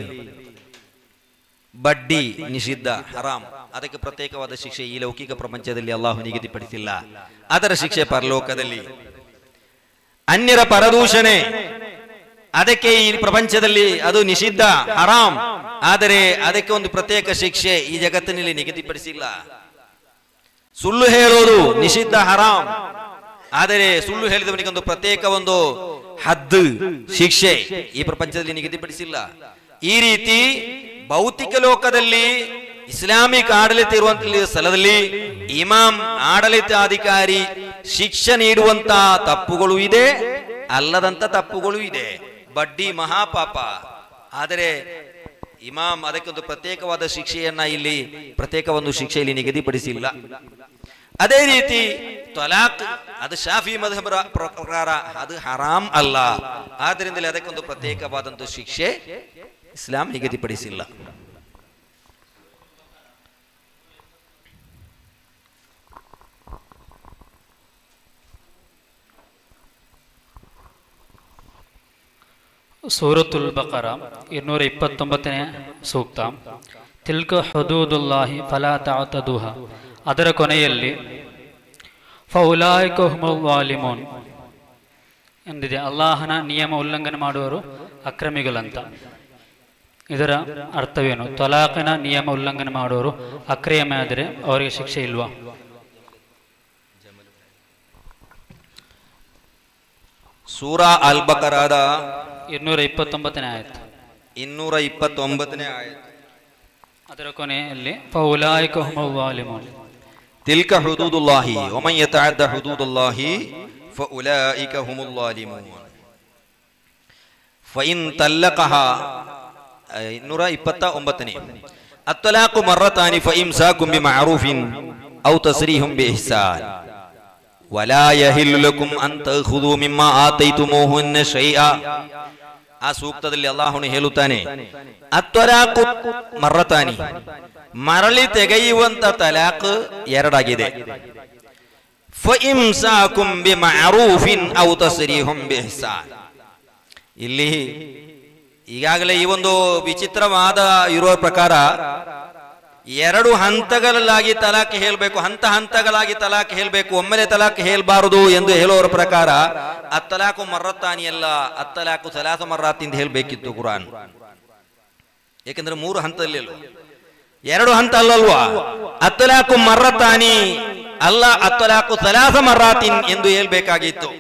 ಬಡ್ಡಿ ನಿಷಿದ್ಧ ಹರಾಮ್ ಅದಕ್ಕೆ ಪ್ರತ್ಯೇಕವಾದ ಶಿಕ್ಷೆ ಈ ಲೌಕಿಕ ಪ್ರಪಂಚದಲ್ಲಿ ಅಲ್ಲಾಹು ನಿಗದಿಪಡಿಸಿಲ್ಲ ಅದರ ಶಿಕ್ಷೆ ಪರಲೋಕದಲ್ಲಿ ಅನ್ಯರ ಪರದೂಷಣೆ ಅದಕ್ಕೆ ಈ ಪ್ರಪಂಚದಲ್ಲಿ ಅದು ನಿಷಿದ್ಧ ಹರಾಮ್ ಆದರೆ ಅದಕ್ಕೆ ಒಂದು ಪ್ರತ್ಯೇಕ ಶಿಕ್ಷೆ ಈ ಜಗತ್ತಿನಲ್ಲಿ ನಿಗದಿಪಡಿಸಿಲ್ಲ ಸುಳ್ಳು ಹೇಳೋದು ನಿಷಿದ್ಧ ಹರಾಮ್ ಆದರೆ ಸುಳ್ಳು ಹೇಳಿದವನಿಗೆ ಒಂದು ಪ್ರತ್ಯೇಕ ಒಂದು ಹದ್ದು ಶಿಕ್ಷೆ ಈ ಪ್ರಪಂಚದಲ್ಲಿ ನಿಗದಿಪಡಿಸಿಲ್ಲ ಈ ರೀತಿ ಭೌತಿಕ ಲೋಕದಲ್ಲಿ ಇಸ್ಲಾಮಿಕ್ ಆಡಳಿತ ಇರುವಂತ ಸ್ಥಳದಲ್ಲಿ ಇಮಾಮ್ ಆಡಳಿತಾಧಿಕಾರಿ ಶಿಕ್ಷೆ ನೀಡುವಂತ ತಪ್ಪುಗಳು ಇದೆ ಅಲ್ಲದಂತ ತಪ್ಪುಗಳು ಇದೆ ಬಡ್ಡಿ ಮಹಾಪಾಪ ಆದರೆ ಇಮಾಮ್ ಅದಕ್ಕೊಂದು ಪ್ರತ್ಯೇಕವಾದ ಶಿಕ್ಷೆಯನ್ನ ಇಲ್ಲಿ ಪ್ರತ್ಯೇಕ ಒಂದು ಶಿಕ್ಷೆ ಇಲ್ಲಿ ನಿಗದಿಪಡಿಸಿಲ್ಲ ಅದೇ ರೀತಿ ತೊಲಾಕ್ ಅದು ಶಾಫಿ ಮಧಬರ ಪ್ರಕಾರ ಅದು ಹರಾಮ್ ಅಲ್ಲ ಆದ್ರಿಂದಲೇ ಅದಕ್ಕೊಂದು ಪ್ರತ್ಯೇಕವಾದಂತ ಶಿಕ್ಷೆ ಇಸ್ಲಾಂ ನಿಗದಿಪಡಿಸಿಲ್ಲ ಸೂರತುಲ್ ಬಕರ ಇನ್ನೂರ ಇಪ್ಪತ್ತೊಂಬತ್ತನೇ ಸೂಕ್ತ ತಿಲ್ಕ ಹದೂದುಲ್ಲಾಹಿ ಫಲಾ ತಾತದುಹ ಅದರ ಕೊನೆಯಲ್ಲಿ ಫೌಲಾಯಿಕ ವಾಲಿಮೋನ್ ಎಂದಿದೆ ಅಲ್ಲಾಹನ ನಿಯಮ ಉಲ್ಲಂಘನೆ ಮಾಡುವವರು ಅಕ್ರಮಿಗಳಂತ ಇದರ ಅರ್ಥವೇನು ತೊಲಾಕಿನ ನಿಯಮ ಉಲ್ಲಂಘನೆ ಮಾಡುವವರು ಅಕ್ರಮ ಆದರೆ ಅವರಿಗೆ ಶಿಕ್ಷೆ ಇಲ್ವಾ ಸೂರಾ ಅಲ್ ಬಕರಾದ ಇನ್ನೂರ ಇಪ್ಪತ್ತೊಂಬತ್ತನೇ ಆಯ್ತು ಇನ್ನೂರ ಇಪ್ಪತ್ತೊಂಬತ್ತನೇ ಆಯತ್ ಅದರ ಕೊನೆಯಲ್ಲಿ ಫೌಲಾಯಿಕ ವಾಲಿಮೋನ್ ತಿಲ್ಕ ಹುದೂದುಲ್ಲಾಹಿ ಒಮನ್ ಯತಅದ್ದ ಹುದೂದುಲ್ಲಾಹಿ ಫಉಲಾಯಿಕ ಹುಮುಲ್ ಲಾಲಿಮೂನ್ ಫಇನ್ ತಲ್ಲಕಹ ಇನ್ನೂರ ಇಪ್ಪತ್ತ ಒಂಬತ್ತನೇ ಅತ್ತಲಾಕು ಮರ್ರತಾನಿ ಫಇಮ್ಸಾಕುಂ ಬಿಮಅರೂಫಿನ್ ಔ ತಸ್ರೀಹುಂ ಬಿಇಹ್ಸಾನ್ ವಲಾ ಯಹಿಲ್ಲು ಲಕುಂ ಅನ್ ತಖುದು ಮಿಮ್ಮಾ ಆತೈತುಮೂಹುನ್ನ ಶೈಆ ಆ ಸೂಕ್ತದಲ್ಲಿ ಅಲ್ಲಾಹನು ಹೇಳುತ್ತಾನೆ ಅತ್ವಲಾಕು ಮರ್ರತಾನಿ ಮರಳಿ ತೆಗೆಯುವಂತ ತಲಾಕ್ ಎರಡಾಗಿದೆ ಫಇಮ್ಸಾಕುಂ ಬಿಮಅರೂಫಿನ್ ಔ ತಸ್ರೀಹುಂ ಬಿಇಹ್ಸಾನ್ ಇಲ್ಲಿ ಈಗಾಗಲೇ ಈ ಒಂದು ವಿಚಿತ್ರವಾದ ಇರುವ ಪ್ರಕಾರ ಎರಡು ಹಂತಗಳಲ್ಲಾಗಿ ತಲಾಕ್ ಹೇಳಬೇಕು ಹಂತ ಹಂತಗಳಾಗಿ ತಲಾಕ್ ಹೇಳಬೇಕು ಒಮ್ಮೆಲೆ ತಲಾಕ್ ಹೇಳಬಾರದು ಎಂದು ಹೇಳುವವರ ಪ್ರಕಾರ ಅತ್ತಲಾಕು ಮರ್ರತ್ತಾನಿ ಅಲ್ಲ ಅತ್ತಲಾಕು ಸಲಾಸ ಮರ್ರಾತಿಂದ ಹೇಳಬೇಕಿತ್ತು ಕುರಾನ್ ಏಕೆಂದ್ರೆ ಮೂರು ಹಂತದಲ್ಲಿ ಅಲ್ವಾ ಎರಡು ಹಂತ ಅಲ್ಲಲ್ವಾ ಅತ್ತಲಾಕು ಮರ್ರತಾನಿ ಅಲ್ಲ ಅತ್ತಲಾಕು ಸಲಾಸ ಮರ್ರಾತಿನ್ ಎಂದು ಹೇಳ್ಬೇಕಾಗಿತ್ತು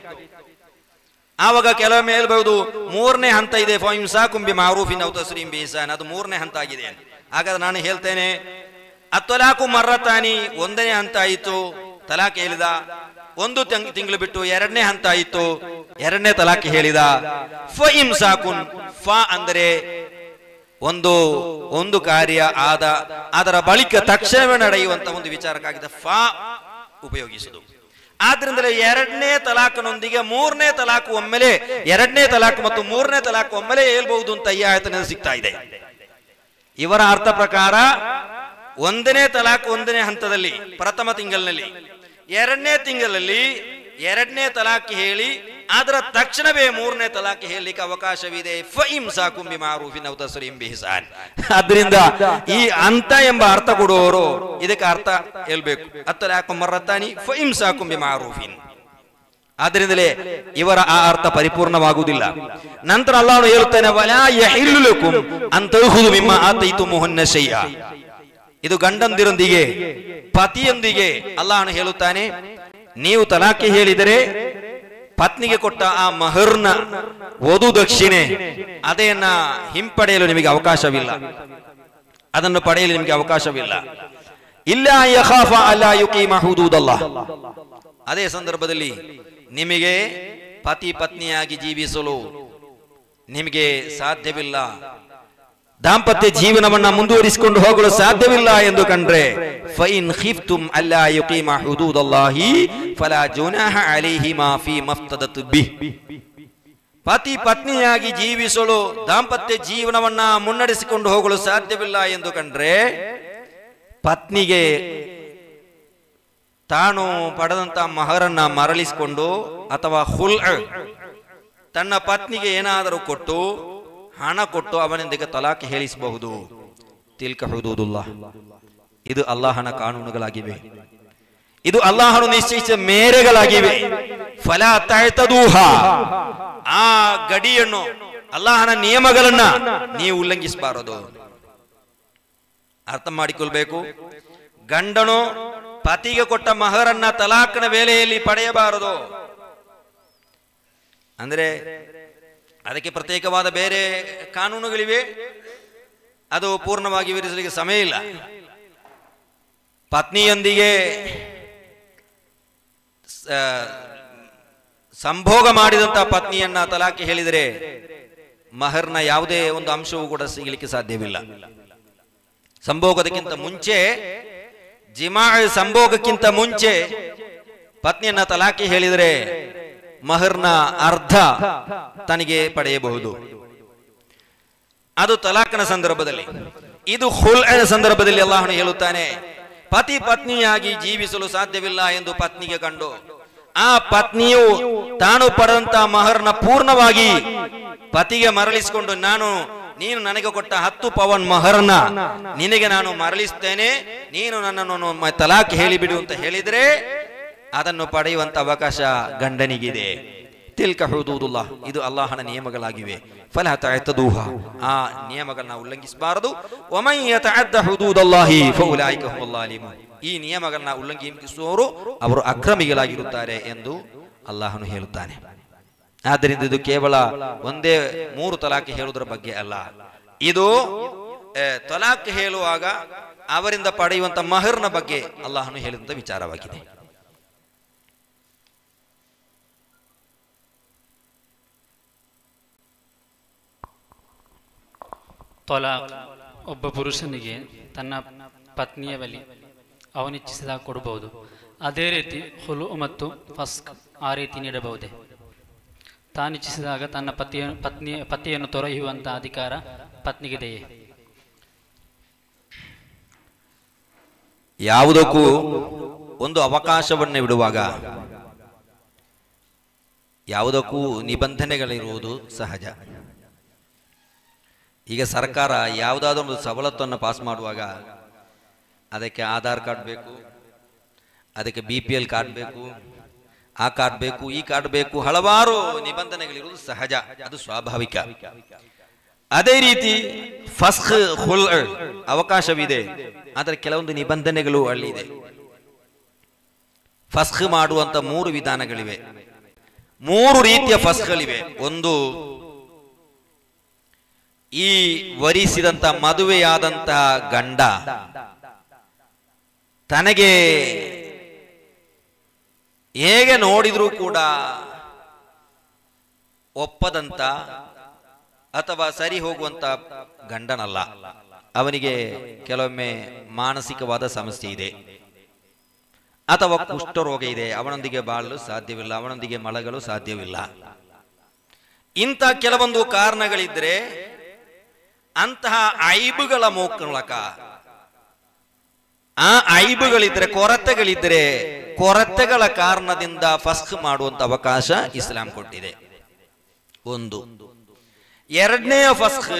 ಆವಾಗ ಕೆಲವೊಮ್ಮೆ ಹೇಳ್ಬಹುದು ಮೂರನೇ ಹಂತ ಇದೆ ಫಹಿಂಸಾ ಕುಂಬಿ ಮಾರೂಫಿನ್ ಔ ತಸ್ರೀಂ ಬಿಹ್ಸಾನ್ ಅದು ಮೂರನೇ ಹಂತ ಆಗಿದೆ ಹಾಗಾದ್ರೆ ನಾನು ಹೇಳ್ತೇನೆ ಅತ್ತಲಾಕು ಮರ್ರತಾನಿ ಒಂದನೇ ಹಂತ ಆಯಿತು ತಲಾಕ್ ಹೇಳಿದ ಒಂದು ತಿಂಗ್- ತಿಂಗಳು ಬಿಟ್ಟು ಎರಡನೇ ಹಂತ ಆಯಿತು ಎರಡನೇ ತಲಾಕ್ ಹೇಳಿದ ಫಹಿಂ ಸಾಕುನ್ ಫ ಅಂದರೆ ಒಂದು ಒಂದು ಕಾರ್ಯ ಆದ ಅದರ ಬಳಿಕ ತಕ್ಷಣವೇ ನಡೆಯುವಂತ ಒಂದು ವಿಚಾರಕ್ಕಾಗಿದೆ ಫಾ ಉಪಯೋಗಿಸುದು ಆದ್ರಿಂದಲೇ ಎರಡನೇ ತಲಾಖನೊಂದಿಗೆ ಮೂರನೇ ತಲಾಖ್ ಒಮ್ಮೆಲೆ ಎರಡನೇ ತಲಾಖ್ ಮತ್ತು ಮೂರನೇ ತಲಾಖ್ ಒಮ್ಮೆಲೆ ಹೇಳ್ಬಹುದು ಅಂತ ಈ ಆಯತನ ಸಿಗ್ತಾ ಇದೆ ಇವರ ಅರ್ಥ ಪ್ರಕಾರ ಒಂದನೇ ತಲಾಖ್ ಒಂದನೇ ಹಂತದಲ್ಲಿ ಪ್ರಥಮ ತಿಂಗಳಿನಲ್ಲಿ ಎರಡನೇ ತಿಂಗಳಲ್ಲಿ ಎರಡನೇ ತಲಾಖ್ ಹೇಳಿ ಅದರ ತಕ್ಷಣವೇ ಮೂರನೇ ತಲಾಖ್ ಹೇಳಲಿಕ್ಕೆ ಅವಕಾಶವಿದೆ ಫಯಿಂ ಸಾಕುಂಬಿ ಮಾರೂಫಿನ್ ಔ ತಸ್ರೀಂ ಬಿಹಿಸಾನ್ ಅದರಿಂದ ಈ ಅಂತ ಎಂಬ ಅರ್ಥ ಕೊಡುವವರು ಇದಕ್ಕೆ ಅರ್ಥ ಹೇಳ್ಬೇಕು ಅತ್ತಲಾಕು ಮರ್ರತಾನಿ ಫಯಿಂ ಸಾಕುಂಬಿ ಮಾರೂಫಿನ್ ಆದ್ರಿಂದಲೇ ಇವರ ಆ ಅರ್ಥ ಪರಿಪೂರ್ಣವಾಗುವುದಿಲ್ಲ ನಂತರ ಅಲ್ಲಾಹನು ಹೇಳುತ್ತಾನೆ ವಲಾ ಯಹಿಲ್ಲು ಲಕುಂ ಅನ್ ತಅಖುದು ಮಿಮ್ಮ ಆತೈತುಮುಹುನ್ನ ಶೈ'a ಇದು ಗಂಡಂದಿರೊಂದಿಗೆ ಪತಿಯೊಂದಿಗೆ ಅಲ್ಲಾಹನು ಹೇಳುತ್ತಾನೆ ನೀವು ತಲಾಖಿ ಹೇಳಿದರೆ ಪತ್ನಿಗೆ ಕೊಟ್ಟ ಆ ಮಹರ್ನ ವಧು ದಕ್ಷಿಣೆ ಅದೇನ ಹಿಂಪಡೆಯಲು ನಿಮಗೆ ಅವಕಾಶವಿಲ್ಲ ಅದನ್ನು ಪಡೆಯಲು ನಿಮಗೆ ಅವಕಾಶವಿಲ್ಲ ಇಲ್ಲ ಯಖಾಫ ಅಲ್ಲ ಯುಕೀಮ ಹುದೂದಲ್ಲಾಹ್ ಅದೇ ಸಂದರ್ಭದಲ್ಲಿ ನಿಮಗೆ ಪತಿ ಪತ್ನಿಯಾಗಿ ಜೀವಿಸಲು ನಿಮಗೆ ಸಾಧ್ಯವಿಲ್ಲ ದಾಂಪತ್ಯ ಜೀವನವನ್ನ ಮುಂದುವರಿಸಿಕೊಂಡು ಹೋಗಲು ಸಾಧ್ಯವಿಲ್ಲ ಎಂದು ಕಂಡ್ರೆ ಫೈನ್ ಖಿಫ್ತುಂ ಅಲ್ಲಾ ಯುಕೀಮ ಹುದೂದಲ್ಲಾಹಿ ಫಲಾ ಜುನಾಹ ಅಲೈಹಿಮಾ ಫೀ ಮಫ್ತದತ್ ಬಿ ಪತಿ ಪತ್ನಿಯಾಗಿ ಜೀವಿಸಲು ದಾಂಪತ್ಯ ಜೀವನವನ್ನ ಮುನ್ನಡೆಸಿಕೊಂಡು ಹೋಗಲು ಸಾಧ್ಯವಿಲ್ಲ ಎಂದು ಕಂಡ್ರೆ ಪತ್ನಿಗೆ ತಾನು ಪಡೆದಂತ ಮಹರನ್ನ ಮರಳಿಸಿಕೊಂಡು ಅಥವಾ ಹುಲ್ ತನ್ನ ಪತ್ನಿಗೆ ಏನಾದರೂ ಕೊಟ್ಟು ಹಣ ಕೊಟ್ಟು ಅವನೊಂದಿಗೆ ತಲಾಖ್ ಹೇಳಿಸಬಹುದು ತಿಲ್ಕ ಹುದುದುಲ್ಲ ಇದು ಅಲ್ಲಾಹನ ಕಾನೂನುಗಳಾಗಿವೆ ಇದು ಅಲ್ಲಾಹನು ನಿಶ್ಚಯಿಸಿದ ಮೇರೆಗಳಾಗಿವೆ ಫಲ ತಾಯ್ತದೂಹ ಆ ಗಡಿಯನ್ನು ಅಲ್ಲಾಹನ ನಿಯಮಗಳನ್ನ ನೀವು ಉಲ್ಲಂಘಿಸಬಾರದು ಅರ್ಥ ಮಾಡಿಕೊಳ್ಬೇಕು ಗಂಡನು ಪತಿಗೆ ಕೊಟ್ಟ ಮಹರನ್ನ ತಲಾಖನ ವೇಳೆಯಲ್ಲಿ ಪಡೆಯಬಾರದು ಅಂದ್ರೆ ಅದಕ್ಕೆ ಪ್ರತ್ಯೇಕವಾದ ಬೇರೆ ಕಾನೂನುಗಳಿವೆ ಅದು ಪೂರ್ಣವಾಗಿ ವಿವರಿಸಲಿಕ್ಕೆ ಸಮಯ ಇಲ್ಲ ಪತ್ನಿಯೊಂದಿಗೆ ಸ- ಸಂಭೋಗ ಮಾಡಿದಂತ ಪತ್ನಿಯನ್ನ ತಲಾಖೆ ಹೇಳಿದರೆ ಮಹರ್ನ ಯಾವುದೇ ಒಂದು ಅಂಶವೂ ಕೂಡ ಸಿಗಲಿಕ್ಕೆ ಸಾಧ್ಯವಿಲ್ಲ ಸಂಭೋಗದಕ್ಕಿಂತ ಮುಂಚೆ ಜಿಮಾ ಸಂಭೋಗಕ್ಕಿಂತ ಮುಂಚೆ ಪತ್ನಿಯನ್ನ ತಲಾಖೆ ಹೇಳಿದರೆ ಮಹರ್ನ ಅರ್ಧ ತನಗೆ ಪಡೆಯಬಹುದು ಅದು ತಲಾಖನ ಸಂದರ್ಭದಲ್ಲಿ ಇದು ಹುಲ್ ಸಂದರ್ಭದಲ್ಲಿ ಅಲ್ಲಾಹನು ಹೇಳುತ್ತಾನೆ ಪತಿ ಪತ್ನಿಯಾಗಿ ಜೀವಿಸಲು ಸಾಧ್ಯವಿಲ್ಲ ಎಂದು ಪತ್ನಿಗೆ ಕಂಡು ಆ ಪತ್ನಿಯು ತಾನು ಪಡೆದಂತ ಮಹರ್ನ ಪೂರ್ಣವಾಗಿ ಪತಿಗೆ ಮರಳಿಸಿಕೊಂಡು ನಾನು ನೀನು ನನಗೆ ಕೊಟ್ಟ ಹತ್ತು ಪವನ್ ಮಹರ್ನ ನಿನಗೆ ನಾನು ಮರಳಿಸ್ತೇನೆ ನೀನು ನನ್ನನ್ನು ಮ- ತಲಾಖ್ ಹೇಳಿಬಿಡು ಅಂತ ಹೇಳಿದ್ರೆ ಅದನ್ನು ಪಡೆಯುವಂತ ಅವಕಾಶ ಗಂಡನಿಗಿದೆ ತಿಲ್ಕ ಹುದೂದುಲ್ಲ ಇದು ಅಲ್ಲಾಹನ ನಿಯಮಗಳಾಗಿವೆ ಫಲ ತಾಯ್ತದೂಹ ಆ ನಿಯಮಗಳನ್ನ ಉಲ್ಲಂಘಿಸಬಾರದು ಒಮೈ ಯತಅದ್ದ ಹುದೂದಲ್ಲಾಹಿ ಫೌಲಾಯಿಕ ಹುಮುಲ್ ಲಾಲಿಮೂನ್. ಈ ನಿಯಮಗಳನ್ನ ಉಲ್ಲಂಘಿಸುವವರು ಅವರು ಅಕ್ರಮಿಗಳಾಗಿರುತ್ತಾರೆ ಎಂದು ಅಲ್ಲಾಹನು ಹೇಳುತ್ತಾನೆ ಆದ್ದರಿಂದ ಇದು ಕೇವಲ ಒಂದೇ ಮೂರು ತಲಾಖ್ ಹೇಳುವುದರ ಬಗ್ಗೆ ಅಲ್ಲ ಇದು ಆ, ತಲಾಖ್ ಹೇಳುವಾಗ ಅವರಿಂದ ಪಡೆಯುವಂತ ಮಹರ್ನ ಬಗ್ಗೆ ಅಲ್ಲಾಹನು ಹೇಳಿದಂತ ವಿಚಾರವಾಗಿದೆ ತೊಲಾಕ್ ಒಬ್ಬ ಪುರುಷನಿಗೆ ತನ್ನ ಪತ್ನಿಯ ಬಳಿ ಅವನಿಚ್ಛಿಸಿದಾಗ ಕೊಡಬಹುದು ಅದೇ ರೀತಿ ಹುಲು ಮತ್ತು ಫಸ್ಕ್ ಆ ರೀತಿ ನೀಡಬಹುದೇ ತಾನಿಚ್ಛಿಸಿದಾಗ ತನ್ನ ಪತಿಯ ಪತ್ನಿಯ ಪತಿಯನ್ನು ತೊರೆಯುವಂತ ಅಧಿಕಾರ ಪತ್ನಿಗಿದೆಯೇ ಯಾವುದಕ್ಕೂ ಒಂದು ಅವಕಾಶವನ್ನು ಬಿಡುವಾಗ ಯಾವುದಕ್ಕೂ ನಿಬಂಧನೆಗಳಿರುವುದು ಸಹಜ ಈಗ ಸರ್ಕಾರ ಯಾವುದಾದ್ರೂ ಒಂದು ಸವಲತ್ತನ್ನು ಪಾಸ್ ಮಾಡುವಾಗ ಅದಕ್ಕೆ ಆಧಾರ್ ಕಾರ್ಡ್ ಬೇಕು ಅದಕ್ಕೆ ಬಿ ಪಿ ಎಲ್ ಕಾರ್ಡ್ ಬೇಕು ಆ ಕಾರ್ಡ್ ಬೇಕು ಈ ಕಾರ್ಡ್ ಬೇಕು ಹಲವಾರು ನಿಬಂಧನೆಗಳಿರುವುದು ಸಹಜ ಅದು ಸ್ವಾಭಾವಿಕ ಅದೇ ರೀತಿ ಫಸ್ಕ್ ಹುಲ್ ಅವಕಾಶವಿದೆ ಆದರೆ ಕೆಲವೊಂದು ನಿಬಂಧನೆಗಳು ಅಲ್ಲಿದೆ ಫಸ್ಕ್ ಮಾಡುವಂತ ಮೂರು ವಿಧಾನಗಳಿವೆ ಮೂರು ರೀತಿಯ ಫಸ್ಕ್ಗಳಿವೆ ಒಂದು ಈ ವರಿಸಿದಂತ ಮದುವೆಯಾದಂತಹ ಗಂಡ ತನಗೆ ಹೇಗೆ ನೋಡಿದ್ರೂ ಕೂಡ ಒಪ್ಪದಂತ ಅಥವಾ ಸರಿ ಹೋಗುವಂತ ಗಂಡನಲ್ಲ ಅವನಿಗೆ ಕೆಲವೊಮ್ಮೆ ಮಾನಸಿಕವಾದ ಸಮಸ್ಯೆ ಇದೆ ಅಥವಾ ಕುಷ್ಠರೋಗ ಇದೆ ಅವನೊಂದಿಗೆ ಬಾಳಲು ಸಾಧ್ಯವಿಲ್ಲ ಅವನೊಂದಿಗೆ ಮಲಗಲು ಸಾಧ್ಯವಿಲ್ಲ ಇಂಥ ಕೆಲವೊಂದು ಕಾರಣಗಳಿದ್ರೆ ಅಂತಹ ಐಬುಗಳ ಮೂಲಕ ಆ ಐಬುಗಳಿದ್ರೆ ಕೊರತೆಗಳಿದ್ರೆ ಕೊರತೆಗಳ ಕಾರಣದಿಂದ ಫಸ್ಕ್ ಮಾಡುವಂತ ಅವಕಾಶ ಇಸ್ಲಾಂ ಕೊಟ್ಟಿದೆ ಒಂದು ಎರಡನೆಯ ಫಸ್ಕ್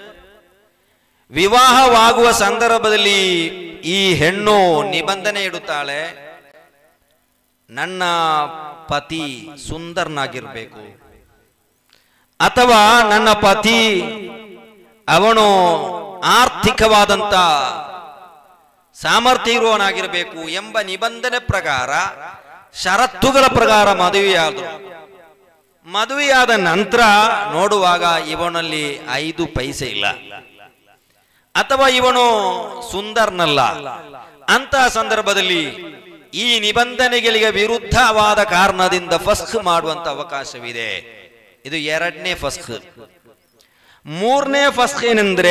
ವಿವಾಹವಾಗುವ ಸಂದರ್ಭದಲ್ಲಿ ಈ ಹೆಣ್ಣು ನಿಬಂಧನೆ ಇಡುತ್ತಾಳೆ ನನ್ನ ಪತಿ ಸುಂದರನಾಗಿರ್ಬೇಕು ಅಥವಾ ನನ್ನ ಪತಿ ಅವನು ಆರ್ಥಿಕವಾದಂತ ಸಾಮರ್ಥ್ಯ ಇರುವವನಾಗಿರಬೇಕು ಎಂಬ ನಿಬಂಧನೆ ಪ್ರಕಾರ ಷರತ್ತುಗಳ ಪ್ರಕಾರ ಮದುವೆಯಾದರು ಮದುವೆಯಾದ ನಂತರ ನೋಡುವಾಗ ಇವನಲ್ಲಿ ಐದು ಪೈಸೆ ಇಲ್ಲ ಅಥವಾ ಇವನು ಸುಂದರ್ನಲ್ಲ ಅಂತಹ ಸಂದರ್ಭದಲ್ಲಿ ಈ ನಿಬಂಧನೆಗಳಿಗೆ ವಿರುದ್ಧವಾದ ಕಾರಣದಿಂದ ಫಸ್ಕ್ ಮಾಡುವಂತ ಅವಕಾಶವಿದೆ ಇದು ಎರಡನೇ ಫಸ್ಕ್ ಮೂರನೇ ಫಸ್ಕ್ ಏನೆಂದ್ರೆ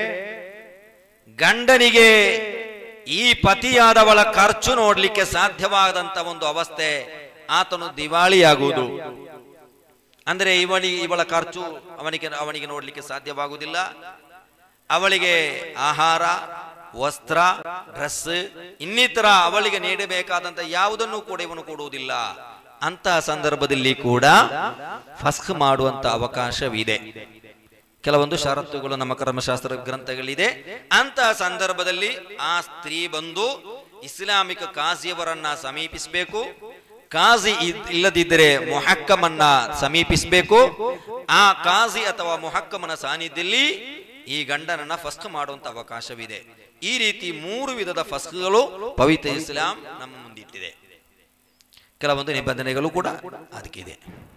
ಗಂಡನಿಗೆ ಈ ಪತಿಯಾದವಳ ಖರ್ಚು ನೋಡ್ಲಿಕ್ಕೆ ಸಾಧ್ಯವಾದಂತ ಒಂದು ಅವಸ್ಥೆ ಆತನು ದಿವಾಳಿಯಾಗುವುದು ಅಂದ್ರೆ ಇವನಿಗೆ ಇವಳ ಖರ್ಚು ಅವನಿಗೆ ಅವನಿಗೆ ನೋಡ್ಲಿಕ್ಕೆ ಸಾಧ್ಯವಾಗುವುದಿಲ್ಲ ಅವಳಿಗೆ ಆಹಾರ ವಸ್ತ್ರ ಡ್ರೆಸ್ ಇನ್ನಿತರ ಅವಳಿಗೆ ನೀಡಬೇಕಾದಂತ ಯಾವುದನ್ನು ಕೂಡ ಇವನು ಕೊಡುವುದಿಲ್ಲ ಅಂತಹ ಸಂದರ್ಭದಲ್ಲಿ ಕೂಡ ಫಸ್ಕ್ ಮಾಡುವಂತ ಅವಕಾಶವಿದೆ ಕೆಲವೊಂದು ಷರತ್ತುಗಳು ನಮ್ಮ ಕರ್ಮಶಾಸ್ತ್ರ ಗ್ರಂಥಗಳಿದೆ ಅಂತಹ ಸಂದರ್ಭದಲ್ಲಿ ಆ ಸ್ತ್ರೀ ಬಂದು ಇಸ್ಲಾಮಿಕ ಕಾಜಿಯವರನ್ನ ಸಮೀಪಿಸಬೇಕು ಕಾಜಿ ಇದ್- ಇಲ್ಲದಿದ್ದರೆ ಮೊಹಕ್ಕಮನ್ನ ಸಮೀಪಿಸಬೇಕು ಆ ಕಾಜಿ ಅಥವಾ ಮೊಹಕ್ಕಮನ ಸಾನ್ನಿಧ್ಯದಲ್ಲಿ ಈ ಗಂಡನನ್ನ ಫಸ್ಕ್ ಮಾಡುವಂತ ಅವಕಾಶವಿದೆ ಈ ರೀತಿ ಮೂರು ವಿಧದ ಫಸ್ಕ್ಗಳು ಪವಿತ್ರ ಇಸ್ಲಾಂ ನಮ್ಮ ಮುಂದಿಟ್ಟಿದೆ ಕೆಲವೊಂದು ನಿಬಂಧನೆಗಳು ಕೂಡ ಅದಕ್ಕಿದೆ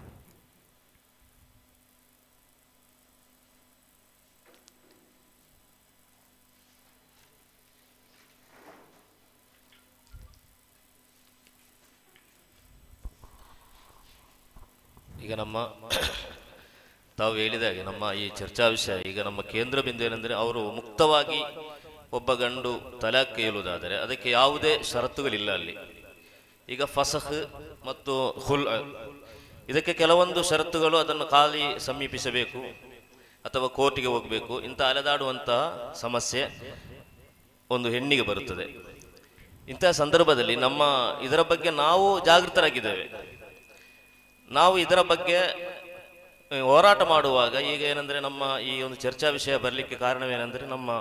ಈಗ ನಮ್ಮ ತಾವು ಹೇಳಿದ ಹಾಗೆ ನಮ್ಮ ಈ ಚರ್ಚಾ ವಿಷಯ ಈಗ ನಮ್ಮ ಕೇಂದ್ರ ಬಿಂದು ಏನಂದ್ರೆ ಅವರು ಮುಕ್ತವಾಗಿ ಒಬ್ಬ ಗಂಡು ತಲಾಕ್ ಕೇಳುವುದಾದರೆ ಅದಕ್ಕೆ ಯಾವುದೇ ಷರತ್ತುಗಳಿಲ್ಲ ಅಲ್ಲಿ ಈಗ ಫಸಹ್ ಮತ್ತು ಹುಲ್ ಇದಕ್ಕೆ ಕೆಲವೊಂದು ಷರತ್ತುಗಳು ಅದನ್ನು ಖಾಲಿ ಸಮೀಪಿಸಬೇಕು ಅಥವಾ ಕೋರ್ಟಿಗೆ ಹೋಗಬೇಕು ಇಂಥ ಅಲೆದಾಡುವಂತಹ ಸಮಸ್ಯೆ ಒಂದು ಹೆಣ್ಣಿಗೆ ಬರುತ್ತದೆ ಇಂತಹ ಸಂದರ್ಭದಲ್ಲಿ ನಮ್ಮ ಇದರ ಬಗ್ಗೆ ನಾವು ಜಾಗೃತರಾಗಿದ್ದೇವೆ ನಾವು ಇದರ ಬಗ್ಗೆ ಆ, ಹೋರಾಟ ಮಾಡುವಾಗ ಈಗ ಏನಂದ್ರೆ ನಮ್ಮ ಈ ಒಂದು ಚರ್ಚಾ ವಿಷಯ ಬರಲಿಕ್ಕೆ ಕಾರಣವೇನೆಂದ್ರೆ ನಮ್ಮ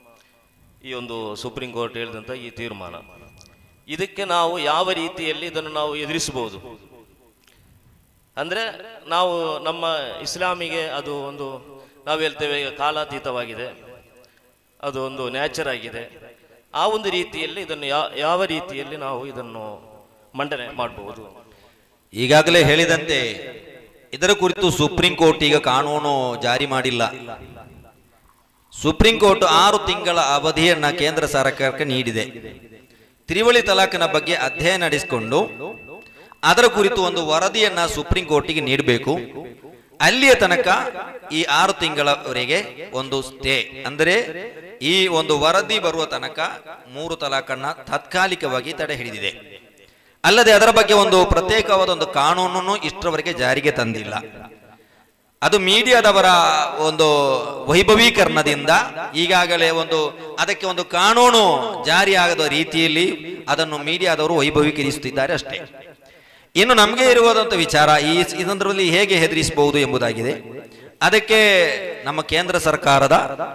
ಈ ಒಂದು ಸುಪ್ರೀಂ ಕೋರ್ಟ್ ಹೇಳಿದಂಥ ಈ ತೀರ್ಮಾನ ಇದಕ್ಕೆ ನಾವು ಯಾವ ರೀತಿಯಲ್ಲಿ ಇದನ್ನು ನಾವು ಎದುರಿಸಬಹುದು ಅಂದ್ರೆ ನಾವು ನಮ್ಮ ಇಸ್ಲಾಮಿಗೆ ಅದು ಒಂದು ನಾವು ಹೇಳ್ತೇವೆ ಈಗ ಕಾಲಾತೀತವಾಗಿದೆ ಅದು ಒಂದು ನ್ಯಾಚರ್ ಆಗಿದೆ ಆ ಒಂದು ರೀತಿಯಲ್ಲಿ ಇದನ್ನು ಯಾ- ಯಾವ ರೀತಿಯಲ್ಲಿ ನಾವು ಇದನ್ನು ಮಂಡನೆ ಮಾಡಬಹುದು ಈಗಾಗಲೇ ಹೇಳಿದಂತೆ ಇದರ ಕುರಿತು ಸುಪ್ರೀಂ ಕೋರ್ಟ್ ಈಗ ಕಾನೂನು ಜಾರಿ ಮಾಡಿಲ್ಲ ಸುಪ್ರೀಂ ಕೋರ್ಟ್ ಆರು ತಿಂಗಳ ಅವಧಿಯನ್ನ ಕೇಂದ್ರ ಸರ್ಕಾರಕ್ಕೆ ನೀಡಿದೆ ತ್ರಿವಳಿ ತಲಾಖಿನ ಬಗ್ಗೆ ಅಧ್ಯಯನ ನಡೆಸಿಕೊಂಡು ಅದರ ಕುರಿತು ಒಂದು ವರದಿಯನ್ನ ಸುಪ್ರೀಂ ಕೋರ್ಟಿಗೆ ನೀಡಬೇಕು ಅಲ್ಲಿಯ ತನಕ ಈ ಆರು ತಿಂಗಳವರೆಗೆ ಒಂದು ಸ್ಟೇ ಅಂದರೆ ಈ ಒಂದು ವರದಿ ಬರುವ ತನಕ ಮೂರು ತಲಾಖನ್ನ ತಾತ್ಕಾಲಿಕವಾಗಿ ತಡೆ ಹಿಡಿದಿದೆ ಅಲ್ಲದೆ ಅದರ ಬಗ್ಗೆ ಒಂದು ಪ್ರತ್ಯೇಕವಾದ ಒಂದು ಕಾನೂನನ್ನು ಇಷ್ಟರವರೆಗೆ ಜಾರಿಗೆ ತಂದಿಲ್ಲ ಅದು ಮೀಡಿಯಾದವರ ಒಂದು ವೈಭವೀಕರಣದಿಂದ ಈಗಾಗಲೇ ಒಂದು ಅದಕ್ಕೆ ಒಂದು ಕಾನೂನು ಜಾರಿಯಾಗದ ರೀತಿಯಲ್ಲಿ ಅದನ್ನು ಮೀಡಿಯಾದವರು ವೈಭವೀಕರಿಸುತ್ತಿದ್ದಾರೆ ಅಷ್ಟೇ ಇನ್ನು ನಮಗೆ ಇರುವುದಂತ ವಿಚಾರ ಈ ಈ ಸಂದರ್ಭದಲ್ಲಿ ಹೇಗೆ ಹೆದರಿಸಬಹುದು ಎಂಬುದಾಗಿದೆ ಅದಕ್ಕೆ ನಮ್ಮ ಕೇಂದ್ರ ಸರ್ಕಾರದ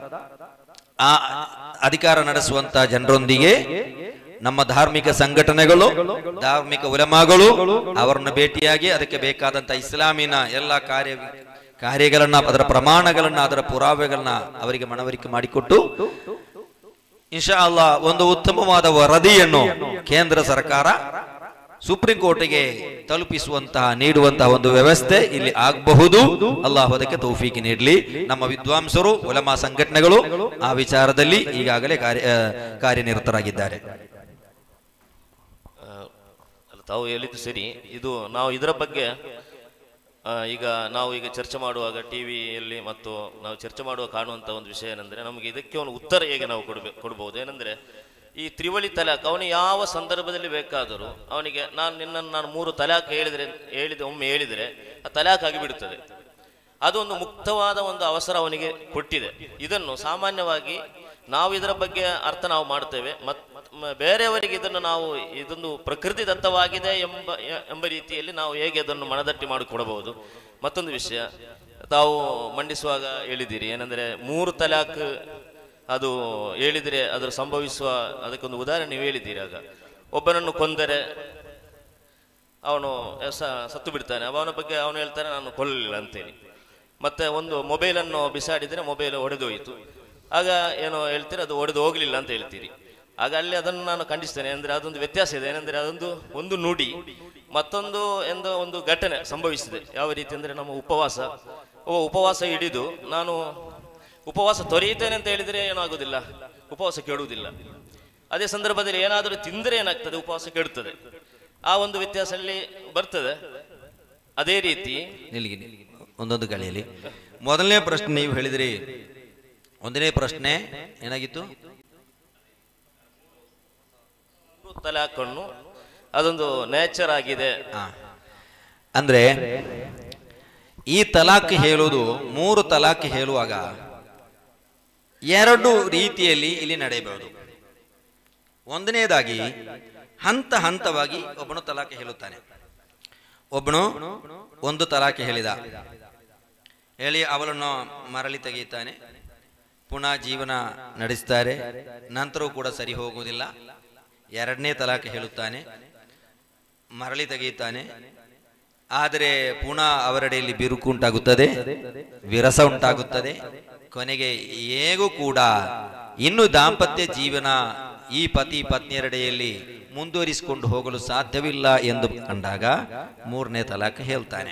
ಆ ಅಧಿಕಾರ ನಡೆಸುವಂತ ಜನರೊಂದಿಗೆ ನಮ್ಮ ಧಾರ್ಮಿಕ ಸಂಘಟನೆಗಳು ಧಾರ್ಮಿಕ ಉಲಮಾಗಳು ಅವರನ್ನು ಭೇಟಿಯಾಗಿ ಅದಕ್ಕೆ ಬೇಕಾದಂತ ಇಸ್ಲಾಮಿನ ಎಲ್ಲ ಕಾರ್ಯ ಕಾರ್ಯಗಳನ್ನ ಅದರ ಪ್ರಮಾಣಗಳನ್ನ ಅದರ ಪುರಾವೆಗಳನ್ನ ಅವರಿಗೆ ಮನವರಿಕೆ ಮಾಡಿಕೊಟ್ಟು ಇನ್ಶಾ ಅಲ್ಲಾ ಒಂದು ಉತ್ತಮವಾದ ವರದಿಯನ್ನು ಕೇಂದ್ರ ಸರ್ಕಾರ ಸುಪ್ರೀಂ ಕೋರ್ಟಿಗೆ ತಲುಪಿಸುವಂತಹ ನೀಡುವಂತಹ ಒಂದು ವ್ಯವಸ್ಥೆ ಇಲ್ಲಿ ಆಗಬಹುದು ಅಲ್ಲಾಹ್ ಅದಕ್ಕೆ ತೌಫೀಕಿ ನೀಡಲಿ ನಮ್ಮ ವಿದ್ವಾಂಸರು ಉಲಮಾ ಸಂಘಟನೆಗಳು ಆ ವಿಚಾರದಲ್ಲಿ ಈಗಾಗಲೇ ಕಾರ್ಯ ಆ, ಕಾರ್ಯನಿರತರಾಗಿದ್ದಾರೆ ಆ, ಅಲ್ಲ, ತಾವು ಹೇಳಿದ್ದು ಸರಿ ಇದು ನಾವು ಇದರ ಬಗ್ಗೆ ಆ, ಈಗ ನಾವು ಈಗ ಚರ್ಚೆ ಮಾಡುವಾಗ ಟಿವಿಯಲ್ಲಿ ಮತ್ತು ನಾವು ಚರ್ಚೆ ಮಾಡುವ ಕಾಣುವಂತ ಒಂದು ವಿಷಯ ಏನಂದ್ರೆ ನಮಗೆ ಇದಕ್ಕೆ ಒಂದು ಉತ್ತರ ಹೇಗೆ ನಾವು ಕೊಡಬೇಕು ಕೊಡಬಹುದು ಏನಂದ್ರೆ ಈ ತ್ರಿವಳಿ ತಲಾಕ್ ಅವನು ಯಾವ ಸಂದರ್ಭದಲ್ಲಿ ಬೇಕಾದರೂ ಅವನಿಗೆ ನಾನು ನಿನ್ನನ್ನು ನಾನು ಮೂರು ತಲಾಕ್ ಹೇಳಿದ್ರೆ ಹೇಳಿದೆ ಒಮ್ಮೆ ಹೇಳಿದರೆ ಆ ತಲಾಕ್ ಆಗಿ ಬಿಡುತ್ತದೆ ಅದೊಂದು ಮುಕ್ತವಾದ ಒಂದು ಅವಸರ ಅವನಿಗೆ ಕೊಟ್ಟಿದೆ ಇದನ್ನು ಸಾಮಾನ್ಯವಾಗಿ ನಾವು ಇದರ ಬಗ್ಗೆ ಅರ್ಥ ನಾವು ಮಾಡ್ತೇವೆ ಮತ್ ಮ- ಬೇರೆಯವರಿಗೆ ಇದನ್ನು ನಾವು ಇದೊಂದು ಪ್ರಕೃತಿ ದತ್ತವಾಗಿದೆ ಎಂಬ ಎ- ಎಂಬ ರೀತಿಯಲ್ಲಿ ನಾವು ಹೇಗೆ ಅದನ್ನು ಮನದಟ್ಟಿ ಮಾಡಿಕೊಡಬಹುದು ಮತ್ತೊಂದು ವಿಷಯ ತಾವು ಮಂಡಿಸುವಾಗ ಹೇಳಿದ್ದೀರಿ ಏನಂದ್ರೆ ಮೂರು ತಲಾಕ್ ಅದು ಹೇಳಿದ್ರೆ ಅದರ ಸಂಭವಿಸುವ ಅದಕ್ಕೊಂದು ಉದಾಹರಣೆ ನೀವು ಹೇಳಿದ್ದೀರಿ ಆಗ ಒಬ್ಬನನ್ನು ಕೊಂದರೆ ಅವನು ಸ ಸತ್ತು ಬಿಡ್ತಾನೆ ಅವನ ಬಗ್ಗೆ ಅವನು ಹೇಳ್ತಾನೆ ನಾನು ಕೊಲ್ಲಲಿಲ್ಲ ಅಂತೇಳಿ ಮತ್ತೆ ಒಂದು ಮೊಬೈಲನ್ನು ಬಿಸಾಡಿದರೆ ಮೊಬೈಲ್ ಒಡೆದೋಯಿತು ಆಗ ಏನೋ ಹೇಳ್ತೀರಿ ಅದು ಒಡೆದು ಹೋಗ್ಲಿಲ್ಲ ಅಂತ ಹೇಳ್ತೀರಿ ಆಗ ಅಲ್ಲಿ ಅದನ್ನು ನಾನು ಖಂಡಿಸ್ತೇನೆ ಅಂದ್ರೆ ಅದೊಂದು ವ್ಯತ್ಯಾಸ ಇದೆ ಏನಂದ್ರೆ ಅದೊಂದು ಒಂದು ನುಡಿ ಮತ್ತೊಂದು ಎಂದ ಒಂದು ಘಟನೆ ಸಂಭವಿಸಿದೆ ಯಾವ ರೀತಿ ಅಂದ್ರೆ ನಮ್ಮ ಉಪವಾಸ ಓ ಉಪವಾಸ ಹಿಡಿದು ನಾನು ಉಪವಾಸ ತೊರೆಯುತ್ತೇನೆ ಅಂತ ಹೇಳಿದ್ರೆ ಏನಾಗುದಿಲ್ಲ ಉಪವಾಸ ಕೆಡುವುದಿಲ್ಲ ಅದೇ ಸಂದರ್ಭದಲ್ಲಿ ಏನಾದರೂ ತಿಂದರೆ ಏನಾಗ್ತದೆ ಉಪವಾಸ ಕೆಡುತ್ತದೆ ಆ ಒಂದು ವ್ಯತ್ಯಾಸ ಅಲ್ಲಿ ಬರ್ತದೆ ಅದೇ ರೀತಿ ನಿಲ್ಲಿಗೆ ನಿಲ್ಲಿಗೆ. ಒಂದೊಂದು ಕಳೆಯಲ್ಲಿ ಮೊದಲನೇ ಪ್ರಶ್ನೆ ನೀವು ಹೇಳಿದ್ರಿ ಒಂದನೇ ಪ್ರಶ್ನೆ ಏನಾಗಿತ್ತು ತಲಾಖನ್ನು ಅದೊಂದು ನೇಚರ್ ಆಗಿದೆ ಆ. ಅಂದ್ರೆ ಈ ತಲಾಕ್ ಹೇಳುವುದು ಮೂರು ತಲಾಕ್ ಹೇಳುವಾಗ ಎರಡು ರೀತಿಯಲ್ಲಿ ಇಲ್ಲಿ ನಡೆಯಬಹುದು ಒಂದನೇದಾಗಿ ಹಂತ ಹಂತವಾಗಿ ಒಬ್ಬನು ತಲಾಖೆ ಹೇಳುತ್ತಾನೆ ಒಬ್ಬನು ಒಂದು ತಲಾಖೆ ಹೇಳಿದ ಹೇಳಿ ಅವಳನ್ನು ಮರಳಿ ತೆಗೆಯುತ್ತಾನೆ ಪುನಃ ಜೀವನ ನಡೆಸ್ತಾರೆ ನಂತರವೂ ಕೂಡ ಸರಿ ಹೋಗುವುದಿಲ್ಲ ಎರಡನೇ ತಲಾಖೆ ಹೇಳುತ್ತಾನೆ ಮರಳಿ ತೆಗೆಯುತ್ತಾನೆ ಆದರೆ ಪುನಃ ಅವರಡೆಯಲ್ಲಿ ಬಿರುಕು ಉಂಟಾಗುತ್ತದೆ ವಿರಸ ಉಂಟಾಗುತ್ತದೆ ಕೊನೆಗೆ ಹೇಗೂ ಕೂಡ ಇನ್ನು ದಾಂಪತ್ಯ ಜೀವನ ಈ ಪತಿ ಪತ್ನಿಯರಡೆಯಲ್ಲಿ ಮುಂದುವರಿಸಿಕೊಂಡು ಹೋಗಲು ಸಾಧ್ಯವಿಲ್ಲ ಎಂದು ಕಂಡಾಗ ಮೂರನೇ ತಲಾಖ್ ಹೇಳ್ತಾನೆ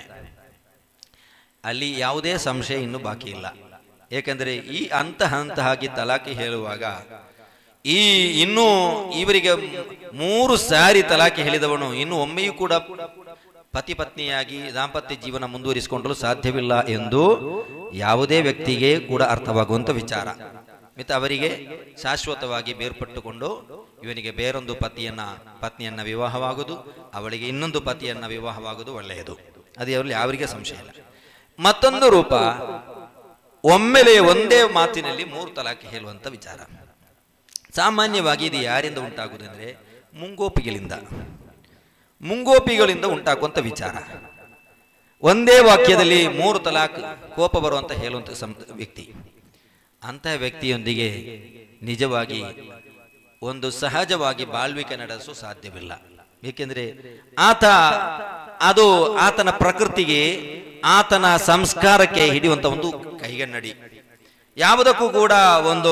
ಅಲ್ಲಿ ಯಾವುದೇ ಸಂಶಯ ಇನ್ನು ಬಾಕಿ ಇಲ್ಲ ಏಕೆಂದರೆ ಈ ಹಂತ ಹಂತ ಹಾಗೆ ತಲಾಖಿ ಹೇಳುವಾಗ ಈ ಇನ್ನು ಇವರಿಗೆ ಮೂರು ಸಾರಿ ತಲಾಖಿ ಹೇಳಿದವನು ಇನ್ನು ಒಮ್ಮೆಯೂ ಕೂಡ ಪತಿ ಪತ್ನಿಯಾಗಿ ದಾಂಪತ್ಯ ಜೀವನ ಮುಂದುವರಿಸಿಕೊಳ್ಳಲು ಸಾಧ್ಯವಿಲ್ಲ ಎಂದು ಯಾವುದೇ ವ್ಯಕ್ತಿಗೆ ಕೂಡ ಅರ್ಥವಾಗುವಂತ ವಿಚಾರ ಮತ್ತು ಅವರಿಗೆ ಶಾಶ್ವತವಾಗಿ ಬೇರ್ಪಟ್ಟುಕೊಂಡು ಇವನಿಗೆ ಬೇರೊಂದು ಪತಿಯನ್ನ ಪತ್ನಿಯನ್ನ ವಿವಾಹವಾಗುವುದು ಅವಳಿಗೆ ಇನ್ನೊಂದು ಪತಿಯನ್ನ ವಿವಾಹವಾಗುವುದು ಒಳ್ಳೆಯದು ಅದು ಅವರಲ್ಲಿ ಯಾವರಿಗೆ ಸಂಶಯ ಇಲ್ಲ ಮತ್ತೊಂದು ರೂಪ ಒಮ್ಮೆಲೆ ಒಂದೇ ಮಾತಿನಲ್ಲಿ ಮೂರು ತಲಾಖಿ ಹೇಳುವಂತ ವಿಚಾರ ಸಾಮಾನ್ಯವಾಗಿ ಇದು ಯಾರಿಂದ ಉಂಟಾಗುವುದಂದ್ರೆ ಮುಂಗೋಪಿಗಳಿಂದ ಮುಂಗೋಪಿಗಳಿಂದ ಉಂಟಾಗುವಂತ ವಿಚಾರ ಒಂದೇ ವಾಕ್ಯದಲ್ಲಿ ಮೂರು ತಲಾಕ್ ಕೋಪ ಬರುವಂತ ಹೇಳುವಂತ ಸಂ- ವ್ಯಕ್ತಿ ಅಂತಹ ವ್ಯಕ್ತಿಯೊಂದಿಗೆ ನಿಜವಾಗಿ ಒಂದು ಸಹಜವಾಗಿ ಬಾಳ್ವಿಕೆ ನಡೆಸಲು ಸಾಧ್ಯವಿಲ್ಲ ಏಕೆಂದರೆ ಆತ ಅದು ಆತನ ಪ್ರಕೃತಿಗೆ ಆತನ ಸಂಸ್ಕಾರಕ್ಕೆ ಹಿಡಿಯುವಂತ ಒಂದು ಕೈಗನ್ನಡಿ ಯಾವುದಕ್ಕೂ ಕೂಡ ಒಂದು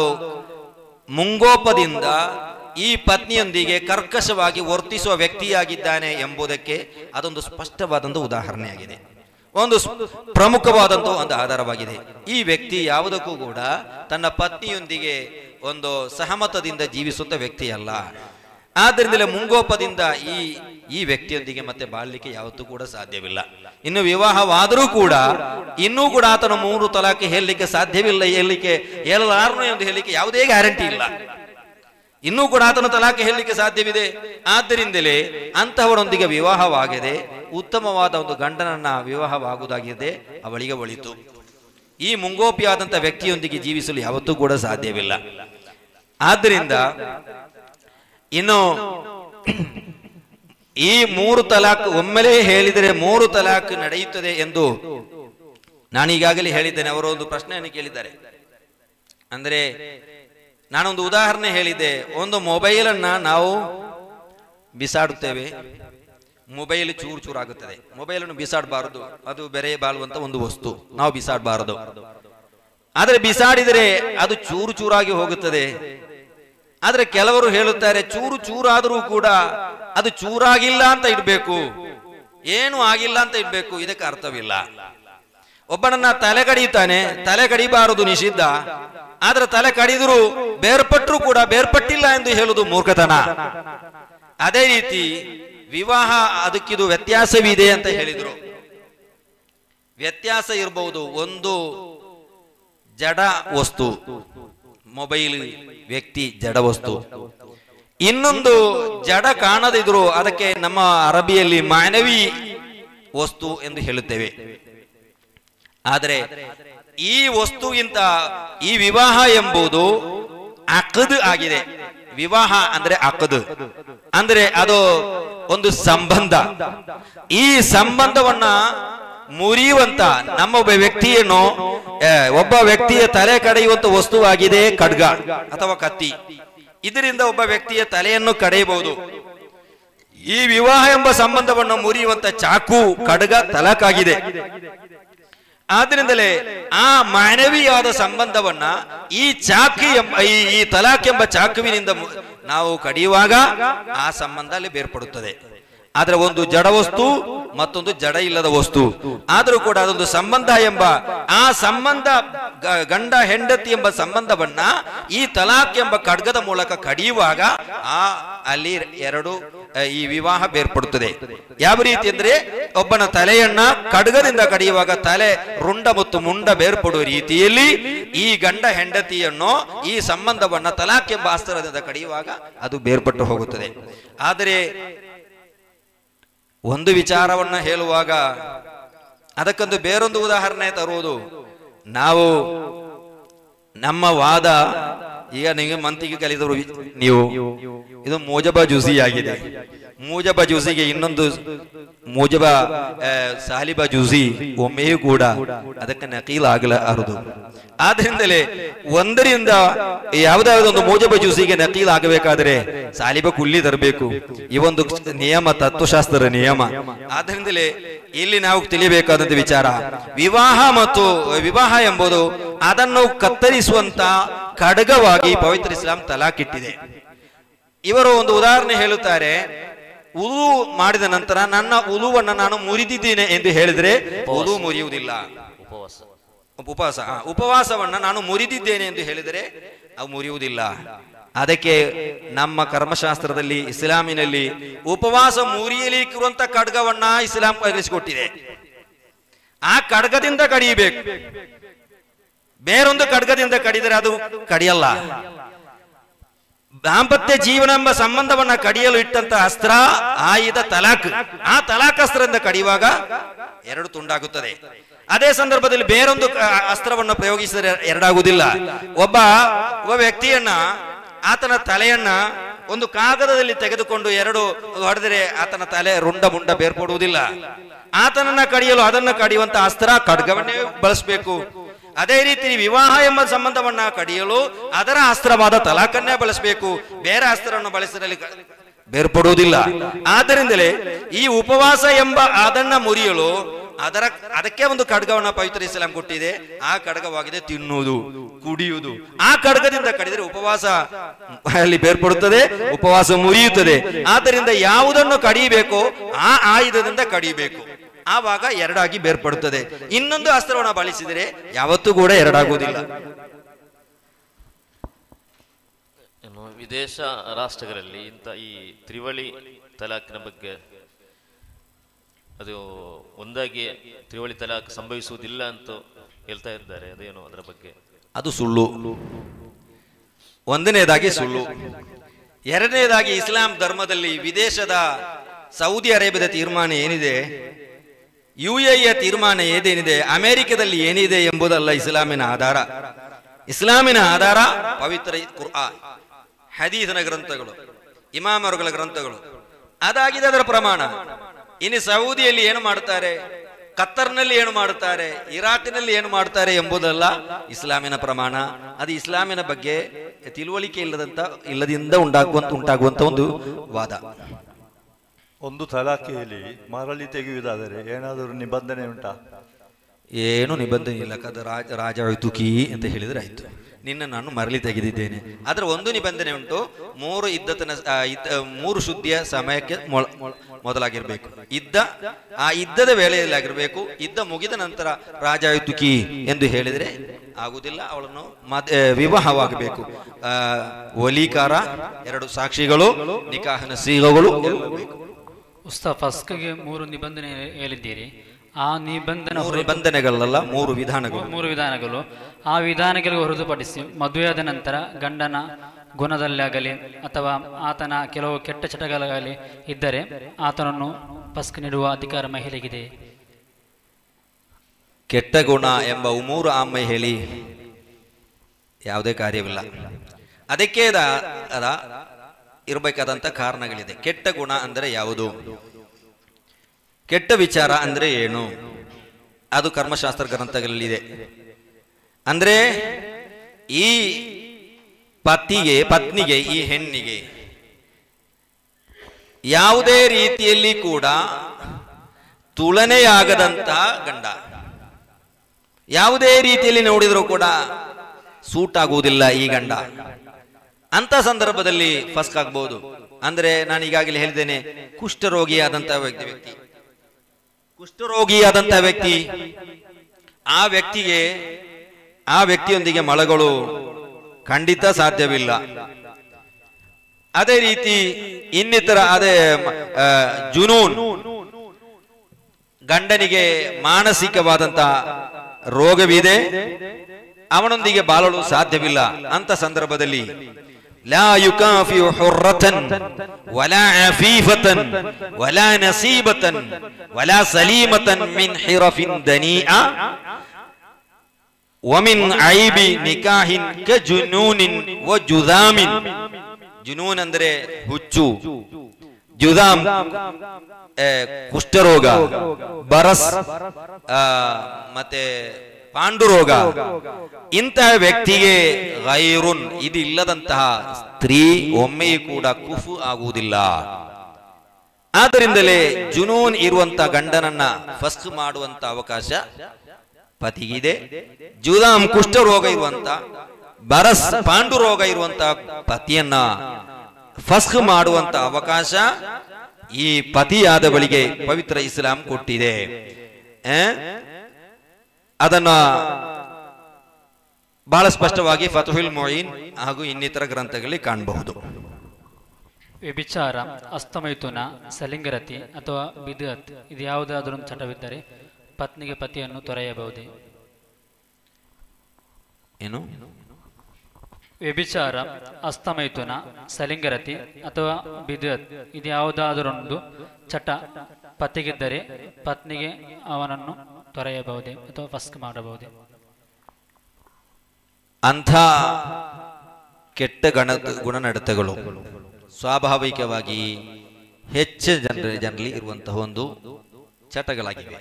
ಮುಂಗೋಪದಿಂದ ಈ ಪತ್ನಿಯೊಂದಿಗೆ ಕರ್ಕಶವಾಗಿ ವರ್ತಿಸುವ ವ್ಯಕ್ತಿಯಾಗಿದ್ದಾನೆ ಎಂಬುದಕ್ಕೆ ಅದೊಂದು ಸ್ಪಷ್ಟವಾದಂತ ಉದಾಹರಣೆಯಾಗಿದೆ ಒಂದು ಸ್- ಪ್ರಮುಖವಾದಂತ ಒಂದು ಆಧಾರವಾಗಿದೆ ಈ ವ್ಯಕ್ತಿ ಯಾವುದಕ್ಕೂ ಕೂಡ ತನ್ನ ಪತ್ನಿಯೊಂದಿಗೆ ಒಂದು ಸಹಮತದಿಂದ ಜೀವಿಸುತ್ತ ವ್ಯಕ್ತಿಯಲ್ಲ ಆದ್ದರಿಂದಲೇ ಮುಂಗೋಪದಿಂದ ಈ ಈ ವ್ಯಕ್ತಿಯೊಂದಿಗೆ ಮತ್ತೆ ಬಾಳ್ಲಿಕ್ಕೆ ಯಾವತ್ತೂ ಕೂಡ ಸಾಧ್ಯವಿಲ್ಲ ಇನ್ನು ವಿವಾಹವಾದರೂ ಕೂಡ ಇನ್ನೂ ಕೂಡ ಆತನ ಮೂರು ತಲಾಖೆ ಹೇಳಲಿಕ್ಕೆ ಸಾಧ್ಯವಿಲ್ಲ ಹೇಳಲಿಕ್ಕೆ ಹೇಳಲಾರನು ಎಂದು ಹೇಳಲಿಕ್ಕೆ ಯಾವುದೇ ಗ್ಯಾರಂಟಿ ಇಲ್ಲ ಇನ್ನೂ ಕೂಡ ಆತನ ತಲಾಖೆ ಹೇಳಲಿಕ್ಕೆ ಸಾಧ್ಯವಿದೆ ಆದ್ದರಿಂದಲೇ ಅಂತಹವರೊಂದಿಗೆ ವಿವಾಹವಾಗದೆ ಉತ್ತಮವಾದ ಒಂದು ಗಂಡನನ್ನ ವಿವಾಹವಾಗುವುದಾಗಿದೆ ಅವಳಿಗೆ ಒಳಿತು ಈ ಮುಂಗೋಪಿಯಾದಂಥ ವ್ಯಕ್ತಿಯೊಂದಿಗೆ ಜೀವಿಸಲು ಯಾವತ್ತೂ ಕೂಡ ಸಾಧ್ಯವಿಲ್ಲ ಆದ್ದರಿಂದ ಇನ್ನು ಈ ಮೂರು ತಲಾಕ್ ಒಮ್ಮೆಲೇ ಹೇಳಿದರೆ ಮೂರು ತಲಾಕ್ ನಡೆಯುತ್ತದೆ ಎಂದು ನಾನು ಈಗಾಗಲೇ ಹೇಳಿದ್ದೇನೆ ಅವರು ಒಂದು ಪ್ರಶ್ನೆಯನ್ನು ಕೇಳಿದ್ದಾರೆ ಅಂದ್ರೆ ನಾನೊಂದು ಉದಾಹರಣೆ ಹೇಳಿದ್ದೆ ಒಂದು ಮೊಬೈಲ್ ಅನ್ನ ನಾವು ಬಿಸಾಡುತ್ತೇವೆ ಮೊಬೈಲ್ ಚೂರು ಚೂರು ಆಗುತ್ತದೆ ಮೊಬೈಲ್ ಅನ್ನು ಬಿಸಾಡಬಾರದು ಅದು ಬೆರೆ ಬಾಳುವಂತ ಒಂದು ವಸ್ತು ನಾವು ಬಿಸಾಡಬಾರದು ಆದ್ರೆ ಬಿಸಾಡಿದರೆ ಅದು ಚೂರು ಚೂರಾಗಿ ಹೋಗುತ್ತದೆ ಆದ್ರೆ ಕೆಲವರು ಹೇಳುತ್ತಾರೆ ಚೂರು ಚೂರಾದರೂ ಕೂಡ ಅದು ಚೂರಾಗಿಲ್ಲ ಅಂತ ಇಡ್ಬೇಕು ಏನು ಆಗಿಲ್ಲ ಅಂತ ಇಡ್ಬೇಕು ಇದಕ್ಕೆ ಅರ್ಥವಿಲ್ಲ ಒಬ್ಬನನ್ನ ತಲೆ ಕಡಿಯುತ್ತಾನೆ ತಲೆ ಕಡಿಬಾರದು ನಿಷಿದ್ಧ ಆದ್ರೆ ತಲೆ ಕಡಿದರೂ ಬೇರ್ಪಟ್ಟರೂ ಕೂಡ ಬೇರ್ಪಟ್ಟಿಲ್ಲ ಎಂದು ಹೇಳುವುದು ಮೂರ್ಖತನ ಅದೇ ರೀತಿ ವಿವಾಹ ಅದಕ್ಕಿದು ವ್ಯತ್ಯಾಸವಿದೆ ಅಂತ ಹೇಳಿದ್ರು ವ್ಯತ್ಯಾಸ ಇರಬಹುದು ಒಂದು ಜಡ ವಸ್ತು ಮೊಬೈಲ್ ವ್ಯಕ್ತಿ ಜಡ ವಸ್ತು ಇನ್ನೊಂದು ಜಡ ಕಾಣದಿದ್ರು ಅದಕ್ಕೆ ನಮ್ಮ ಅರಬಿಯಲ್ಲಿ ಮಾನವಿ ವಸ್ತು ಎಂದು ಹೇಳುತ್ತೇವೆ ಆದರೆ ಈ ವಸ್ತುಗಿಂತ ಈ ವಿವಾಹ ಎಂಬುದು ಅಕದ್ ಆಗಿದೆ ವಿವಾಹ ಅಂದ್ರೆ ಅಕದ್ ಅಂದ್ರೆ ಅದು ಒಂದು ಸಂಬಂಧ ಈ ಸಂಬಂಧವನ್ನ ಮುರಿಯುವಂತ ನಮ್ಮ ಒಬ್ಬ ವ್ಯಕ್ತಿಯನ್ನು ಆ, ಒಬ್ಬ ವ್ಯಕ್ತಿಯ ತಲೆ ಕಡೆಯುವಂತ ವಸ್ತುವಾಗಿದೆ ಖಡ್ಗ ಅಥವಾ ಕತ್ತಿ ಇದರಿಂದ ಒಬ್ಬ ವ್ಯಕ್ತಿಯ ತಲೆಯನ್ನು ಕಡೆಯಬಹುದು ಈ ವಿವಾಹ ಎಂಬ ಸಂಬಂಧವನ್ನು ಮುರಿಯುವಂತ ಚಾಕು ಖಡ್ಗ ತಲಕಾಗಿದೆ ಆದ್ರಿಂದಲೇ ಆ ಮಾನವೀಯವಾದ ಸಂಬಂಧವನ್ನ ಈ ಚಾಕಿ ಎಂಬ ಈ ಈ ತಲಾಕ್ ಎಂಬ ಚಾಕುವಿನಿಂದ ಮು- ನಾವು ಕಡಿಯುವಾಗ ಆ ಸಂಬಂಧ ಅಲ್ಲಿ ಬೇರ್ಪಡುತ್ತದೆ ಆದ್ರೆ ಒಂದು ಜಡ ವಸ್ತು ಮತ್ತೊಂದು ಜಡ ಇಲ್ಲದ ವಸ್ತು ಆದರೂ ಕೂಡ ಅದೊಂದು ಸಂಬಂಧ ಎಂಬ ಆ ಸಂಬಂಧ ಗ- ಗಂಡ ಹೆಂಡತಿ ಎಂಬ ಸಂಬಂಧವನ್ನ ಈ ತಲಾಕ್ ಎಂಬ ಖಡ್ಗದ ಮೂಲಕ ಕಡಿಯುವಾಗ ಆ ಅಲ್ಲಿ ಎರಡು ಆ, ಈ ವಿವಾಹ ಬೇರ್ಪಡುತ್ತದೆ ಯಾವ ರೀತಿ ಅಂದ್ರೆ ಒಬ್ಬನ ತಲೆಯನ್ನ ಖಡ್ಗದಿಂದ ಕಡಿಯುವಾಗ ತಲೆ ರುಂಡ ಮತ್ತು ಮುಂಡ ಬೇರ್ಪಡುವ ರೀತಿಯಲ್ಲಿ ಈ ಗಂಡ ಹೆಂಡತಿಯನ್ನು ಈ ಸಂಬಂಧವನ್ನ ತಲಾಕ್ ಎಂಬ ಅಸ್ತ್ರದಿಂದ ಕಡಿಯುವಾಗ ಅದು ಬೇರ್ಪಟ್ಟು ಹೋಗುತ್ತದೆ ಆದರೆ ಒಂದು ವಿಚಾರವನ್ನ ಹೇಳುವಾಗ ಅದಕ್ಕೊಂದು ಬೇರೊಂದು ಉದಾಹರಣೆ ತರುವುದು ನಾವು ನಮ್ಮ ವಾದ ಈಗ ನಿಮಗೆ ಮಂತಿಗೆ ಕಲಿತವರು ವಿ- ನೀವು ಇದು ಮೋಜಬ ಜುಸಿ ಆಗಿದೆ ಮೂಜಬ ಜುಸಿಗೆ ಇನ್ನೊಂದು ಮೂಜಬ ಆ, ಸಾಲಿಬ ಜುಸಿ ಒಮ್ಮೆಯೂ ಕೂಡ ಅದಕ್ಕೆ ನಕೀಲ್ ಆಗಲಾರದು ಆದ್ರಿಂದಲೇ ಒಂದರಿಂದ ಯಾವುದಾದ್ರು ಒಂದು ಮೂಜಬ ಜುಸಿಗೆ ನಕೀಲ್ ಆಗಬೇಕಾದ್ರೆ ಸಾಲಿಬ ಕುಲ್ಲಿ ತರಬೇಕು ಈ ಒಂದು ನಿಯಮ ತತ್ವಶಾಸ್ತ್ರದ ನಿಯಮ ಆದ್ರಿಂದಲೇ ಇಲ್ಲಿ ನಾವು ತಿಳಿಬೇಕಾದಂತ ವಿಚಾರ ವಿವಾಹ ಮತ್ತು ವಿವಾಹ ಎಂಬುದು ಅದನ್ನು ಕತ್ತರಿಸುವಂತ ಖಡ್ಗವಾಗಿ ಪವಿತ್ರ ಇಸ್ಲಾಂ ತಲಾಕಿಟ್ಟಿದೆ ಇವರು ಒಂದು ಉದಾಹರಣೆ ಹೇಳುತ್ತಾರೆ ಉಲು ಮಾಡಿದ ನಂತರ ನನ್ನ ಉಲುವನ್ನು ನಾನು ಮುರಿದಿದ್ದೇನೆ ಎಂದು ಹೇಳಿದ್ರೆ ಉಲು ಮುರಿಯುವುದಿಲ್ಲ ಉಪವಾಸ ಉಪವಾಸ ಆ, ಉಪವಾಸವನ್ನ ನಾನು ಮುರಿದಿದ್ದೇನೆ ಎಂದು ಹೇಳಿದರೆ ಅವು ಮುರಿಯುವುದಿಲ್ಲ ಅದಕ್ಕೆ ನಮ್ಮ ಕರ್ಮಶಾಸ್ತ್ರದಲ್ಲಿ ಇಸ್ಲಾಮಿನಲ್ಲಿ ಉಪವಾಸ ಮುರಿಯಲಿಕ್ಕಿರುವಂತ ಖಡ್ಗವನ್ನ ಇಸ್ಲಾಂ ಕಲಿಸಿಕೊಟ್ಟಿದೆ ಆ ಖಡ್ಗದಿಂದ ಕಡಿಯಬೇಕು ಬೇರೊಂದು ಖಡ್ಗದಿಂದ ಕಡಿದರೆ ಅದು ಕಡಿಯಲ್ಲ ದಾಂಪತ್ಯ ಜೀವನ ಎಂಬ ಸಂಬಂಧವನ್ನ ಕಡಿಯಲು ಇಟ್ಟಂತ ಅಸ್ತ್ರ ಆಯುಧ ತಲಾಕ್ ಆ ತಲಾಕ್ ಅಸ್ತ್ರದಿಂದ ಕಡಿಯುವಾಗ ಎರಡು ತುಂಡಾಗುತ್ತದೆ ಅದೇ ಸಂದರ್ಭದಲ್ಲಿ ಬೇರೊಂದು ಕ- ಅಸ್ತ್ರವನ್ನು ಪ್ರಯೋಗಿಸಿದರೆ ಎರಡಾಗುವುದಿಲ್ಲ ಒಬ್ಬ ಒಬ್ಬ ವ್ಯಕ್ತಿಯನ್ನ ಆತನ ತಲೆಯನ್ನ ಒಂದು ಕಾಗದದಲ್ಲಿ ತೆಗೆದುಕೊಂಡು ಎರಡು ಹೊಡೆದರೆ ಆತನ ತಲೆ ರುಂಡ ಮುಂಡ ಬೇರ್ಪಡುವುದಿಲ್ಲ ಆತನನ್ನ ಕಡಿಯಲು ಅದನ್ನ ಕಡಿಯುವಂತ ಅಸ್ತ್ರ ಖಡ್ಗವನ್ನೇ ಬಳಸಬೇಕು ಅದೇ ರೀತಿ ವಿವಾಹ ಎಂಬ ಸಂಬಂಧವನ್ನ ಕಡಿಯಲು ಅದರ ಅಸ್ತ್ರವಾದ ತಲಾಕನ್ನೇ ಬಳಸಬೇಕು ಬೇರೆ ಅಸ್ತ್ರವನ್ನು ಬಳಸಿದಲ್ಲಿ ಕ- ಬೇರ್ಪಡುವುದಿಲ್ಲ ಆದ್ದರಿಂದಲೇ ಈ ಉಪವಾಸ ಎಂಬ ಅದನ್ನ ಮುರಿಯಲು ಅದರ ಅದಕ್ಕೆ ಒಂದು ಖಡ್ಗವನ್ನ ಪವಿತ್ರ ಇಸ್ಲಾಂ ಕೊಟ್ಟಿದೆ ಆ ಖಡ್ಗವಾಗಿದೆ ತಿನ್ನುವುದು ಕುಡಿಯುವುದು ಆ ಖಡ್ಗದಿಂದ ಕಡಿದರೆ ಉಪವಾಸ ಅಲ್ಲಿ ಬೇರ್ಪಡುತ್ತದೆ ಉಪವಾಸ ಮುರಿಯುತ್ತದೆ ಆದ್ದರಿಂದ ಯಾವುದನ್ನು ಕಡಿಯಬೇಕೋ ಆ ಆಯುಧದಿಂದ ಕಡಿಯಬೇಕು ಆವಾಗ ಎರಡಾಗಿ ಬೇರ್ಪಡುತ್ತದೆ ಇನ್ನೊಂದು ಅಸ್ತ್ರವನ್ನು ಬಳಸಿದರೆ ಯಾವತ್ತೂ ಕೂಡ ಎರಡಾಗುವುದಿಲ್ಲ ಇನ್ನು ವಿದೇಶ ರಾಷ್ಟ್ರಗಳಲ್ಲಿ ಇಂಥ ಈ ತ್ರಿವಳಿ ತಲಾಖಿನ ಬಗ್ಗೆ ಅದು ಒಂದಾಗಿ ತ್ರಿವಳಿ ತಲಾಖ್ ಸಂಭವಿಸುವುದಿಲ್ಲ ಅಂತ ಹೇಳ್ತಾ ಇದ್ದಾರೆ ಅದೇನು ಅದರ ಬಗ್ಗೆ ಅದು ಸುಳ್ಳು ಒಂದನೇದಾಗಿ ಸುಳ್ಳು ಎರಡನೇದಾಗಿ ಇಸ್ಲಾಂ ಧರ್ಮದಲ್ಲಿ ವಿದೇಶದ ಸೌದಿ ಅರೇಬಿಯಾದ ತೀರ್ಮಾನ ಏನಿದೆ ಯು ಎಯ ತೀರ್ಮಾನ ಏನೇನಿದೆ ಅಮೆರಿಕದಲ್ಲಿ ಏನಿದೆ ಎಂಬುದಲ್ಲ ಇಸ್ಲಾಮಿನ ಆಧಾರ ಇಸ್ಲಾಮಿನ ಆಧಾರ ಪವಿತ್ರ ಕುರ್ಆನ್ ಹದೀಸನ ಗ್ರಂಥಗಳು ಇಮಾಮರುಗಳ ಗ್ರಂಥಗಳು ಅದಾಗಿದೆ ಅದರ ಪ್ರಮಾಣ ಇನ್ನು ಸೌದಿಯಲ್ಲಿ ಏನು ಮಾಡ್ತಾರೆ ಕತ್ತರ್ನಲ್ಲಿ ಏನು ಮಾಡುತ್ತಾರೆ ಇರಾಕ್ನಲ್ಲಿ ಏನು ಮಾಡ್ತಾರೆ ಎಂಬುದಲ್ಲ ಇಸ್ಲಾಮಿನ ಪ್ರಮಾಣ ಅದು ಇಸ್ಲಾಮಿನ ಬಗ್ಗೆ ತಿಳುವಳಿಕೆ ಇಲ್ಲದಂತ ಇಲ್ಲದಿಂದ ಉಂಟಾಗುವಂತ ಉಂಟಾಗುವಂತ ಒಂದು ವಾದ ಒಂದು ತಲಾಖೆಯಲ್ಲಿ ಮರಳಿ ತೆಗೆಯುವುದಾದರೆ ಏನಾದರೂ ನಿಬಂಧನೆ ಉಂಟಾ ಏನು ನಿಬಂಧನೆ ಇಲ್ಲ ಕದ ರಾಜ ರಾಜ ತುಕಿ ಅಂತ ಹೇಳಿದ್ರೆ ಆಯ್ತು ನಿನ್ನ ನಾನು ಮರಳಿ ತೆಗೆದಿದ್ದೇನೆ ಆದ್ರೆ ಒಂದು ನಿಬಂಧನೆ ಉಂಟು ಮೂರು ಇದ್ದತನ ಆ, ಇದ್ದ ಮೂರು ಶುದ್ಧಿಯ ಸಮಯಕ್ಕೆ ಮೊಳ- ಮೊಳ- ಮೊದಲಾಗಿರ್ಬೇಕು ಇದ್ದ ಆ ಇದ್ದದ ವೇಳೆಯಲ್ಲಿ ಆಗಿರ್ಬೇಕು ಇದ್ದ ಮುಗಿದ ನಂತರ ರಾಜ ತುಕಿ ಎಂದು ಹೇಳಿದ್ರೆ ಆಗುದಿಲ್ಲ ಅವಳನ್ನು ಮದ್ ಆ, ವಿವಾಹವಾಗಬೇಕು ಆ, ಒಲಿಕಾರ ಎರಡು ಸಾಕ್ಷಿಗಳು ನಿಕಾಹನ ಸೀಗಗಳು ಎಲ್ಲ ಬೇಕು. ಉಸ್ತಾ ಫಸ್ಕ್ಗೆ ಮೂರು ನಿಬಂಧನೆ ಹೇಳಿದ್ದೀರಿ ಆ ನಿಬಂಧನೆ ಮೂರು ಹೊರತು- ನಿಬಂಧನೆಗಳಲ್ಲ ಮೂರು ವಿಧಾನಗಳು ಮೂರು ವಿಧಾನಗಳು ಆ ವಿಧಾನಗಳಿಗೆ ಹೊರತುಪಡಿಸಿ ಮದುವೆಯಾದ ನಂತರ ಗಂಡನ ಗುಣದಲ್ಲಾಗಲಿ ಅಥವಾ ಆತನ ಕೆಲವು ಕೆಟ್ಟ ಚಟಗಳಾಗಲಿ ಇದ್ದರೆ ಆತನನ್ನು ಪಸ್ಕ್ ನೀಡುವ ಅಧಿಕಾರ ಮಹಿಳೆಗಿದೆ ಕೆಟ್ಟ ಗುಣ ಎಂಬ ಉಮೂರು ಆಮ್ಮೆ ಹೇಳಿ ಯಾವುದೇ ಕಾರ್ಯವಿಲ್ಲ ಅದಕ್ಕೆ ಅದ- ಅದ ಇರಬೇಕಾದಂತ ಕಾರಣಗಳಿದೆ ಕೆಟ್ಟ ಗುಣ ಅಂದರೆ ಯಾವುದು ಕೆಟ್ಟ ವಿಚಾರ ಅಂದ್ರೆ ಏನು ಅದು ಕರ್ಮಶಾಸ್ತ್ರ ಗ್ರಂಥಗಳಲ್ಲಿದೆ ಅಂದ್ರೆ ಈ ಪತಿಗೆ ಪತ್ನಿಗೆ ಈ ಹೆಣ್ಣಿಗೆ ಯಾವುದೇ ರೀತಿಯಲ್ಲಿ ಕೂಡ ತುಲನೆಯಾಗದಂತಹ ಗಂಡ ಯಾವುದೇ ರೀತಿಯಲ್ಲಿ ನೋಡಿದರೂ ಕೂಡ ಸೂಟ್ ಆಗುವುದಿಲ್ಲ ಈ ಗಂಡ ಅಂತ ಸಂದರ್ಭದಲ್ಲಿ ಫಸ್ಕ್ ಆಗ್ಬಹುದು ಅಂದ್ರೆ ನಾನು ಈಗಾಗಲೇ ಹೇಳಿದ್ದೇನೆ ಕುಷ್ಠರೋಗಿಯಾದಂತಹ ವ್ಯಕ್ತಿ ವ್ಯಕ್ತಿ ಕುಷ್ಠರೋಗಿಯಾದಂತಹ ವ್ಯಕ್ತಿ ಆ ವ್ಯಕ್ತಿಗೆ ಆ ವ್ಯಕ್ತಿಯೊಂದಿಗೆ ಮಳಗಳು ಖಂಡಿತ ಸಾಧ್ಯವಿಲ್ಲ ಅದೇ ರೀತಿ ಇನ್ನಿತರ ಅದೇ ಆ, ಜುನೂನ್ ಗಂಡನಿಗೆ ಮಾನಸಿಕವಾದಂತ ರೋಗವಿದೆ ಅವನೊಂದಿಗೆ ಬಾಳಲು ಸಾಧ್ಯವಿಲ್ಲ ಅಂತ ಸಂದರ್ಭದಲ್ಲಿ ಲಾ ಯುಕಾಫಿಯು ಹುರ್ರತನ್ ವಲಾ ಅಫೀಫತನ್ ವಲಾ ನಸೀಬತನ್ ವಲಾ ಸಲೀಮತನ್ ಮಿನ್ ಹಿರಫಿನ್ ದನೀಅ ವಮಿನ್ ಐಬಿ ನಿಕಾಹಿನ್ ಕ ಜುನೂನಿನ್ ವ ಜುದಾಮಿನ್ ಜುನೂನ್ ಅಂದ್ರೆ ಹುಚ್ಚು ಜುದಾಮ್ ಆ, ಕುಷ್ಠರೋಗ ಬರಸ್ ಆ, ಮತ್ತೆ ಪಾಂಡುರೋಗ ಇಂತಹ ವ್ಯಕ್ತಿಗೆ ಗೈರುನ್ ಇದು ಇಲ್ಲದಂತಹ ಸ್ತ್ರೀ ಒಮ್ಮೆಯೂ ಕೂಡ ಕುಫು ಆಗುವುದಿಲ್ಲ ಆದ್ದರಿಂದಲೇ ಜುನೂನ್ ಇರುವಂತ ಗಂಡನನ್ನ ಫಸ್ಕ್ ಮಾಡುವಂತ ಅವಕಾಶ ಪತಿಗಿದೆ ಜುದಾಮ್ ಕುಷ್ಠರೋಗ ಇರುವಂತ ಬರಸ್ ಪಾಂಡು ರೋಗ ಇರುವಂತ ಪತಿಯನ್ನ ಫಸ್ಕ್ ಮಾಡುವಂತ ಅವಕಾಶ ಈ ಪತಿಯಾದ ಬಳಿಗೆ ಪವಿತ್ರ ಇಸ್ಲಾಂ ಕೊಟ್ಟಿದೆ ಆ? ಅದನ್ನ ಬಹಳ ಸ್ಪಷ್ಟವಾಗಿ ಫತಹುಲ್ ಮೊಯಿನ್ ಹಾಗೂ ಇನ್ನಿತರ ಗ್ರಂಥಗಳಲ್ಲಿ ಕಾಣಬಹುದು ವ್ಯಭಿಚಾರ ಅಸ್ತಮೈಥುನ ಸಲಿಂಗರತಿ ಅಥವಾ ಬಿದತ್ ಇದು ಯಾವುದಾದರೂ ಒಂದು ಚಟವಿದ್ದರೆ ಪತ್ನಿಗೆ ಪತಿಯನ್ನು ತೊರೆಯಬಹುದೇ ಏನು ವ್ಯಭಿಚಾರ ಅಸ್ತಮೈಥುನ ಸಲಿಂಗರತಿ ಅಥವಾ ಬಿದತ್ ಇದು ಯಾವುದಾದರೊಂದು ಚಟ ಪತಿಗಿದ್ದರೆ ಪತ್ನಿಗೆ ಅವನನ್ನು ತೊರೆಯಬಹುದೇ ಅಥವಾ ಫಸ್ಕ್ ಮಾಡಬಹುದೇ ಅಂಥ ಕೆಟ್ಟ ಗಣ ಗುಣನಡತೆಗಳು ಸ್ವಾಭಾವಿಕವಾಗಿ ಹೆಚ್ಚು ಜನರ ಜನರಲ್ಲಿ ಇರುವಂತಹ ಒಂದು ಚಟಗಳಾಗಿವೆ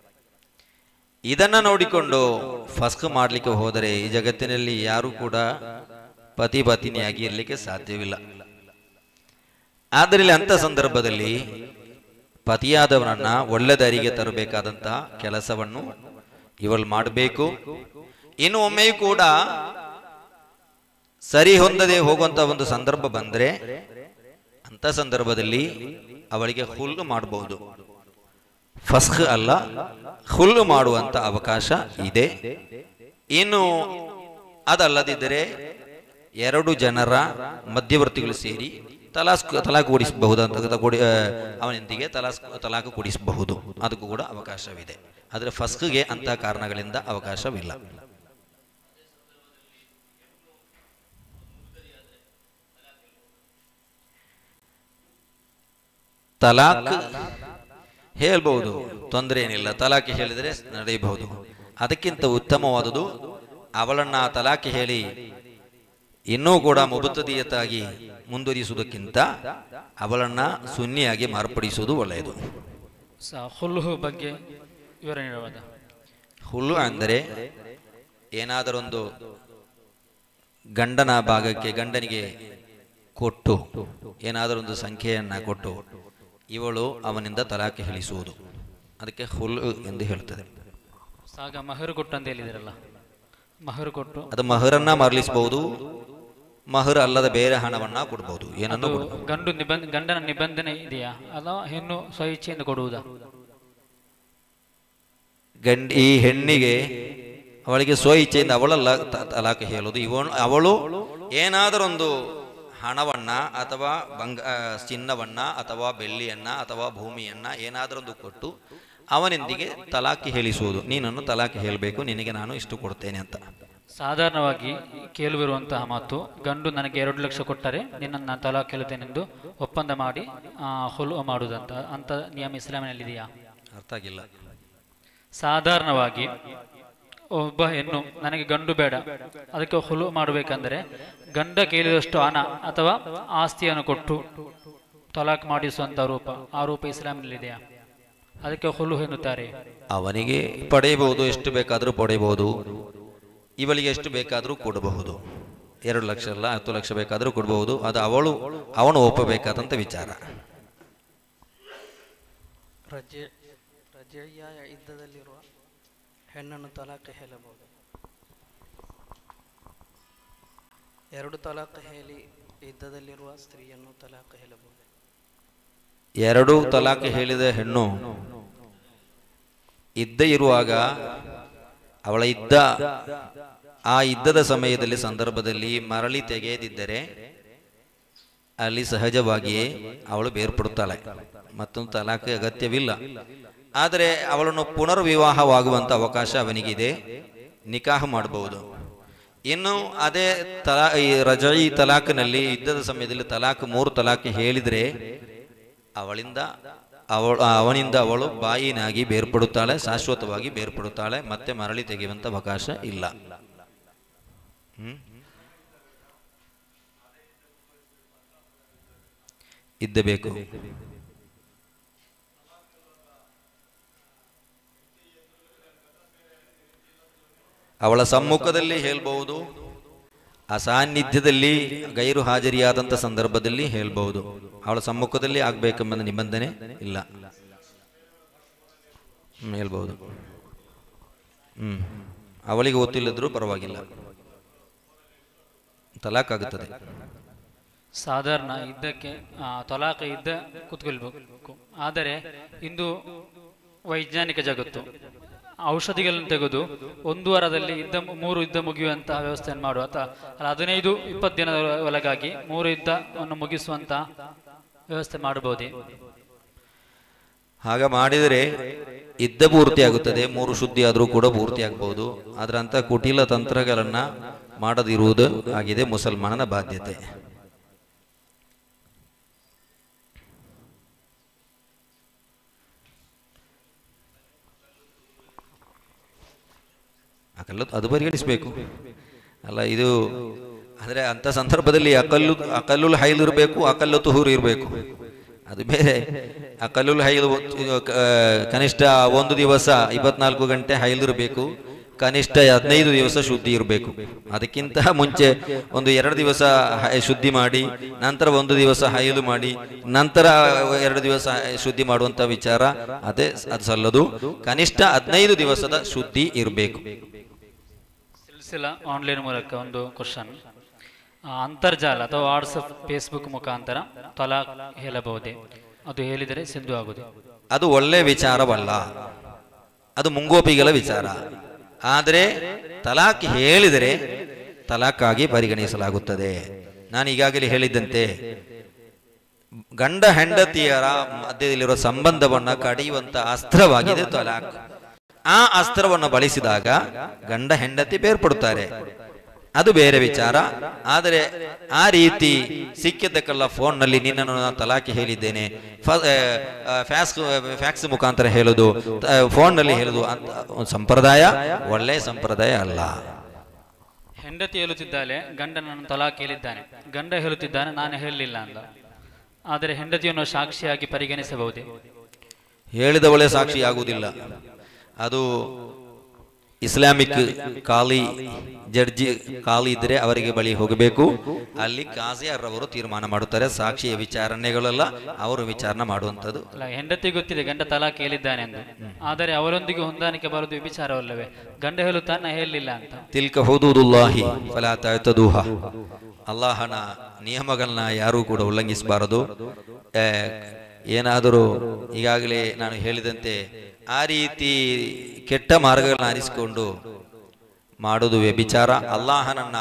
ಇದನ್ನ ನೋಡಿಕೊಂಡು ಫಸ್ಕ್ ಮಾಡಲಿಕ್ಕೆ ಹೋದರೆ ಈ ಜಗತ್ತಿನಲ್ಲಿ ಯಾರು ಕೂಡ ಪತಿ ಪತ್ನಿಯಾಗಿ ಇರಲಿಕ್ಕೆ ಸಾಧ್ಯವಿಲ್ಲ ಆದ್ದರಿಂದ ಅಂಥ ಸಂದರ್ಭದಲ್ಲಿ ಪತಿಯಾದವನನ್ನ ಒಳ್ಳೆ ದಾರಿಗೆ ತರಬೇಕಾದಂತಹ ಕೆಲಸವನ್ನು ಇವಳು ಮಾಡಬೇಕು ಇನ್ನು ಒಮ್ಮೆಯೂ ಕೂಡ ಸರಿ ಹೊಂದದೆ ಹೋಗುವಂತ ಒಂದು ಸಂದರ್ಭ ಬಂದ್ರೆ ಅಂತ ಸಂದರ್ಭದಲ್ಲಿ ಅವಳಿಗೆ ಹುಲ್ಲು ಮಾಡಬಹುದು ಫಸ್ಕ್ ಅಲ್ಲ ಹುಲ್ಲು ಮಾಡುವಂತ ಅವಕಾಶ ಇದೆ ಇನ್ನು ಅದಲ್ಲದಿದ್ದರೆ ಎರಡು ಜನರ ಮಧ್ಯವರ್ತಿಗಳು ಸೇರಿ ತಲಾಸ್ ತಲಾಕ್ ಕೊಡಿಸಬಹುದಂತ ಕೊಡಿ ಆ, ಅವನೊಂದಿಗೆ ತಲಾಸ್ ತಲಾಕ್ ಕೊಡಿಸಬಹುದು ಅದಕ್ಕೂ ಕೂಡ ಅವಕಾಶವಿದೆ ಆದರೆ ಫಸ್ಕ್ಗೆ ಅಂತಹ ಕಾರಣಗಳಿಂದ ಅವಕಾಶವಿಲ್ಲ ತಲಾಕ್ ಹೇಳ್ಬಹುದು ತೊಂದರೆ ಏನಿಲ್ಲ ತಲಾಖೆ ಹೇಳಿದರೆ ನಡೆಯಬಹುದು ಅದಕ್ಕಿಂತ ಉತ್ತಮವಾದುದು ಅವಳನ್ನ ತಲಾಖೆ ಹೇಳಿ ಇನ್ನೂ ಕೂಡ ಮುಬುತ್ತದಿಯತ್ತಾಗಿ ಮುಂದುವರಿಸುವುದಕ್ಕಿಂತ ಅವಳನ್ನ ಸುನ್ನಿಯಾಗಿ ಮಾರ್ಪಡಿಸುವುದು ಒಳ್ಳೆಯದು ಸ ಹುಲ್ಲು ಬಗ್ಗೆ ವಿವರಣೆ ನೀಡಬಹುದಾ ಹುಲ್ಲು ಅಂದರೆ ಏನಾದರೊಂದು ಗಂಡನ ಭಾಗಕ್ಕೆ ಗಂಡನಿಗೆ ಕೊಟ್ಟು ಏನಾದರೊಂದು ಸಂಖ್ಯೆಯನ್ನ ಕೊಟ್ಟು ಇವಳು ಅವನಿಂದ ತಲಾಖೆ ಹೇಳಿಸುವುದು ಅದಕ್ಕೆ ಹುಲ್ಲು ಎಂದು ಹೇಳ್ತದೆ ಆಗ ಮಹರು ಕೊಟ್ಟು ಅಂತ ಹೇಳಿದಿರಲ್ಲ ಮಹರು ಕೊಟ್ಟು ಅದು ಮಹರನ್ನ ಮರಳಿಸಬಹುದು ಮಹರ್ ಅಲ್ಲದ ಬೇರೆ ಹಣವನ್ನ ಕೊಡಬಹುದು ಏನನ್ನು ಅದು ಕೊಡಬಹುದು ಗಂಡು ನಿಬಂಧ ಗಂಡನ ನಿಬಂಧನೆ ಇದೆಯಾ ಅಥವಾ ಹೆಣ್ಣು ಸ್ವಇಚ್ಛೆಯಿಂದ ಕೊಡುವುದಾ ಗಂಡ ಈ ಹೆಣ್ಣಿಗೆ ಅವಳಿಗೆ ಸ್ವ ಇಚ್ಛೆಯಿಂದ ಅವಳಲ್ಲ ತ- ತಲಾಖೆ ಹೇಳೋದು ಇವನು ಅವಳು ಏನಾದರೊಂದು ಹಣವನ್ನ ಅಥವಾ ಬಂಗ ಆ, ಚಿನ್ನವನ್ನ ಅಥವಾ ಬೆಳ್ಳಿಯನ್ನ ಅಥವಾ ಭೂಮಿಯನ್ನ ಏನಾದರೊಂದು ಕೊಟ್ಟು ಅವನೊಂದಿಗೆ ತಲಾಖೆ ಹೇಳಿಸುವುದು ನೀನನ್ನು ತಲಾಖೆ ಹೇಳಬೇಕು ನಿನಗೆ ನಾನು ಇಷ್ಟು ಕೊಡ್ತೇನೆ ಅಂತ ಸಾಧಾರಣವಾಗಿ ಕೇಳುವಿರುವಂತಹ ಮಾತು ಗಂಡು ನನಗೆ ಎರಡು ಲಕ್ಷ ಕೊಟ್ಟರೆ ನಿನ್ನನ್ನು ನಾನು ತಲಾ ಕೇಳುತ್ತೇನೆಂದು ಒಪ್ಪಂದ ಮಾಡಿ ಆ, ಹುಲ್ಲು ಮಾಡುವುದಂತ ಅಂತ ನಿಯಮ ಇಸ್ಲಾಮಿನಲ್ಲಿದೆಯಾ ಅರ್ಥ ಆಗಿಲ್ಲ ಸಾಧಾರಣವಾಗಿ ಒಬ್ಬ ಹೆಣ್ಣು ನನಗೆ ಗಂಡು ಬೇಡ ಅದಕ್ಕೆ ಹುಲು ಮಾಡಬೇಕಂದ್ರೆ ಗಂಡ ಕೇಳಿದಷ್ಟು ಹಣ ಅಥವಾ ಆಸ್ತಿಯನ್ನು ಕೊಟ್ಟು ತಲಾಕ್ ಮಾಡಿಸುವಂತ ರೂಪ ಆ ರೂಪ ಇಸ್ಲಾಮಿನಲ್ಲಿದೆಯಾ ಅದಕ್ಕೆ ಹುಲು ಎನ್ನುತ್ತಾರೆ ಅವನಿಗೆ ಪಡೆಯಬಹುದು ಎಷ್ಟು ಬೇಕಾದರೂ ಪಡೆಯಬಹುದು ಇವಳಿಗೆ ಎಷ್ಟು ಬೇಕಾದರೂ ಕೊಡಬಹುದು ಎರಡು ಲಕ್ಷ ಅಲ್ಲ ಹತ್ತು ಲಕ್ಷ ಬೇಕಾದರೂ ಕೊಡಬಹುದು ಅದು ಅವಳು ಅವನು ಒಪ್ಪಬೇಕಾದಂತ ವಿಚಾರ ರಜೆ ರಜೆಯ ಯುದ್ಧದಲ್ಲಿರುವ ಹೆಣ್ಣನ್ನು ತಲಾಖ್ ಹೇಳಬಹುದು ಎರಡು ತಲಾಖ್ ಹೇಳಿ ಯುದ್ಧದಲ್ಲಿರುವ ಸ್ತ್ರೀಯನ್ನು ತಲಾಖ್ ಹೇಳಬಹುದು ಎರಡು ತಲಾಖ್ ಹೇಳಿದ ಹೆಣ್ಣು ಇದ್ದ ಇರುವಾಗ ಅವಳ ಇದ್ದ ಆ ಯುದ್ಧದ ಸಮಯದಲ್ಲಿ ಸಂದರ್ಭದಲ್ಲಿ ಮರಳಿ ತೆಗೆಯದಿದ್ದರೆ ಅಲ್ಲಿ ಸಹಜವಾಗಿಯೇ ಅವಳು ಬೇರ್ಪಡುತ್ತಾಳೆ ಮತ್ತೊಂದು ತಲಾಖ್ ಅಗತ್ಯವಿಲ್ಲ ಆದರೆ ಅವಳನ್ನು ಪುನರ್ವಿವಾಹವಾಗುವಂತ ಅವಕಾಶ ಅವನಿಗಿದೆ ನಿಕಾಹ ಮಾಡಬಹುದು ಇನ್ನು ಅದೇ ತಲಾ ಈ ರಜಾಯಿ ತಲಾಖಿನಲ್ಲಿ ಯುದ್ಧದ ಸಮಯದಲ್ಲಿ ತಲಾಖ್ ಮೂರು ತಲಾಖ್ ಹೇಳಿದ್ರೆ ಅವಳಿಂದ ಅವಳು ಅವನಿಂದ ಅವಳು ಬಾಯಿನಾಗಿ ಬೇರ್ಪಡುತ್ತಾಳೆ ಶಾಶ್ವತವಾಗಿ ಬೇರ್ಪಡುತ್ತಾಳೆ ಮತ್ತೆ ಮರಳಿ ತೆಗೆಯುವಂತ ಅವಕಾಶ ಇಲ್ಲ ಹ್ಮ್? ಇದ್ದಬೇಕು ಅವಳ ಸಮ್ಮುಖದಲ್ಲಿ ಹೇಳ್ಬಹುದು ಅಸಾನ್ನಿಧ್ಯದಲ್ಲಿ ಗೈರು ಹಾಜರಿಯಾದಂಥ ಸಂದರ್ಭದಲ್ಲಿ ಹೇಳ್ಬಹುದು ಅವಳ ಸಮ್ಮುಖದಲ್ಲಿ ಆಗ್ಬೇಕೆಂಬ ನಿಬಂಧನೆ ಇಲ್ಲ ಹ್ಮ್, ಹೇಳ್ಬಹುದು ಹ್ಮ್ ಅವಳಿಗೆ ಗೊತ್ತಿಲ್ಲದ್ರೂ ಪರವಾಗಿಲ್ಲ ತಲಾಕ್ ಆಗುತ್ತದೆ ಸಾಧಾರಣ ಇದ್ದಕ್ಕೆ ಆ, ತೊಲಾಕ ಇದ್ದ ಕೂತ್ಕೊಳ್ಬೇಕು ಆದರೆ ಇಂದು ವೈಜ್ಞಾನಿಕ ಜಗತ್ತು ಔಷಧಿಗಳನ್ನು ತೆಗೆದು ಒಂದು ವಾರದಲ್ಲಿ ಯುದ್ಧ ಮೂರು ಯುದ್ಧ ಮುಗಿಯುವಂತಹ ವ್ಯವಸ್ಥೆಯನ್ನು ಮಾಡುವ ಅಥವಾ ಅಲ್ಲ ಹದಿನೈದು ಇಪ್ಪತ್ತು ದಿನದ ಒಳಗಾಗಿ ಮೂರು ಯುದ್ಧವನ್ನು ಮುಗಿಸುವಂತ ವ್ಯವಸ್ಥೆ ಮಾಡಬಹುದೇ ಹಾಗ ಮಾಡಿದರೆ ಇದ್ದ ಪೂರ್ತಿ ಆಗುತ್ತದೆ ಮೂರು ಶುದ್ಧಿ ಆದರೂ ಕೂಡ ಪೂರ್ತಿ ಆಗಬಹುದು ಆದ್ರೆ ಅಂತ ಕುಟಿಲ ತಂತ್ರಗಳನ್ನ ಮಾಡದಿರುವುದು ಆಗಿದೆ ಮುಸಲ್ಮಾನನ ಬಾಧ್ಯತೆ ಅಕಲ್ಲು ಅದು ಪರಿಗಣಿಸಬೇಕು ಅಲ್ಲ ಇದು ಅಂದ್ರೆ ಅಂತ ಸಂದರ್ಭದಲ್ಲಿ ಅಕಲ್ಲು ಅಕಲ್ಲುಲ್ ಹೈಲ್ ಇರಬೇಕು ಅಕಲ್ಲು ತುಹೂರು ಇರಬೇಕು ಅದು ಬೇರೆ ಅಕಲ್ಲುಲ್ ಹೈಲ್ ಕನಿಷ್ಠ ಒಂದು ದಿವಸ ಇಪ್ಪತ್ನಾಲ್ಕು ಗಂಟೆ ಹೈಲ್ ಇರಬೇಕು ಕನಿಷ್ಠ ಹದಿನೈದು ದಿವಸ ಶುದ್ಧಿ ಇರಬೇಕು ಅದಕ್ಕಿಂತ ಮುಂಚೆ ಒಂದು ಎರಡು ದಿವಸ ಹೈ- ಶುದ್ಧಿ ಮಾಡಿ ನಂತರ ಒಂದು ದಿವಸ ಹೈಲು ಮಾಡಿ ನಂತರ ಎರಡು ದಿವಸ ಶುದ್ಧಿ ಮಾಡುವಂತ ವಿಚಾರ ಅದೇ ಅದು ಸಲ್ಲದು ಕನಿಷ್ಠ ಹದಿನೈದು ದಿವಸದ ಶುದ್ಧಿ ಇರಬೇಕು ಸಿಲ್ಸಿಲ ಆನ್ಲೈನ್ ಮೂಲಕ ಒಂದು ಕ್ವಶನ್ ಅಂತರ್ಜಾಲ ಅಥವಾ ವಾಟ್ಸಪ್ ಫೇಸ್ಬುಕ್ ಮುಖಾಂತರ ತಲಾಕ್ ಹೇಳಬಹುದೇ ಅದು ಹೇಳಿದರೆ ಸಿಂಧು ಆಗುದು ಅದು ಒಳ್ಳೆ ವಿಚಾರವಲ್ಲ ಅದು ಮುಂಗೋಪಿಗಳ ವಿಚಾರ ಆದರೆ ತಲಾಕ್ ಹೇಳಿದರೆ ತಲಾಕಾಗಿ ಪರಿಗಣಿಸಲಾಗುತ್ತದೆ ನಾನು ಈಗಾಗಲೇ ಹೇಳಿದ್ದಂತೆ ಗಂಡ ಹೆಂಡತಿಯರ ಮಧ್ಯದಲ್ಲಿರುವ ಸಂಬಂಧವನ್ನ ಕಡಿಯುವಂತ ಅಸ್ತ್ರವಾಗಿದೆ ತಲಾಕ್ ಆ ಅಸ್ತ್ರವನ್ನು ಬಳಸಿದಾಗ ಗಂಡ ಹೆಂಡತಿ ಬೇರ್ಪಡುತ್ತಾರೆ ಅದು ಬೇರೆ ವಿಚಾರ ಆದರೆ ಆ ರೀತಿ ಸಿಕ್ಕಿದ್ದಕ್ಕೆಲ್ಲ ಫೋನ್ನಲ್ಲಿ ನಿನ್ನನ್ನು ನಾನು ತಲಾಖಿ ಹೇಳಿದ್ದೇನೆ ಫ- ಆ, ಆ, ಫ್ಯಾಕ್ಸ್ ಫ್ಯಾಕ್ಸ್ ಮುಖಾಂತರ ಹೇಳುದು ತ- ಫೋನ್ನಲ್ಲಿ ಹೇಳುದು ಅಂತ ಒಂದು ಸಂಪ್ರದಾಯ ಒಳ್ಳೆ ಸಂಪ್ರದಾಯ ಅಲ್ಲ ಹೆಂಡತಿ ಹೇಳುತ್ತಿದ್ದಾಳೆ ಗಂಡನನ್ನು ತಲಾಕ್ ಹೇಳಿದ್ದಾನೆ ಗಂಡ ಹೇಳುತ್ತಿದ್ದಾನೆ ನಾನು ಹೇಳಲಿಲ್ಲ ಅಂತ ಆದರೆ ಹೆಂಡತಿಯನ್ನು ಸಾಕ್ಷಿಯಾಗಿ ಪರಿಗಣಿಸಬಹುದೇ ಹೇಳಿದವಳೇ ಸಾಕ್ಷಿಯಾಗುವುದಿಲ್ಲ ಅದು ಇಸ್ಲಾಮಿಕ್ ಕಾಲಿ ಜಡ್ಜಿ ಕಾಲಿ ಇದ್ರೆ ಅವರಿಗೆ ಬಳಿ ಹೋಗಬೇಕು ಅಲ್ಲಿ ಕಾಜಿಯರವರು ತೀರ್ಮಾನ ಮಾಡುತ್ತಾರೆ ಸಾಕ್ಷಿಯ ವಿಚಾರಣೆಗಳೆಲ್ಲ ಅವರು ವಿಚಾರಣೆ ಮಾಡುವಂಥದ್ದು ಅಲ್ಲ ಹೆಂಡತಿ ಗೊತ್ತಿದೆ ಗಂಡ ತಲಾಕ್ ಹೇಳಿದ್ದಾನೆ ಎಂದು ಆದರೆ ಅವರೊಂದಿಗೆ ಹೊಂದಾಣಿಕೆ ಬರುವುದು ವಿಚಾರವಲ್ಲವೇ ಗಂಡ ಹೇಳುತ್ತಾನೆ ನಾ ಹೇಳಲಿಲ್ಲ ಅಂತ ತಿಲ್ಕ ಹೌದುದುಲ್ಲಾಹಿ ಫಲಾ ತಾಯ್ತದೂಹ ಅಲ್ಲಾಹನ ನಿಯಮಗಳನ್ನ ಯಾರೂ ಕೂಡ ಉಲ್ಲಂಘಿಸಬಾರದು ಆ, ಏನಾದರೂ ಈಗಾಗಲೇ ನಾನು ಹೇಳಿದಂತೆ ಆ ರೀತಿ ಕೆಟ್ಟ ಮಾರ್ಗಗಳನ್ನ ಆರಿಸಿಕೊಂಡು ಮಾಡುವುದು ವ್ಯಭಿಚಾರ ಅಲ್ಲಾಹನನ್ನ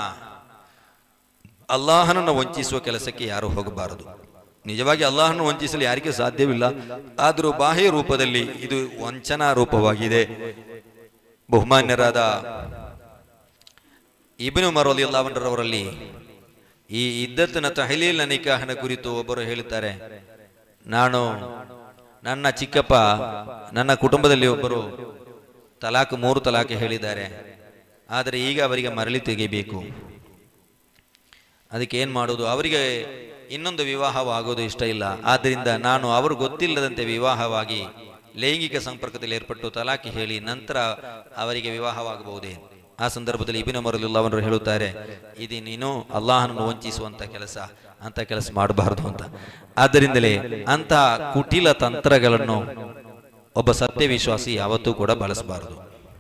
ಅಲ್ಲಾಹನನ್ನ ವಂಚಿಸುವ ಕೆಲಸಕ್ಕೆ ಯಾರು ಹೋಗಬಾರದು ನಿಜವಾಗಿ ಅಲ್ಲಾಹನ ವಂಚಿಸಲು ಯಾರಿಗೆ ಸಾಧ್ಯವಿಲ್ಲ ಆದರೂ ಬಾಹ್ಯ ರೂಪದಲ್ಲಿ ಇದು ವಂಚನಾ ರೂಪವಾಗಿದೆ ಬಹುಮಾನ್ಯರಾದ ಇಬ್ನು ಮರೋಲಿ ಅಲ್ಲಾವನರವರಲ್ಲಿ ಈ ಇದ್ದತ್ತಿನ ತಹಲೀಲ್ ನಿಕಾಹನ ಕುರಿತು ಒಬ್ಬರು ಹೇಳುತ್ತಾರೆ ನಾನು ನನ್ನ ಚಿಕ್ಕಪ್ಪ ನನ್ನ ಕುಟುಂಬದಲ್ಲಿ ಒಬ್ಬರು ತಲಾಕ್ ಮೂರು ತಲಾಕ್ ಹೇಳಿದ್ದಾರೆ ಆದರೆ ಈಗ ಅವರಿಗೆ ಮರಳಿ ತೆಗೆಯಬೇಕು ಅದಕ್ಕೆ ಏನ್ ಮಾಡೋದು ಅವರಿಗೆ ಇನ್ನೊಂದು ವಿವಾಹವಾಗೋದು ಇಷ್ಟ ಇಲ್ಲ ಆದ್ದರಿಂದ ನಾನು ಅವರು ಗೊತ್ತಿಲ್ಲದಂತೆ ವಿವಾಹವಾಗಿ ಲೈಂಗಿಕ ಸಂಪರ್ಕದಲ್ಲಿ ಏರ್ಪಟ್ಟು ತಲಾಖಿ ಹೇಳಿ ನಂತರ ಅವರಿಗೆ ವಿವಾಹವಾಗಬಹುದೇ ಆ ಸಂದರ್ಭದಲ್ಲಿ ಇಬಿನ ಮರಲಿಲ್ಲವರು ಹೇಳುತ್ತಾರೆ ಇದು ನೀನು ಅಲ್ಲಾಹನನ್ನು ವಂಚಿಸುವಂತ ಕೆಲಸ ಅಂತ ಕೆಲಸ ಮಾಡಬಾರದು ಅಂತ ಆದ್ದರಿಂದಲೇ ಅಂತ ಕುಟಿಲ ತಂತ್ರಗಳನ್ನು ಒಬ್ಬ ಸತ್ಯವಿಶ್ವಾಸಿ ಯಾವತ್ತೂ ಕೂಡ ಬಳಸಬಾರದು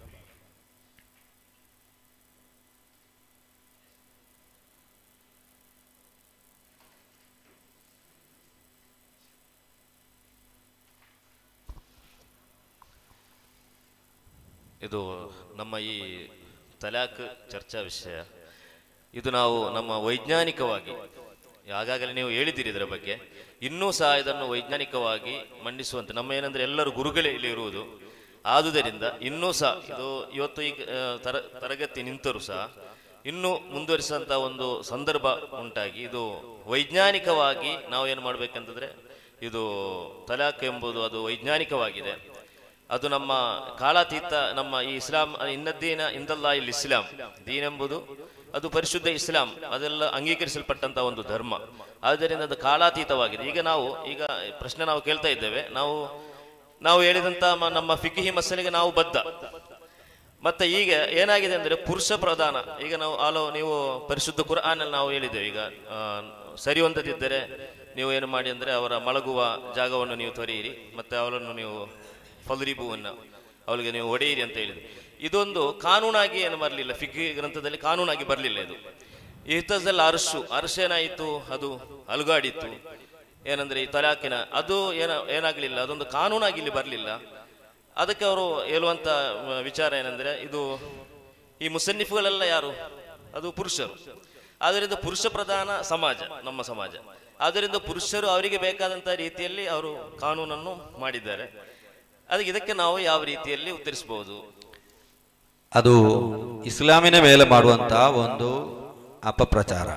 ಇದು ನಮ್ಮ ಈ ತಲಾಕ್ ಚರ್ಚಾ ವಿಷಯ ಇದು ನಾವು ನಮ್ಮ ವೈಜ್ಞಾನಿಕವಾಗಿ ಆಗಾಗಲೇ ನೀವು ಹೇಳಿದ್ದೀರಿ ಇದರ ಬಗ್ಗೆ ಇನ್ನೂ ಸಹ ಇದನ್ನು ವೈಜ್ಞಾನಿಕವಾಗಿ ಮಂಡಿಸುವಂತೆ ನಮ್ಮ ಏನಂದ್ರೆ ಎಲ್ಲರೂ ಗುರುಗಳೇ ಇಲ್ಲಿ ಇರುವುದು ಆದುದರಿಂದ ಇನ್ನೂ ಸಹ ಇದು ಇವತ್ತು ಈಗ ಆ, ತರ ತರಗತಿ ನಿಂತರೂ ಸಹ ಇನ್ನೂ ಮುಂದುವರಿಸುವಂತ ಒಂದು ಸಂದರ್ಭ ಉಂಟಾಗಿ ಇದು ವೈಜ್ಞಾನಿಕವಾಗಿ ನಾವು ಏನು ಮಾಡ್ಬೇಕಂತಂದ್ರೆ ಇದು ತಲಾಕ್ ಎಂಬುದು ಅದು ವೈಜ್ಞಾನಿಕವಾಗಿದೆ ಅದು ನಮ್ಮ ಕಾಲಾತೀತ ನಮ್ಮ ಈ ಇಸ್ಲಾಂ ಇನ್ನದ್ದೀನ ಇಂದಲ್ಲ ಇಲ್ಲಿ ಇಸ್ಲಾಂ ದೀನೆಂಬುದು ಅದು ಪರಿಶುದ್ಧ ಇಸ್ಲಾಂ ಅದೆಲ್ಲ ಅಂಗೀಕರಿಸಲ್ಪಟ್ಟಂತ ಒಂದು ಧರ್ಮ ಆದ್ದರಿಂದ ಅದು ಕಾಲಾತೀತವಾಗಿದೆ ಈಗ ನಾವು ಈಗ ಪ್ರಶ್ನೆ ನಾವು ಕೇಳ್ತಾ ಇದ್ದೇವೆ ನಾವು ನಾವು ಹೇಳಿದಂತ ಮ- ನಮ್ಮ ಫಿಕಿಹಿ ಮಸಲಿಗೆ ನಾವು ಬದ್ಧ ಮತ್ತೆ ಈಗ ಏನಾಗಿದೆ ಅಂದ್ರೆ ಪುರುಷ ಪ್ರಧಾನ ಈಗ ನಾವು ಆಲೋ ನೀವು ಪರಿಶುದ್ಧ ಕುರ್ಆನ್ ಅಲ್ಲಿ ನಾವು ಹೇಳಿದ್ದೇವೆ ಈಗ ಆ, ಸರಿ ಹೊಂದದಿದ್ದರೆ ನೀವು ಏನು ಮಾಡಿ ಅಂದ್ರೆ ಅವರ ಮಲಗುವ ಜಾಗವನ್ನು ನೀವು ತೊರೆಯಿರಿ ಮತ್ತೆ ಅವಳನ್ನು ನೀವು ಫಲರಿಬುವನ್ನು ಅವಳಿಗೆ ನೀವು ಒಡೆಯಿರಿ ಅಂತ ಹೇಳಿದ್ರು ಇದೊಂದು ಕಾನೂನಾಗಿ ಏನು ಬರಲಿಲ್ಲ ಫಿಗಿ ಗ್ರಂಥದಲ್ಲಿ ಕಾನೂನಾಗಿ ಬರಲಿಲ್ಲ ಇದು ಇರ್ತದಲ್ಲಿ ಅರಶು ಅರಶು ಏನಾಯಿತು ಅದು ಅಲುಗಾಡಿತ್ತು ಏನಂದ್ರೆ ಈ ತಲಾಕಿನ ಅದು ಏನ ಏನಾಗಲಿಲ್ಲ ಅದೊಂದು ಕಾನೂನಾಗಿ ಇಲ್ಲಿ ಬರಲಿಲ್ಲ ಅದಕ್ಕೆ ಅವರು ಹೇಳುವಂತ ಮ, ವಿಚಾರ ಏನಂದ್ರೆ ಇದು ಈ ಮುಸನ್ನಿಫುಗಳೆಲ್ಲ ಯಾರು ಅದು ಪುರುಷರು ಆದ್ದರಿಂದ ಪುರುಷ ಪ್ರಧಾನ ಸಮಾಜ ನಮ್ಮ ಸಮಾಜ ಆದ್ದರಿಂದ ಪುರುಷರು ಅವರಿಗೆ ಬೇಕಾದಂತ ರೀತಿಯಲ್ಲಿ ಅವರು ಕಾನೂನನ್ನು ಮಾಡಿದ್ದಾರೆ ಅದಕ್ಕೆ ಇದಕ್ಕೆ ನಾವು ಯಾವ ರೀತಿಯಲ್ಲಿ ಉತ್ತರಿಸಬಹುದು ಅದು ಇಸ್ಲಾಮಿನ ಮೇಲೆ ಮಾಡುವಂತ ಒಂದು ಅಪಪ್ರಚಾರ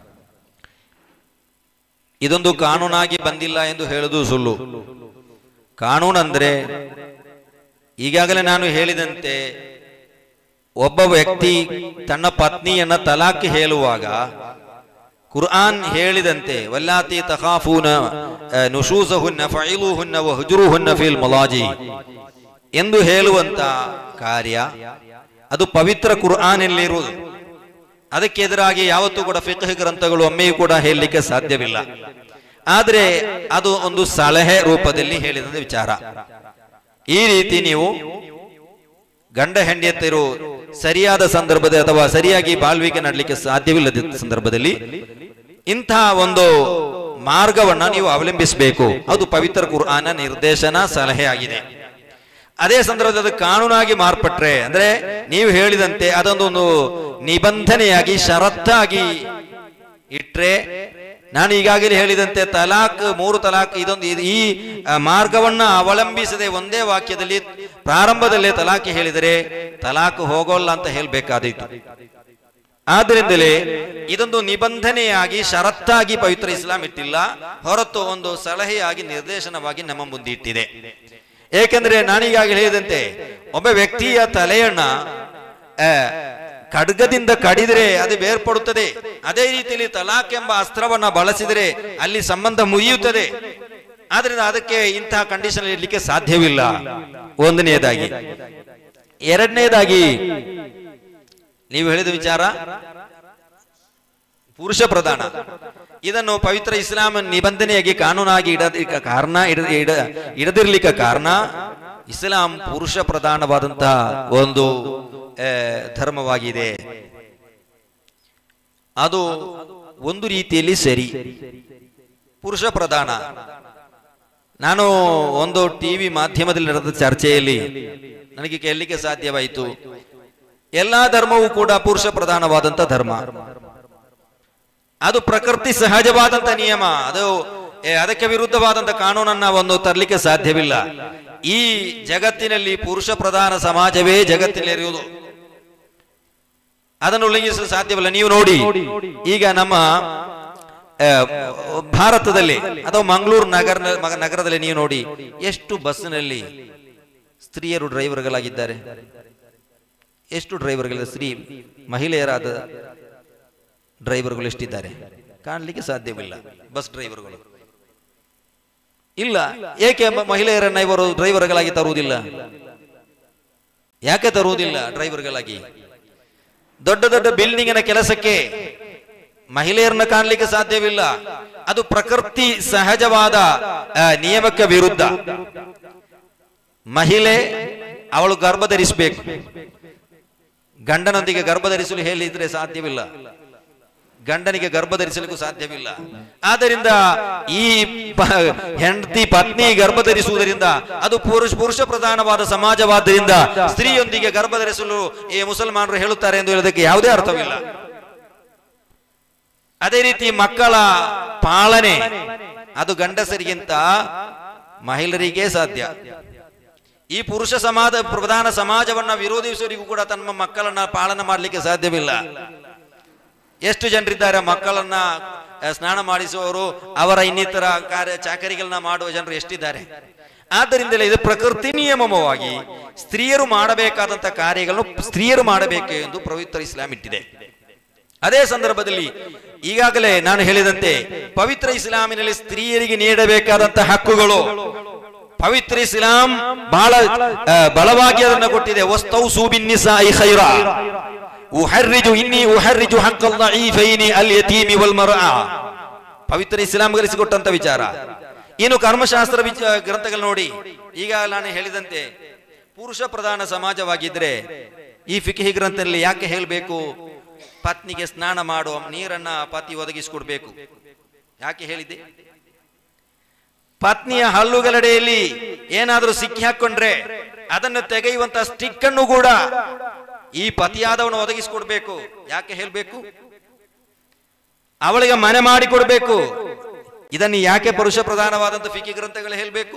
ಇದೊಂದು ಕಾನೂನಾಗಿ ಬಂದಿಲ್ಲ ಎಂದು ಹೇಳುವುದು ಸುಳ್ಳು ಕಾನೂನಂದ್ರೆ ಈಗಾಗಲೇ ನಾನು ಹೇಳಿದಂತೆ ಒಬ್ಬ ವ್ಯಕ್ತಿ ತನ್ನ ಪತ್ನಿಯನ್ನ ತಲಾಕ್ ಹೇಳುವಾಗ ಕುರ್ಆನ್ ಹೇಳಿದಂತೆ ವಲ್ಲಾತಿ ತಖಾಫೂನ ಅಹ್, ನುಶೂಸಹುನ್ನ ಫೈಲುಹುನ್ನ ವಹುಜುರುಹುನ್ನ ಫಿಲ್ ಮಲಾಜಿ ಎಂದು ಹೇಳುವಂತ ಕಾರ್ಯ ಅದು ಪವಿತ್ರ ಕುರ್ಆನಲ್ಲಿರುವುದು ಅದಕ್ಕೆ ಎದುರಾಗಿ ಯಾವತ್ತೂ ಕೂಡ ಫಿqh ಗ್ರಂಥಗಳು ಒಮ್ಮೆಯೂ ಕೂಡ ಹೇಳಲಿಕ್ಕೆ ಸಾಧ್ಯವಿಲ್ಲ ಆದ್ರೆ ಅದು ಒಂದು ಸಲಹೆ ರೂಪದಲ್ಲಿ ಹೇಳಿದ ವಿಚಾರ ಈ ರೀತಿ ನೀವು ಗಂಡ ಹೆಂಡತಿಯರು ಸರಿಯಾದ ಸಂದರ್ಭದ ಅಥವಾ ಸರಿಯಾಗಿ ಬಾಳ್ವಿಕೆ ನಡಲಿಕ್ಕೆ ಸಾಧ್ಯವಿಲ್ಲದ ಸಂದರ್ಭದಲ್ಲಿ ಇಂತಹ ಒಂದು ಮಾರ್ಗವನ್ನ ನೀವು ಅವಲಂಬಿಸಬೇಕು ಅದು ಪವಿತ್ರ ಕುರ್ಆನ ನಿರ್ದೇಶನ ಸಲಹೆ ಆಗಿದೆ ಅದೇ ಸಂದರ್ಭದಲ್ಲಿ ಅದು ಕಾನೂನಾಗಿ ಮಾರ್ಪಟ್ರೆ ಅಂದ್ರೆ ನೀವು ಹೇಳಿದಂತೆ ಅದೊಂದು ಒಂದು ನಿಬಂಧನೆಯಾಗಿ ಷರತ್ತಾಗಿ ಇಟ್ರೆ ನಾನು ಈಗಾಗಲೇ ಹೇಳಿದಂತೆ ತಲಾಕ್ ಮೂರು ತಲಾಕ್ ಇದೊಂದು ಇದು- ಈ ಆ, ಮಾರ್ಗವನ್ನ ಅವಲಂಬಿಸದೆ ಒಂದೇ ವಾಕ್ಯದಲ್ಲಿ ಪ್ರಾರಂಭದಲ್ಲೇ ತಲಾಕ್ ಹೇಳಿದರೆ ತಲಾಕ್ ಹೋಗೋಲ್ಲ ಅಂತ ಹೇಳಬೇಕಾದೀತು ಆದ್ರಿಂದಲೇ ಇದೊಂದು ನಿಬಂಧನೆಯಾಗಿ ಷರತ್ತಾಗಿ ಪವಿತ್ರ ಇಸ್ಲಾಂ ಇಟ್ಟಿಲ್ಲ ಹೊರತು ಒಂದು ಸಲಹೆಯಾಗಿ ನಿರ್ದೇಶನವಾಗಿ ನಮ್ಮ ಮುಂದೆ ಇಟ್ಟಿದೆ ಏಕೆಂದ್ರೆ ನಾನೀಗಾಗಲೇ ಹೇಳಿದಂತೆ ಒಬ್ಬ ವ್ಯಕ್ತಿಯ ತಲೆಯನ್ನ ಆ, ಖಡ್ಗದಿಂದ ಕಡಿದ್ರೆ ಅದು ಬೇರ್ಪಡುತ್ತದೆ ಅದೇ ರೀತಿಯಲ್ಲಿ ತಲಾಕ್ ಎಂಬ ಅಸ್ತ್ರವನ್ನ ಬಳಸಿದರೆ ಅಲ್ಲಿ ಸಂಬಂಧ ಮುರಿಯುತ್ತದೆ ಆದ್ರಿಂದ ಅದಕ್ಕೆ ಇಂತಹ ಕಂಡೀಷನ್ ಇರ್ಲಿಕ್ಕೆ ಸಾಧ್ಯವಿಲ್ಲ ಒಂದನೆಯದಾಗಿ ಎರಡನೇದಾಗಿ ನೀವು ಹೇಳಿದ ವಿಚಾರ ಪುರುಷ ಪ್ರಧಾನ ಇದನ್ನು ಪವಿತ್ರ ಇಸ್ಲಾಂ ನಿಬಂಧನೆಯಾಗಿ ಕಾನೂನಾಗಿ ಇಡದ ಕಾರಣ ಇಡ ಇಡ- ಇಡದಿರ್ಲಿಕ್ಕೆ ಕಾರಣ ಇಸ್ಲಾಂ ಪುರುಷ ಪ್ರಧಾನವಾದಂತಹ ಒಂದು ಆ, ಧರ್ಮವಾಗಿದೆ ಅದು ಒಂದು ರೀತಿಯಲ್ಲಿ ಸರಿ ಪುರುಷ ಪ್ರಧಾನ ನಾನು ಒಂದು ಟಿವಿ ಮಾಧ್ಯಮದಲ್ಲಿ ನಡೆದ ಚರ್ಚೆಯಲ್ಲಿ ನನಗೆ ಕೇಳಲಿಕ್ಕೆ ಸಾಧ್ಯವಾಯಿತು ಎಲ್ಲಾ ಧರ್ಮವೂ ಕೂಡ ಪುರುಷ ಪ್ರಧಾನವಾದಂತ ಧರ್ಮ ಅದು ಪ್ರಕೃತಿ ಸಹಜವಾದಂತ ನಿಯಮ ಅದು ಏ, ಅದಕ್ಕೆ ವಿರುದ್ಧವಾದಂತ ಕಾನೂನನ್ನ ಒಂದು ತರಲಿಕ್ಕೆ ಸಾಧ್ಯವಿಲ್ಲ ಈ ಜಗತ್ತಿನಲ್ಲಿ ಪುರುಷ ಪ್ರಧಾನ ಸಮಾಜವೇ ಜಗತ್ತಿನಲ್ಲಿರುವುದು ಅದನ್ನು ಉಲ್ಲಂಘಿಸಲು ಸಾಧ್ಯವಿಲ್ಲ ನೀವು ನೋಡಿ ಈಗ ನಮ್ಮ ಆ, ಭಾರತದಲ್ಲಿ ಅಥವಾ ಮಂಗಳೂರು ನಗರ ನಗರದಲ್ಲಿ ನೀವು ನೋಡಿ ಎಷ್ಟು ಬಸ್ನಲ್ಲಿ ಸ್ತ್ರೀಯರು ಡ್ರೈವರ್ಗಳಾಗಿದ್ದಾರೆ ಎಷ್ಟು ಡ್ರೈವರ್ಗಳ ಸ್ತ್ರೀ ಮಹಿಳೆಯರಾದ ಡ್ರೈವರ್ಗಳು ಎಷ್ಟಿದ್ದಾರೆ ಕಾಣಲಿಕ್ಕೆ ಸಾಧ್ಯವಿಲ್ಲ ಬಸ್ ಡ್ರೈವರ್ಗಳು ಇಲ್ಲ ಏಕೆ ಮ- ಮಹಿಳೆಯರನ್ನ ಇವರು ಡ್ರೈವರ್ಗಳಾಗಿ ತರುವುದಿಲ್ಲ ಯಾಕೆ ತರುವುದಿಲ್ಲ ಡ್ರೈವರ್ಗಳಾಗಿ ದೊಡ್ಡ ದೊಡ್ಡ ಬಿಲ್ಡಿಂಗಿನ ಕೆಲಸಕ್ಕೆ ಮಹಿಳೆಯರನ್ನ ಕಾಣಲಿಕ್ಕೆ ಸಾಧ್ಯವಿಲ್ಲ ಅದು ಪ್ರಕೃತಿ ಸಹಜವಾದ ಆ, ನಿಯಮಕ್ಕೆ ವಿರುದ್ಧ ಮಹಿಳೆ ಅವಳು ಗರ್ಭ ಧರಿಸಬೇಕು ಗಂಡನೊಂದಿಗೆ ಗರ್ಭ ಧರಿಸಲು ಹೇಳಿದ್ರೆ ಸಾಧ್ಯವಿಲ್ಲ ಗಂಡನಿಗೆ ಗರ್ಭ ಧರಿಸಲಿಕ್ಕೂ ಸಾಧ್ಯವಿಲ್ಲ ಆದ್ದರಿಂದ ಈ ಪ- ಹೆಂಡತಿ ಪತ್ನಿ ಗರ್ಭ ಧರಿಸುವುದರಿಂದ ಅದು ಪುರುಷ ಪುರುಷ ಪ್ರಧಾನವಾದ ಸಮಾಜವಾದ್ದರಿಂದ ಸ್ತ್ರೀಯೊಂದಿಗೆ ಗರ್ಭ ಧರಿಸಲು ಈ ಮುಸಲ್ಮಾನರು ಹೇಳುತ್ತಾರೆ ಎಂದು ಹೇಳೋದಕ್ಕೆ ಯಾವುದೇ ಅರ್ಥವಿಲ್ಲ ಅದೇ ರೀತಿ ಮಕ್ಕಳ ಪಾಲನೆ ಅದು ಗಂಡಸರಿಗಿಂತ ಮಹಿಳೆಯರಿಗೆ ಸಾಧ್ಯ ಈ ಪುರುಷ ಸಮಾಜ ಪ್ರಧಾನ ಸಮಾಜವನ್ನ ವಿರೋಧಿಸುವವರಿಗೂ ಕೂಡ ತಮ್ಮ ಮಕ್ಕಳನ್ನ ಪಾಲನೆ ಮಾಡಲಿಕ್ಕೆ ಸಾಧ್ಯವಿಲ್ಲ ಎಷ್ಟು ಜನರಿದ್ದಾರೆ ಮಕ್ಕಳನ್ನ ಆ, ಸ್ನಾನ ಮಾಡಿಸುವವರು ಅವರ ಇನ್ನಿತರ ಕಾರ್ಯ ಚಾಕರಿಗಳನ್ನ ಮಾಡುವ ಜನರು ಎಷ್ಟಿದ್ದಾರೆ ಆದ್ದರಿಂದಲೇ ಇದು ಪ್ರಕೃತಿ ನಿಯಮವಾಗಿ ಸ್ತ್ರೀಯರು ಮಾಡಬೇಕಾದಂತ ಕಾರ್ಯಗಳನ್ನು ಸ್ತ್ರೀಯರು ಮಾಡಬೇಕು ಎಂದು ಪವಿತ್ರ ಇಸ್ಲಾಂ ಇಟ್ಟಿದೆ ಅದೇ ಸಂದರ್ಭದಲ್ಲಿ ಈಗಾಗಲೇ ನಾನು ಹೇಳಿದಂತೆ ಪವಿತ್ರ ಇಸ್ಲಾಮಿನಲ್ಲಿ ಸ್ತ್ರೀಯರಿಗೆ ನೀಡಬೇಕಾದಂತಹ ಹಕ್ಕುಗಳು ಪವಿತ್ರ ಇಸ್ಲಾಂ ಬಹಳ ಆ, ಬಲವಾಗಿ ಅದನ್ನು ಕೊಟ್ಟಿದೆ ವಸ್ತೌ ಸೂಬಿನ್ನಿಸಾಯಿ ಖೈರ ಉಹರ್ರಿಜು ಇನ್ನಿ ಉಹರ್ರಿಜು ಹಕ್ಕಲ್ ದഈಫೈನಿ ಅಲ್ ಯತೀಮಿ ವಲ್ ಮರ್ಆ ಪವಿತ್ರ ಇಸ್ಲಾಂ ಗಳಿಸಿಕೊಟ್ಟಂತ ವಿಚಾರ ಇನ್ನು ಕರ್ಮಶಾಸ್ತ್ರ ವಿಚ ಗ್ರಂಥಗಳು ನೋಡಿ ಈಗ ನಾನು ಹೇಳಿದಂತೆ ಪುರುಷ ಪ್ರಧಾನ ಸಮಾಜವಾಗಿದ್ರೆ ಈ ಫಿಕಿಹಿ ಗ್ರಂಥದಲ್ಲಿ ಯಾಕೆ ಹೇಳಬೇಕು ಪತ್ನಿಗೆ ಸ್ನಾನ ಮಾಡುವ ನೀರನ್ನ ಪತಿ ಒದಗಿಸಿಕೊಡ್ಬೇಕು ಯಾಕೆ ಹೇಳಿದ್ದೆ ಪತ್ನಿಯ ಹಲ್ಲುಗಲಡೆಯಲ್ಲಿ ಏನಾದರೂ ಸಿಕ್ಕಿ ಹಾಕೊಂಡ್ರೆ ಅದನ್ನು ತೆಗೆಯುವಂತ ಸ್ಟಿಕ್ ಅನ್ನು ಕೂಡ ಈ ಪತಿಯಾದವನು ಒದಗಿಸಿಕೊಡ್ಬೇಕು ಯಾಕೆ ಹೇಳ್ಬೇಕು ಅವಳಿಗೆ ಮನೆ ಮಾಡಿ ಕೊಡ್ಬೇಕು ಇದನ್ನು ಯಾಕೆ ಪುರುಷ ಪ್ರಧಾನವಾದಂತ ಫಿಕಿ ಗ್ರಂಥಗಳು ಹೇಳ್ಬೇಕು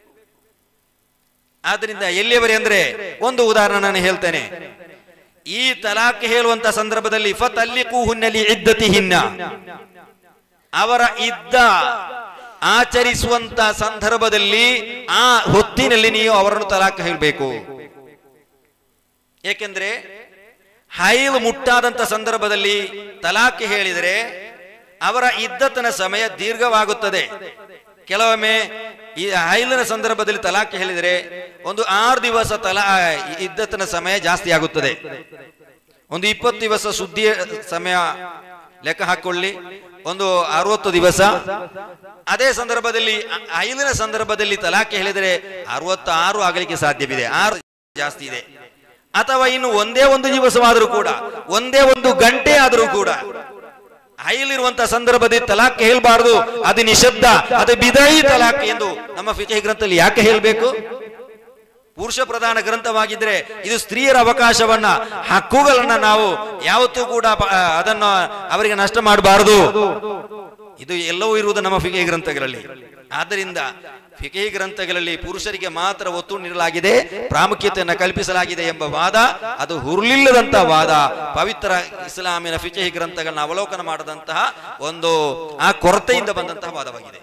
ಆದ್ರಿಂದ ಎಲ್ಲಿಯವರೆ ಅಂದ್ರೆ ಒಂದು ಉದಾಹರಣೆ ನಾನು ಹೇಳ್ತೇನೆ ಈ ತಲಾಕ್ ಹೇಳುವಂತ ಸಂದರ್ಭದಲ್ಲಿ ಫತಲ್ಲಿಕು ಹುನ್ನಲಿ ಇದ್ದತಿ ಹಿನ್ನ ಅವರ ಇದ್ದ ಆಚರಿಸುವಂತ ಸಂದರ್ಭದಲ್ಲಿ ಆ ಹೊತ್ತಿನಲ್ಲಿ ನೀವು ಅವರನ್ನು ತಲಾಕ್ ಹೇಳಬೇಕು ಏಕೆಂದ್ರೆ ಹೈಲು ಮುಟ್ಟಾದಂತ ಸಂದರ್ಭದಲ್ಲಿ ತಲಾಕ್ ಹೇಳಿದರೆ ಅವರ ಇದ್ದತನ ಸಮಯ ದೀರ್ಘವಾಗುತ್ತದೆ ಕೆಲವೊಮ್ಮೆ ಈ ಹೈಲಿನ ಸಂದರ್ಭದಲ್ಲಿ ತಲಾಕ್ ಹೇಳಿದರೆ ಒಂದು ಆರು ದಿವಸ ತಲಾ ಇದ್ದತನ ಸಮಯ ಜಾಸ್ತಿ ಆಗುತ್ತದೆ ಒಂದು ಇಪ್ಪತ್ತು ದಿವಸ ಸುದ್ದಿ ಸಮಯ ಲೆಕ್ಕ ಹಾಕೊಳ್ಳಿ ಒಂದು ಅರವತ್ತು ದಿವಸ ಅದೇ ಸಂದರ್ಭದಲ್ಲಿ ಅ- ಐಲಿನ ಸಂದರ್ಭದಲ್ಲಿ ತಲಾಖೆ ಹೇಳಿದರೆ ಅರವತ್ತಾರು ಆಗಲಿಕ್ಕೆ ಸಾಧ್ಯವಿದೆ ಆರು ಜಾಸ್ತಿ ಇದೆ ಅಥವಾ ಇನ್ನು ಒಂದೇ ಒಂದು ದಿವಸವಾದರೂ ಕೂಡ ಒಂದೇ ಒಂದು ಗಂಟೆ ಆದರೂ ಕೂಡ ಐಲಿರುವಂತಹ ಸಂದರ್ಭದಲ್ಲಿ ತಲಾಕ್ ಹೇಳ್ಬಾರ್ದು ಅದು ನಿಷಬ್ದ ಅದು ಬಿದಾಯಿ ತಲಾಕ್ ಎಂದು ನಮ್ಮ ಫಿಕಹಿ ಗ್ರಂಥದಲ್ಲಿ ಯಾಕೆ ಹೇಳ್ಬೇಕು ಪುರುಷ ಪ್ರಧಾನ ಗ್ರಂಥವಾಗಿದ್ರೆ ಇದು ಸ್ತ್ರೀಯರ ಅವಕಾಶವನ್ನ ಹಕ್ಕುಗಳನ್ನ ನಾವು ಯಾವತ್ತೂ ಕೂಡ ಪ- ಆ, ಅದನ್ನು ಅವರಿಗೆ ನಷ್ಟ ಮಾಡಬಾರದು ಇದು ಎಲ್ಲವೂ ಇರುವುದು ನಮ್ಮ ಫಿಕೆ ಗ್ರಂಥಗಳಲ್ಲಿ ಆದ್ದರಿಂದ ಫಿಕೆ ಗ್ರಂಥಗಳಲ್ಲಿ ಪುರುಷರಿಗೆ ಮಾತ್ರ ಒತ್ತು ನೀಡಲಾಗಿದೆ ಪ್ರಾಮುಖ್ಯತೆಯನ್ನು ಕಲ್ಪಿಸಲಾಗಿದೆ ಎಂಬ ವಾದ ಅದು ಹುರುಳಿಲ್ಲದಂತ ವಾದ ಪವಿತ್ರ ಇಸ್ಲಾಮಿನ ಫಿಕೆ ಗ್ರಂಥಗಳನ್ನ ಅವಲೋಕನ ಮಾಡದಂತಹ ಒಂದು ಆ ಕೊರತೆಯಿಂದ ಬಂದಂತಹ ವಾದವಾಗಿದೆ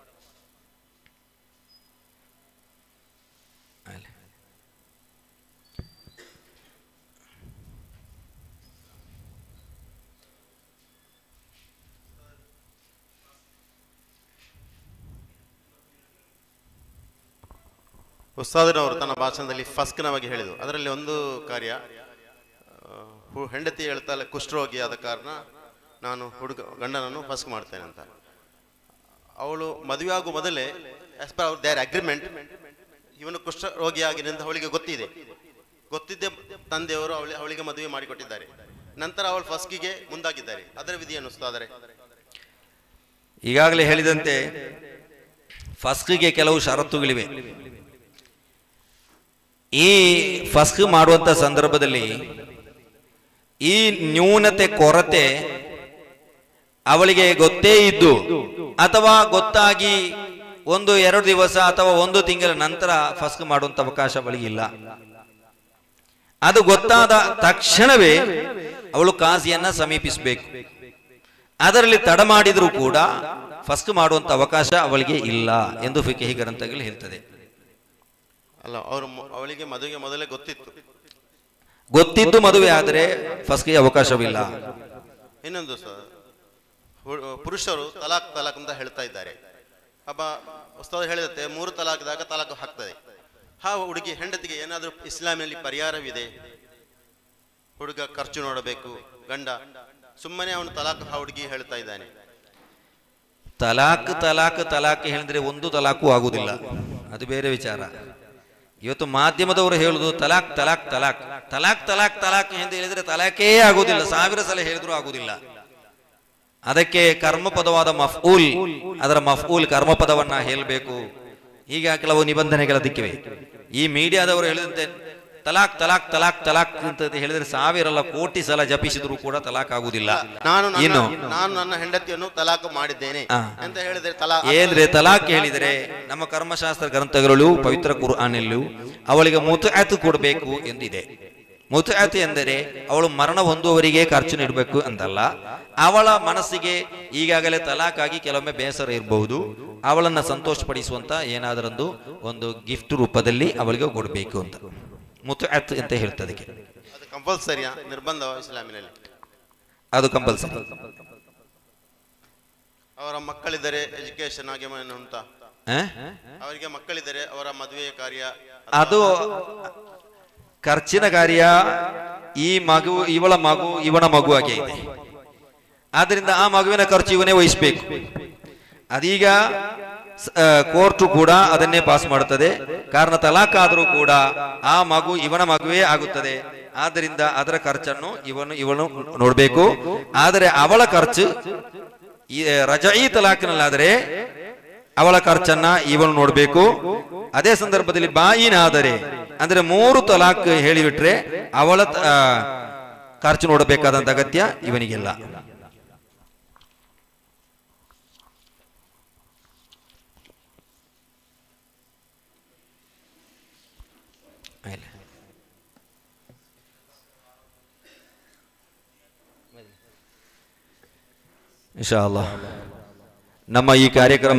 ಉಸ್ತಾದನವರು ತನ್ನ ಭಾಷಣದಲ್ಲಿ ಫಸ್ಕ್ನ ಬಗ್ಗೆ ಹೇಳಿದರು ಅದರಲ್ಲಿ ಒಂದು ಕಾರ್ಯ ಆ, ಹು- ಹೆಂಡತಿ ಹೇಳ್ತಾಳೆ ಕುಷ್ಠರೋಗಿ ಆದ ಕಾರಣ ನಾನು ಹುಡುಗ ಗಂಡನನ್ನು ಫಸ್ಕ್ ಮಾಡ್ತೇನೆ ಅಂತ ಅವಳು ಮದುವೆ ಆಗುವ ಮೊದಲೇ ಆಸ್ ಪರ್ ಅವ್ರ ದೇರ್ ಅಗ್ರಿಮೆಂಟ್ ಇವನು ಕುಷ್ಠರೋಗಿಯಾಗಿನಿಂದ ಅವಳಿಗೆ ಗೊತ್ತಿದೆ ಗೊತ್ತಿದ್ದೇ ತಂದೆಯವರು ಅವಳಿ ಅವಳಿಗೆ ಮದುವೆ ಮಾಡಿಕೊಟ್ಟಿದ್ದಾರೆ ನಂತರ ಅವಳು ಫಸ್ಕಿಗೆ ಮುಂದಾಗಿದ್ದಾರೆ ಅದರ ವಿಧಿ ಅನ್ನಿಸ್ತಾದರೆ ಈಗಾಗಲೇ ಹೇಳಿದಂತೆ ಫಸ್ಕ್ಗೆ ಕೆಲವು ಷರತ್ತುಗಳಿವೆ ಈ ಫಸ್ಕ್ ಮಾಡುವಂತ ಸಂದರ್ಭದಲ್ಲಿ ಈ ನ್ಯೂನತೆ ಕೊರತೆ ಅವಳಿಗೆ ಗೊತ್ತೇ ಇದ್ದು ಅಥವಾ ಗೊತ್ತಾಗಿ ಒಂದು ಎರಡು ದಿವಸ ಅಥವಾ ಒಂದು ತಿಂಗಳ ನಂತರ ಫಸ್ಕ್ ಮಾಡುವಂತ ಅವಕಾಶ ಅವಳಿಗೆ ಇಲ್ಲ ಅದು ಗೊತ್ತಾದ ತಕ್ಷಣವೇ ಅವಳು ಕಾಸಿಯನ್ನ ಸಮೀಪಿಸಬೇಕು ಅದರಲ್ಲಿ ತಡ ಮಾಡಿದರೂ ಕೂಡ ಫಸ್ಕ್ ಮಾಡುವಂತ ಅವಕಾಶ ಅವಳಿಗೆ ಇಲ್ಲ ಎಂದು ಫಿಕಹಿ ಗ್ರಂಥಗಳು ಹೇಳ್ತದೆ ಅಲ್ಲ ಅವರು ಅವಳಿಗೆ ಮದುವೆಗೆ ಮೊದಲೇ ಗೊತ್ತಿತ್ತು ಗೊತ್ತಿದ್ದು ಮದುವೆ ಆದರೆ ಫಸ್ಕ್ಗೆ ಅವಕಾಶವಿಲ್ಲ ಇನ್ನೊಂದು ಸರ್ ಹು- ಪುರುಷರು ತಲಾಕ್ ತಲಾಕ್ ಅಂತ ಹೇಳ್ತಾ ಇದ್ದಾರೆ ಅಬ್ಬ ಉಸ್ತಾದ ಹೇಳಿದಂತೆ ಮೂರು ತಲಾಕ್ದಾಗ ತಲಾಕ್ ಹಾಕ್ತದೆ ಹಾ ಹುಡುಗಿ ಹೆಂಡತಿಗೆ ಏನಾದರೂ ಇಸ್ಲಾಮಿನಲ್ಲಿ ಪರಿಹಾರವಿದೆ ಹುಡುಗ ಖರ್ಚು ನೋಡಬೇಕು ಗಂಡ ಸುಮ್ಮನೆ ಅವನು ತಲಾಕ್ ಆ ಹುಡುಗಿ ಹೇಳ್ತಾ ಇದ್ದಾನೆ ತಲಾಕ್ ತಲಾಕ್ ತಲಾಕ್ ಹೇಳಿದ್ರೆ ಒಂದು ತಲಾಕು ಆಗುವುದಿಲ್ಲ ಅದು ಬೇರೆ ವಿಚಾರ ಇವತ್ತು ಮಾಧ್ಯಮದವರು ಹೇಳುದು ತಲಾಕ್ ತಲಾಕ್ ತಲಾಕ್ ತಲಾಕ್ ತಲಾಕ್ ತಲಾಕ್ ಎಂದು ಹೇಳಿದ್ರೆ ತಲಾಕೇ ಆಗುವುದಿಲ್ಲ ಸಾವಿರ ಸಲ ಹೇಳಿದ್ರು ಆಗುವುದಿಲ್ಲ ಅದಕ್ಕೆ ಕರ್ಮಪದವಾದ ಮಫ್ಊಲ್ ಅದರ ಮಫ್ಊಲ್ ಕರ್ಮಪದವನ್ನ ಹೇಳಬೇಕು ಈಗ ಕೆಲವು ನಿಬಂಧನೆಗಳ ದಿಕ್ಕಿವೆ ಈ ಮೀಡಿಯಾದವರು ಹೇಳಿದಂತೆ ತಲಾಕ್ ತಲಾಕ್ ತಲಾಕ್ ತಲಾಕ್ ಅಂತ ಹೇಳಿದ್ರೆ ಸಾವಿರ ಅಲ್ಲ ಕೋಟಿ ಸಲ ಜಪಿಸಿದ್ರು ಕೂಡ ತಲಾಕ್ ಆಗುವುದಿಲ್ಲ ನಾನು ನನ್ನ ಇನ್ನು ನಾನು ನನ್ನ ಹೆಂಡತಿಯನ್ನು ತಲಾಕ್ ಮಾಡಿದ್ದೇನೆ ಆ. ಅಂತ ಹೇಳಿದ್ರೆ ತಲಾ ಏನ್ರೆ ತಲಾಕ್ ಹೇಳಿದರೆ ನಮ್ಮ ಕರ್ಮಶಾಸ್ತ್ರ ಗ್ರಂಥಗಳಲ್ಲೂ ಪವಿತ್ರ ಕುರ್ಆನಲ್ಲೂ ಅವಳಿಗೆ ಮುತಅತ್ ಕೊಡಬೇಕು ಎಂದಿದೆ ಮುತಅತ್ ಎಂದರೆ ಅವಳು ಮರಣ ಹೊಂದುವವರಿಗೆ ಖರ್ಚು ನೀಡಬೇಕು ಅಂತಲ್ಲ ಅವಳ ಮನಸ್ಸಿಗೆ ಈಗಾಗಲೇ ತಲಾಕ್ ಆಗಿ ಕೆಲವೊಮ್ಮೆ ಬೇಸರ ಇರಬಹುದು ಅವಳನ್ನ ಸಂತೋಷಪಡಿಸುವಂತ ಏನಾದರೊಂದು ಒಂದು ಗಿಫ್ಟ್ ರೂಪದಲ್ಲಿ ಅವಳಿಗೆ ಕೊಡಬೇಕು ಅಂತ ಮುತ್ತು ಅಂತ ಹೇಳ್ತದೆ ಅದಕ್ಕೆ ಅದು ಕಂಪಲ್ಸರಿಯಾ ನಿರ್ಬಂಧವ ಇಸ್ಲಾಮಿನಲ್ಲಿ ಅದು ಕಂಪಲ್ಸರಿ ಅವರ ಮಕ್ಕಳಿದ್ದರೆ ಎಜುಕೇಶನ್ ಹಾಗೆ ಏನು ಉಂಟಾ ಆ? ಅವರಿಗೆ ಮಕ್ಕಳಿದ್ದರೆ ಅವರ ಮದುವೆ ಕಾರ್ಯ ಅದು ಖರ್ಚಿನ ಕಾರ್ಯ ಈ ಮಗು ಇವಳ ಮಗು ಇವನ ಮಗು ಆಗಿ ಇದೆ ಆದ್ರಿಂದ ಆ ಮಗುವಿನ ಖರ್ಚು ಇವನೇ ವಹಿಸಬೇಕು ಅದೀಗ ಕೋರ್ಟು ಕೂಡ ಅದನ್ನೇ ಪಾಸ್ ಮಾಡುತ್ತದೆ ಕಾರಣ ತಲಾಕ್ ಆದರೂ ಕೂಡ ಆ ಮಗು ಇವನ ಮಗುವೇ ಆಗುತ್ತದೆ ಆದ್ದರಿಂದ ಅದರ ಖರ್ಚನ್ನು ಇವನು ಇವನು ನೋಡಬೇಕು ಆದರೆ ಅವಳ ಖರ್ಚು ಈ ರಜಾಯಿ ತಲಾಕ್ನಲ್ಲಾದರೆ ಅವಳ ಖರ್ಚನ್ನ ಇವನು ನೋಡಬೇಕು ಅದೇ ಸಂದರ್ಭದಲ್ಲಿ ಬಾಯಿನಾದರೆ ಅಂದ್ರೆ ಮೂರು ತಲಾಕ್ ಹೇಳಿಬಿಟ್ರೆ ಅವಳ ತ- ಆ, ಖರ್ಚು ನೋಡಬೇಕಾದಂತ ಅಗತ್ಯ ಇವನಿಗಿಲ್ಲ ಆಯ್ಲೆ. ಇನ್ಶಾ ಅಲ್ಲಾಹ್. ನಮ್ಮ ಈ ಕಾರ್ಯಕ್ರಮ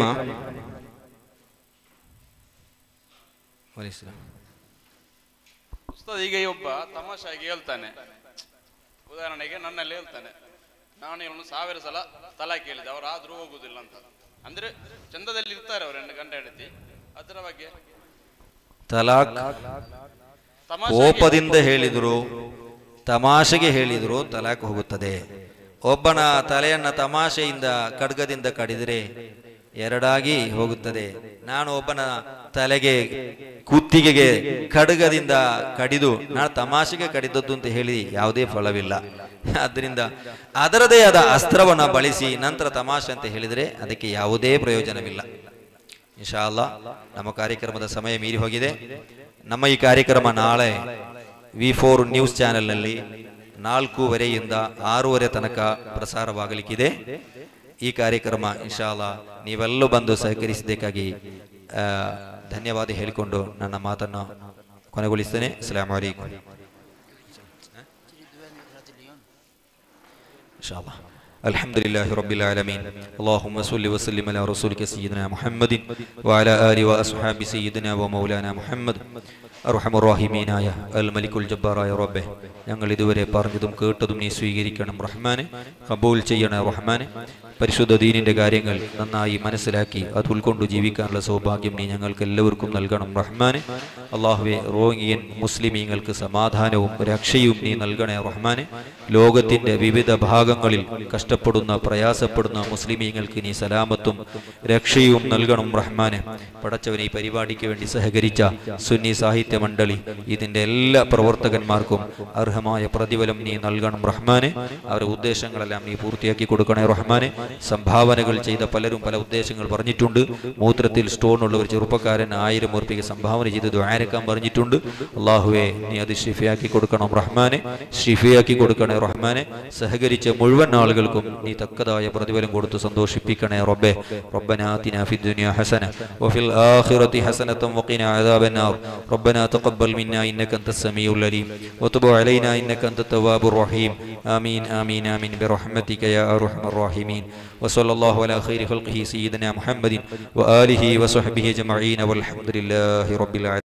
ವಲೈಸ್ಲಾಂ. ಉಸ್ತಾದ್ ಈಗ ಒಬ್ಬ ತಮಾಷೆಯಾಗಿ ಹೇಳ್ತಾನೆ ಉದಾಹರಣೆಗೆ ನನ್ನಲ್ಲಿ ಹೇಳ್ತಾನೆ ನಾನು ಇವನು ಸಾವಿರ ಸಲ ತಲಾ ಕೇಳಿದೆ ಅವ್ರು ಆದ್ರೂ ಹೋಗುದಿಲ್ಲ ಅಂತ ಅಂದ್ರೆ ಚಂದದಲ್ಲಿ ಇರ್ತಾರೆ ಅವ್ರ ಗಂಡ ಹೆಂಡತಿ ಅದರ ಬಗ್ಗೆ ತಲಾಕ್ ತಮಾಷೆಯಾಗಿ ಕೋಪದಿಂದ ಹೇಳಿದ್ರು ತಮಾಷೆಗೆ ಹೇಳಿದ್ರು ತಲಾಕ್ ಹೋಗುತ್ತದೆ ಒಬ್ಬನ ತಲೆಯನ್ನ ತಮಾಷೆಯಿಂದ ಖಡ್ಗದಿಂದ ಕಡಿದರೆ ಎರಡಾಗಿ ಹೋಗುತ್ತದೆ ನಾನು ಒಬ್ಬನ ತಲೆಗೆ ಕುತ್ತಿಗೆಗೆ ಖಡ್ಗದಿಂದ ಕಡಿದು ನಾನು ತಮಾಷೆಗೆ ಕಡಿದದ್ದು ಅಂತ ಹೇಳಿ ಯಾವುದೇ ಫಲವಿಲ್ಲ ಆದ್ದರಿಂದ ಅದರದೇ ಆದ ಅಸ್ತ್ರವನ್ನ ಬಳಸಿ ನಂತರ ತಮಾಷೆ ಅಂತ ಹೇಳಿದರೆ ಅದಕ್ಕೆ ಯಾವುದೇ ಪ್ರಯೋಜನವಿಲ್ಲ ಇನ್ಶಾ ಅಲ್ಲಾ ನಮ್ಮ ಕಾರ್ಯಕ್ರಮದ ಸಮಯ ಮೀರಿ ಹೋಗಿದೆ ನಮ್ಮ ಈ ಕಾರ್ಯಕ್ರಮ ನಾಳೆ ವಿ ಫೋರ್ ನ್ಯೂಸ್ ಚಾನೆಲ್ನಲ್ಲಿ ನಾಲ್ಕೂವರೆಯಿಂದ ಆರೂವರೆ ತನಕ ಪ್ರಸಾರವಾಗಲಿಕ್ಕಿದೆ ಈ ಕಾರ್ಯಕ್ರಮ ಇನ್ಶಾ ಅಲ್ಲಾ ನೀವೆಲ್ಲೂ ಬಂದು ಸಹಕರಿಸಬೇಕಾಗಿ ಆ, ಧನ್ಯವಾದ ಹೇಳಿಕೊಂಡು ನನ್ನ ಮಾತನ್ನು ಕೊನೆಗೊಳಿಸ್ತೇನೆ ಅಸ್ಸಲಾಮು ಅಲೈಕುಂ إن شاء الله الحمد لله رب العالمين اللهم صل وسلم على رسولك سيدنا محمد وعلى آله وأصحاب سيدنا ومولانا محمد അർഹമുറാഹിമീനായ അൽ മലിക്കുൽ ജബ്ബാറായ റബ്ബെ ഞങ്ങൾ ഇതുവരെ പറഞ്ഞതും കേട്ടതും നീ സ്വീകരിക്കണം റഹ്മാനെ കബൂൽ ചെയ്യണേ റഹ്മാനെ പരിശുദ്ധ ദീനിന്റെ കാര്യങ്ങൾ നന്നായി മനസ്സിലാക്കി അത് ഉൾക്കൊണ്ട് ജീവിക്കാനുള്ള സൗഭാഗ്യം നീ ഞങ്ങൾക്ക് എല്ലാവർക്കും നൽകണം റഹ്മാനെ അള്ളാഹുവെ റോങ്ങിയൻ മുസ്ലിമീങ്ങൾക്ക് സമാധാനവും രക്ഷയും നീ നൽകണേ റഹ്മാനെ ലോകത്തിന്റെ വിവിധ ഭാഗങ്ങളിൽ കഷ്ടപ്പെടുന്ന പ്രയാസപ്പെടുന്ന മുസ്ലിമീങ്ങൾക്ക് നീ സലാമത്തും രക്ഷയും നൽകണം റഹ്മാനെ പടച്ചവനെ ഈ പരിപാടിക്ക് വേണ്ടി സഹകരിച്ച സുന്നി സാഹിത്യ മണ്ഡലി ഇതിന്റെ എല്ലാ പ്രവർത്തകന്മാർക്കും അർഹമായ പ്രതിഫലം നീ നൽകണം റഹ്മാനെ അവരുടെ ഉദ്ദേശങ്ങളെല്ലാം നീ പൂർത്തിയാക്കി കൊടുക്കണേ റഹ്മാനെ സംഭാവനകൾ ചെയ്ത പലരും പല ഉദ്ദേശങ്ങൾ പറഞ്ഞിട്ടുണ്ട് മൂത്രത്തിൽ സ്റ്റോൺ ഉള്ള ഒരു ചെറുപ്പക്കാരൻ ആയിരം ഉറപ്പിക്ക് സംഭാവന ചെയ്ത് ദ്വാരക്കാൻ പറഞ്ഞിട്ടുണ്ട് അള്ളാഹുവെ നീ അത് ഷിഫിയാക്കി കൊടുക്കണം റഹ്മാനെ ഷിഫിയാക്കി കൊടുക്കണേ റഹ്മാനെ സഹകരിച്ച മുഴുവൻ ആളുകൾക്കും നീ തക്കതായ പ്രതിഫലം കൊടുത്ത് സന്തോഷിപ്പിക്കണേ റബ്ബെ ربنا آتنا في الدنيا حسنة وفي الآخرة حسنة وقنا عذاب النار ربنا تقبل منا إنك أنت السميع العليم وتب علينا إنك أنت التواب الرحيم آمين آمين آمين برحمتك يا أرحم الراحمين وصلى الله على خير خلقه سيدنا محمد وآله وصحبه أجمعين والحمد لله رب العالمين